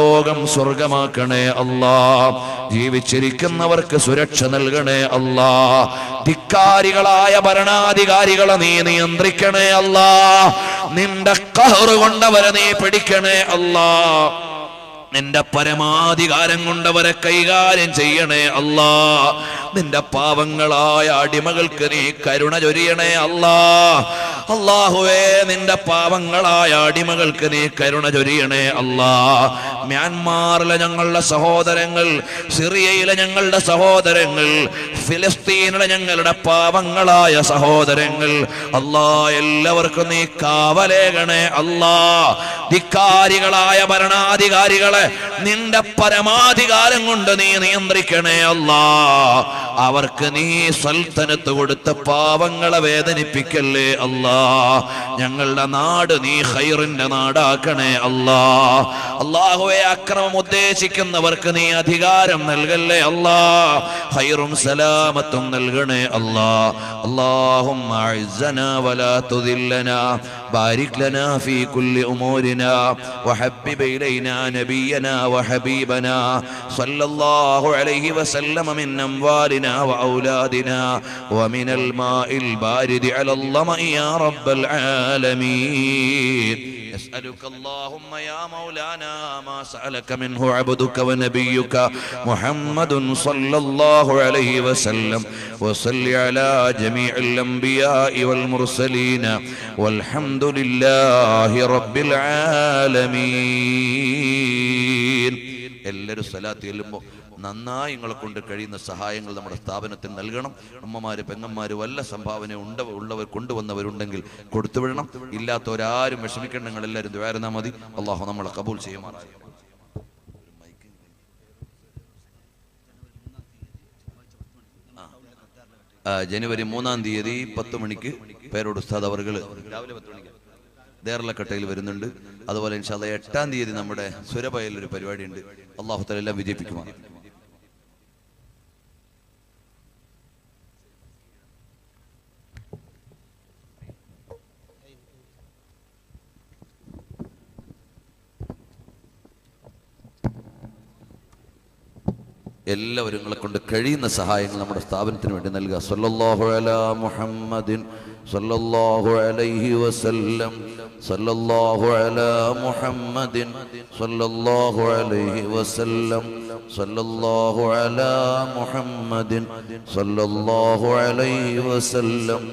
സ്വർഗമാക്കണേ അല്ലാ ജീവിച്ചിരിക്കുന്നവർക്ക് സുരക്ഷ നൽകണേ അല്ലാ ധിക്കാരികളായ ഭരണാധികാരികളെ നീ നിയന്ത്രിക്കണേ അല്ലാ നിന്റെ കഹറ് കൊണ്ടവരെ നീ പിടിക്കണേ അല്ലാ നിന്റെ പരമാധികാരം കൊണ്ടവരെ കൈകാര്യം ചെയ്യണേ അല്ലാ നിന്റെ പാവങ്ങളായ അടിമകൾക്ക് നീ കരുണ ചൊരിയണേ അല്ലാ അള്ളാഹുവേ നിന്റെ പാവങ്ങളായ അടിമകൾക്ക് നീ കരുണ ചൊരിയണേ അല്ലാ മ്യാൻമാറിലെ ഞങ്ങളുടെ സഹോദരങ്ങൾ സിറിയയിലെ ഞങ്ങളുടെ സഹോദരങ്ങൾ ഫിലിസ്തീനിലെ ഞങ്ങളുടെ പാവങ്ങളായ സഹോദരങ്ങൾ അല്ലാ എല്ലാവർക്കും നീ കാവലേകണേ അല്ലാ ധിക്കാരികളായ ഭരണാധികാരികളെ നിന്റെ പരമാധികാരം കൊണ്ട് നീ നിയന്ത്രിക്കണേ അല്ലാ അവർക്ക് നീ സൽത്തനത്ത് കൊടുത്ത പാവങ്ങളെ വേദനിപ്പിക്കല്ലേ അല്ലാ ഞങ്ങളുടെ നാട് നീ ഹൈറിന്റെ നാടാക്കണേ അല്ലാ അള്ളാഹുവെ അക്രമം ഉദ്ദേശിക്കുന്നവർക്ക് നീ അധികാരം നൽകല്ലേ അല്ലാ ഹൈറും സലാമത്തും നൽകണേ അല്ലാ اللهم أعزنا ولا تذلنا بارك لنا في كل أمورنا وحبب إلينا نبينا وحبيبنا صلى الله عليه وسلم من أموالنا وأولادنا ومن الماء البارد على الظمأ يا رب العالمين نسألك اللهم يا مولانا ما سألك منه عبدك ونبيك محمد صلى الله عليه وسلم وصل على جميع الأنبياء والمرسلين والحمد لله رب العالمين എല്ലാവരും സ്ഥലത്ത് ചെല്ലുമ്പോൾ നന്നായി നിങ്ങളെ കൊണ്ട് കഴിയുന്ന സഹായങ്ങൾ നമ്മുടെ സ്ഥാപനത്തിന് നൽകണം അമ്മമാര് പെങ്ങന്മാര് വല്ല സംഭാവന ഉണ്ട ഉള്ളവർ കൊണ്ടുവന്നവരുണ്ടെങ്കിൽ കൊടുത്തുവിടണം ഇല്ലാത്തവരാരും വിഷമിക്കേണ്ട നിങ്ങൾ എല്ലാവരും ദ്വാരനാ മതി അള്ളാഹു നമ്മളെ കബൂൽ ചെയ്യുമാറായി ആ, ജനുവരി മൂന്നാം തീയതി പത്ത് മണിക്ക് പേരോട് ഉസ്താദ് അവർ രാവിലെ പത്ത് മണിക്ക് ദേർലക്കട്ടയിൽ വരുന്നുണ്ട് അതുപോലെ ഇൻഷാല്ല എട്ടാം തീയതി നമ്മുടെ സുരഭയിൽ ഒരു പരിപാടിയുണ്ട് അള്ളാഹു തല എല്ലാം വിജയിപ്പിക്കുമാണ് എല്ലാവരും നിങ്ങളെ കൊണ്ട് കഴിയുന്ന സഹായങ്ങൾ നമ്മുടെ സ്ഥാപനത്തിന് വേണ്ടി നൽകുക സല്ലല്ലാഹു അലാ മുഹമ്മദിൻ സല്ലല്ലാഹു അലൈഹി വസല്ലം സല്ലല്ലാഹു അലാ മുഹമ്മദിൻ സല്ലല്ലാഹു അലൈഹി വസല്ലം സല്ലല്ലാഹു അലാ മുഹമ്മദിൻ സല്ലല്ലാഹു അലൈഹി വസല്ലം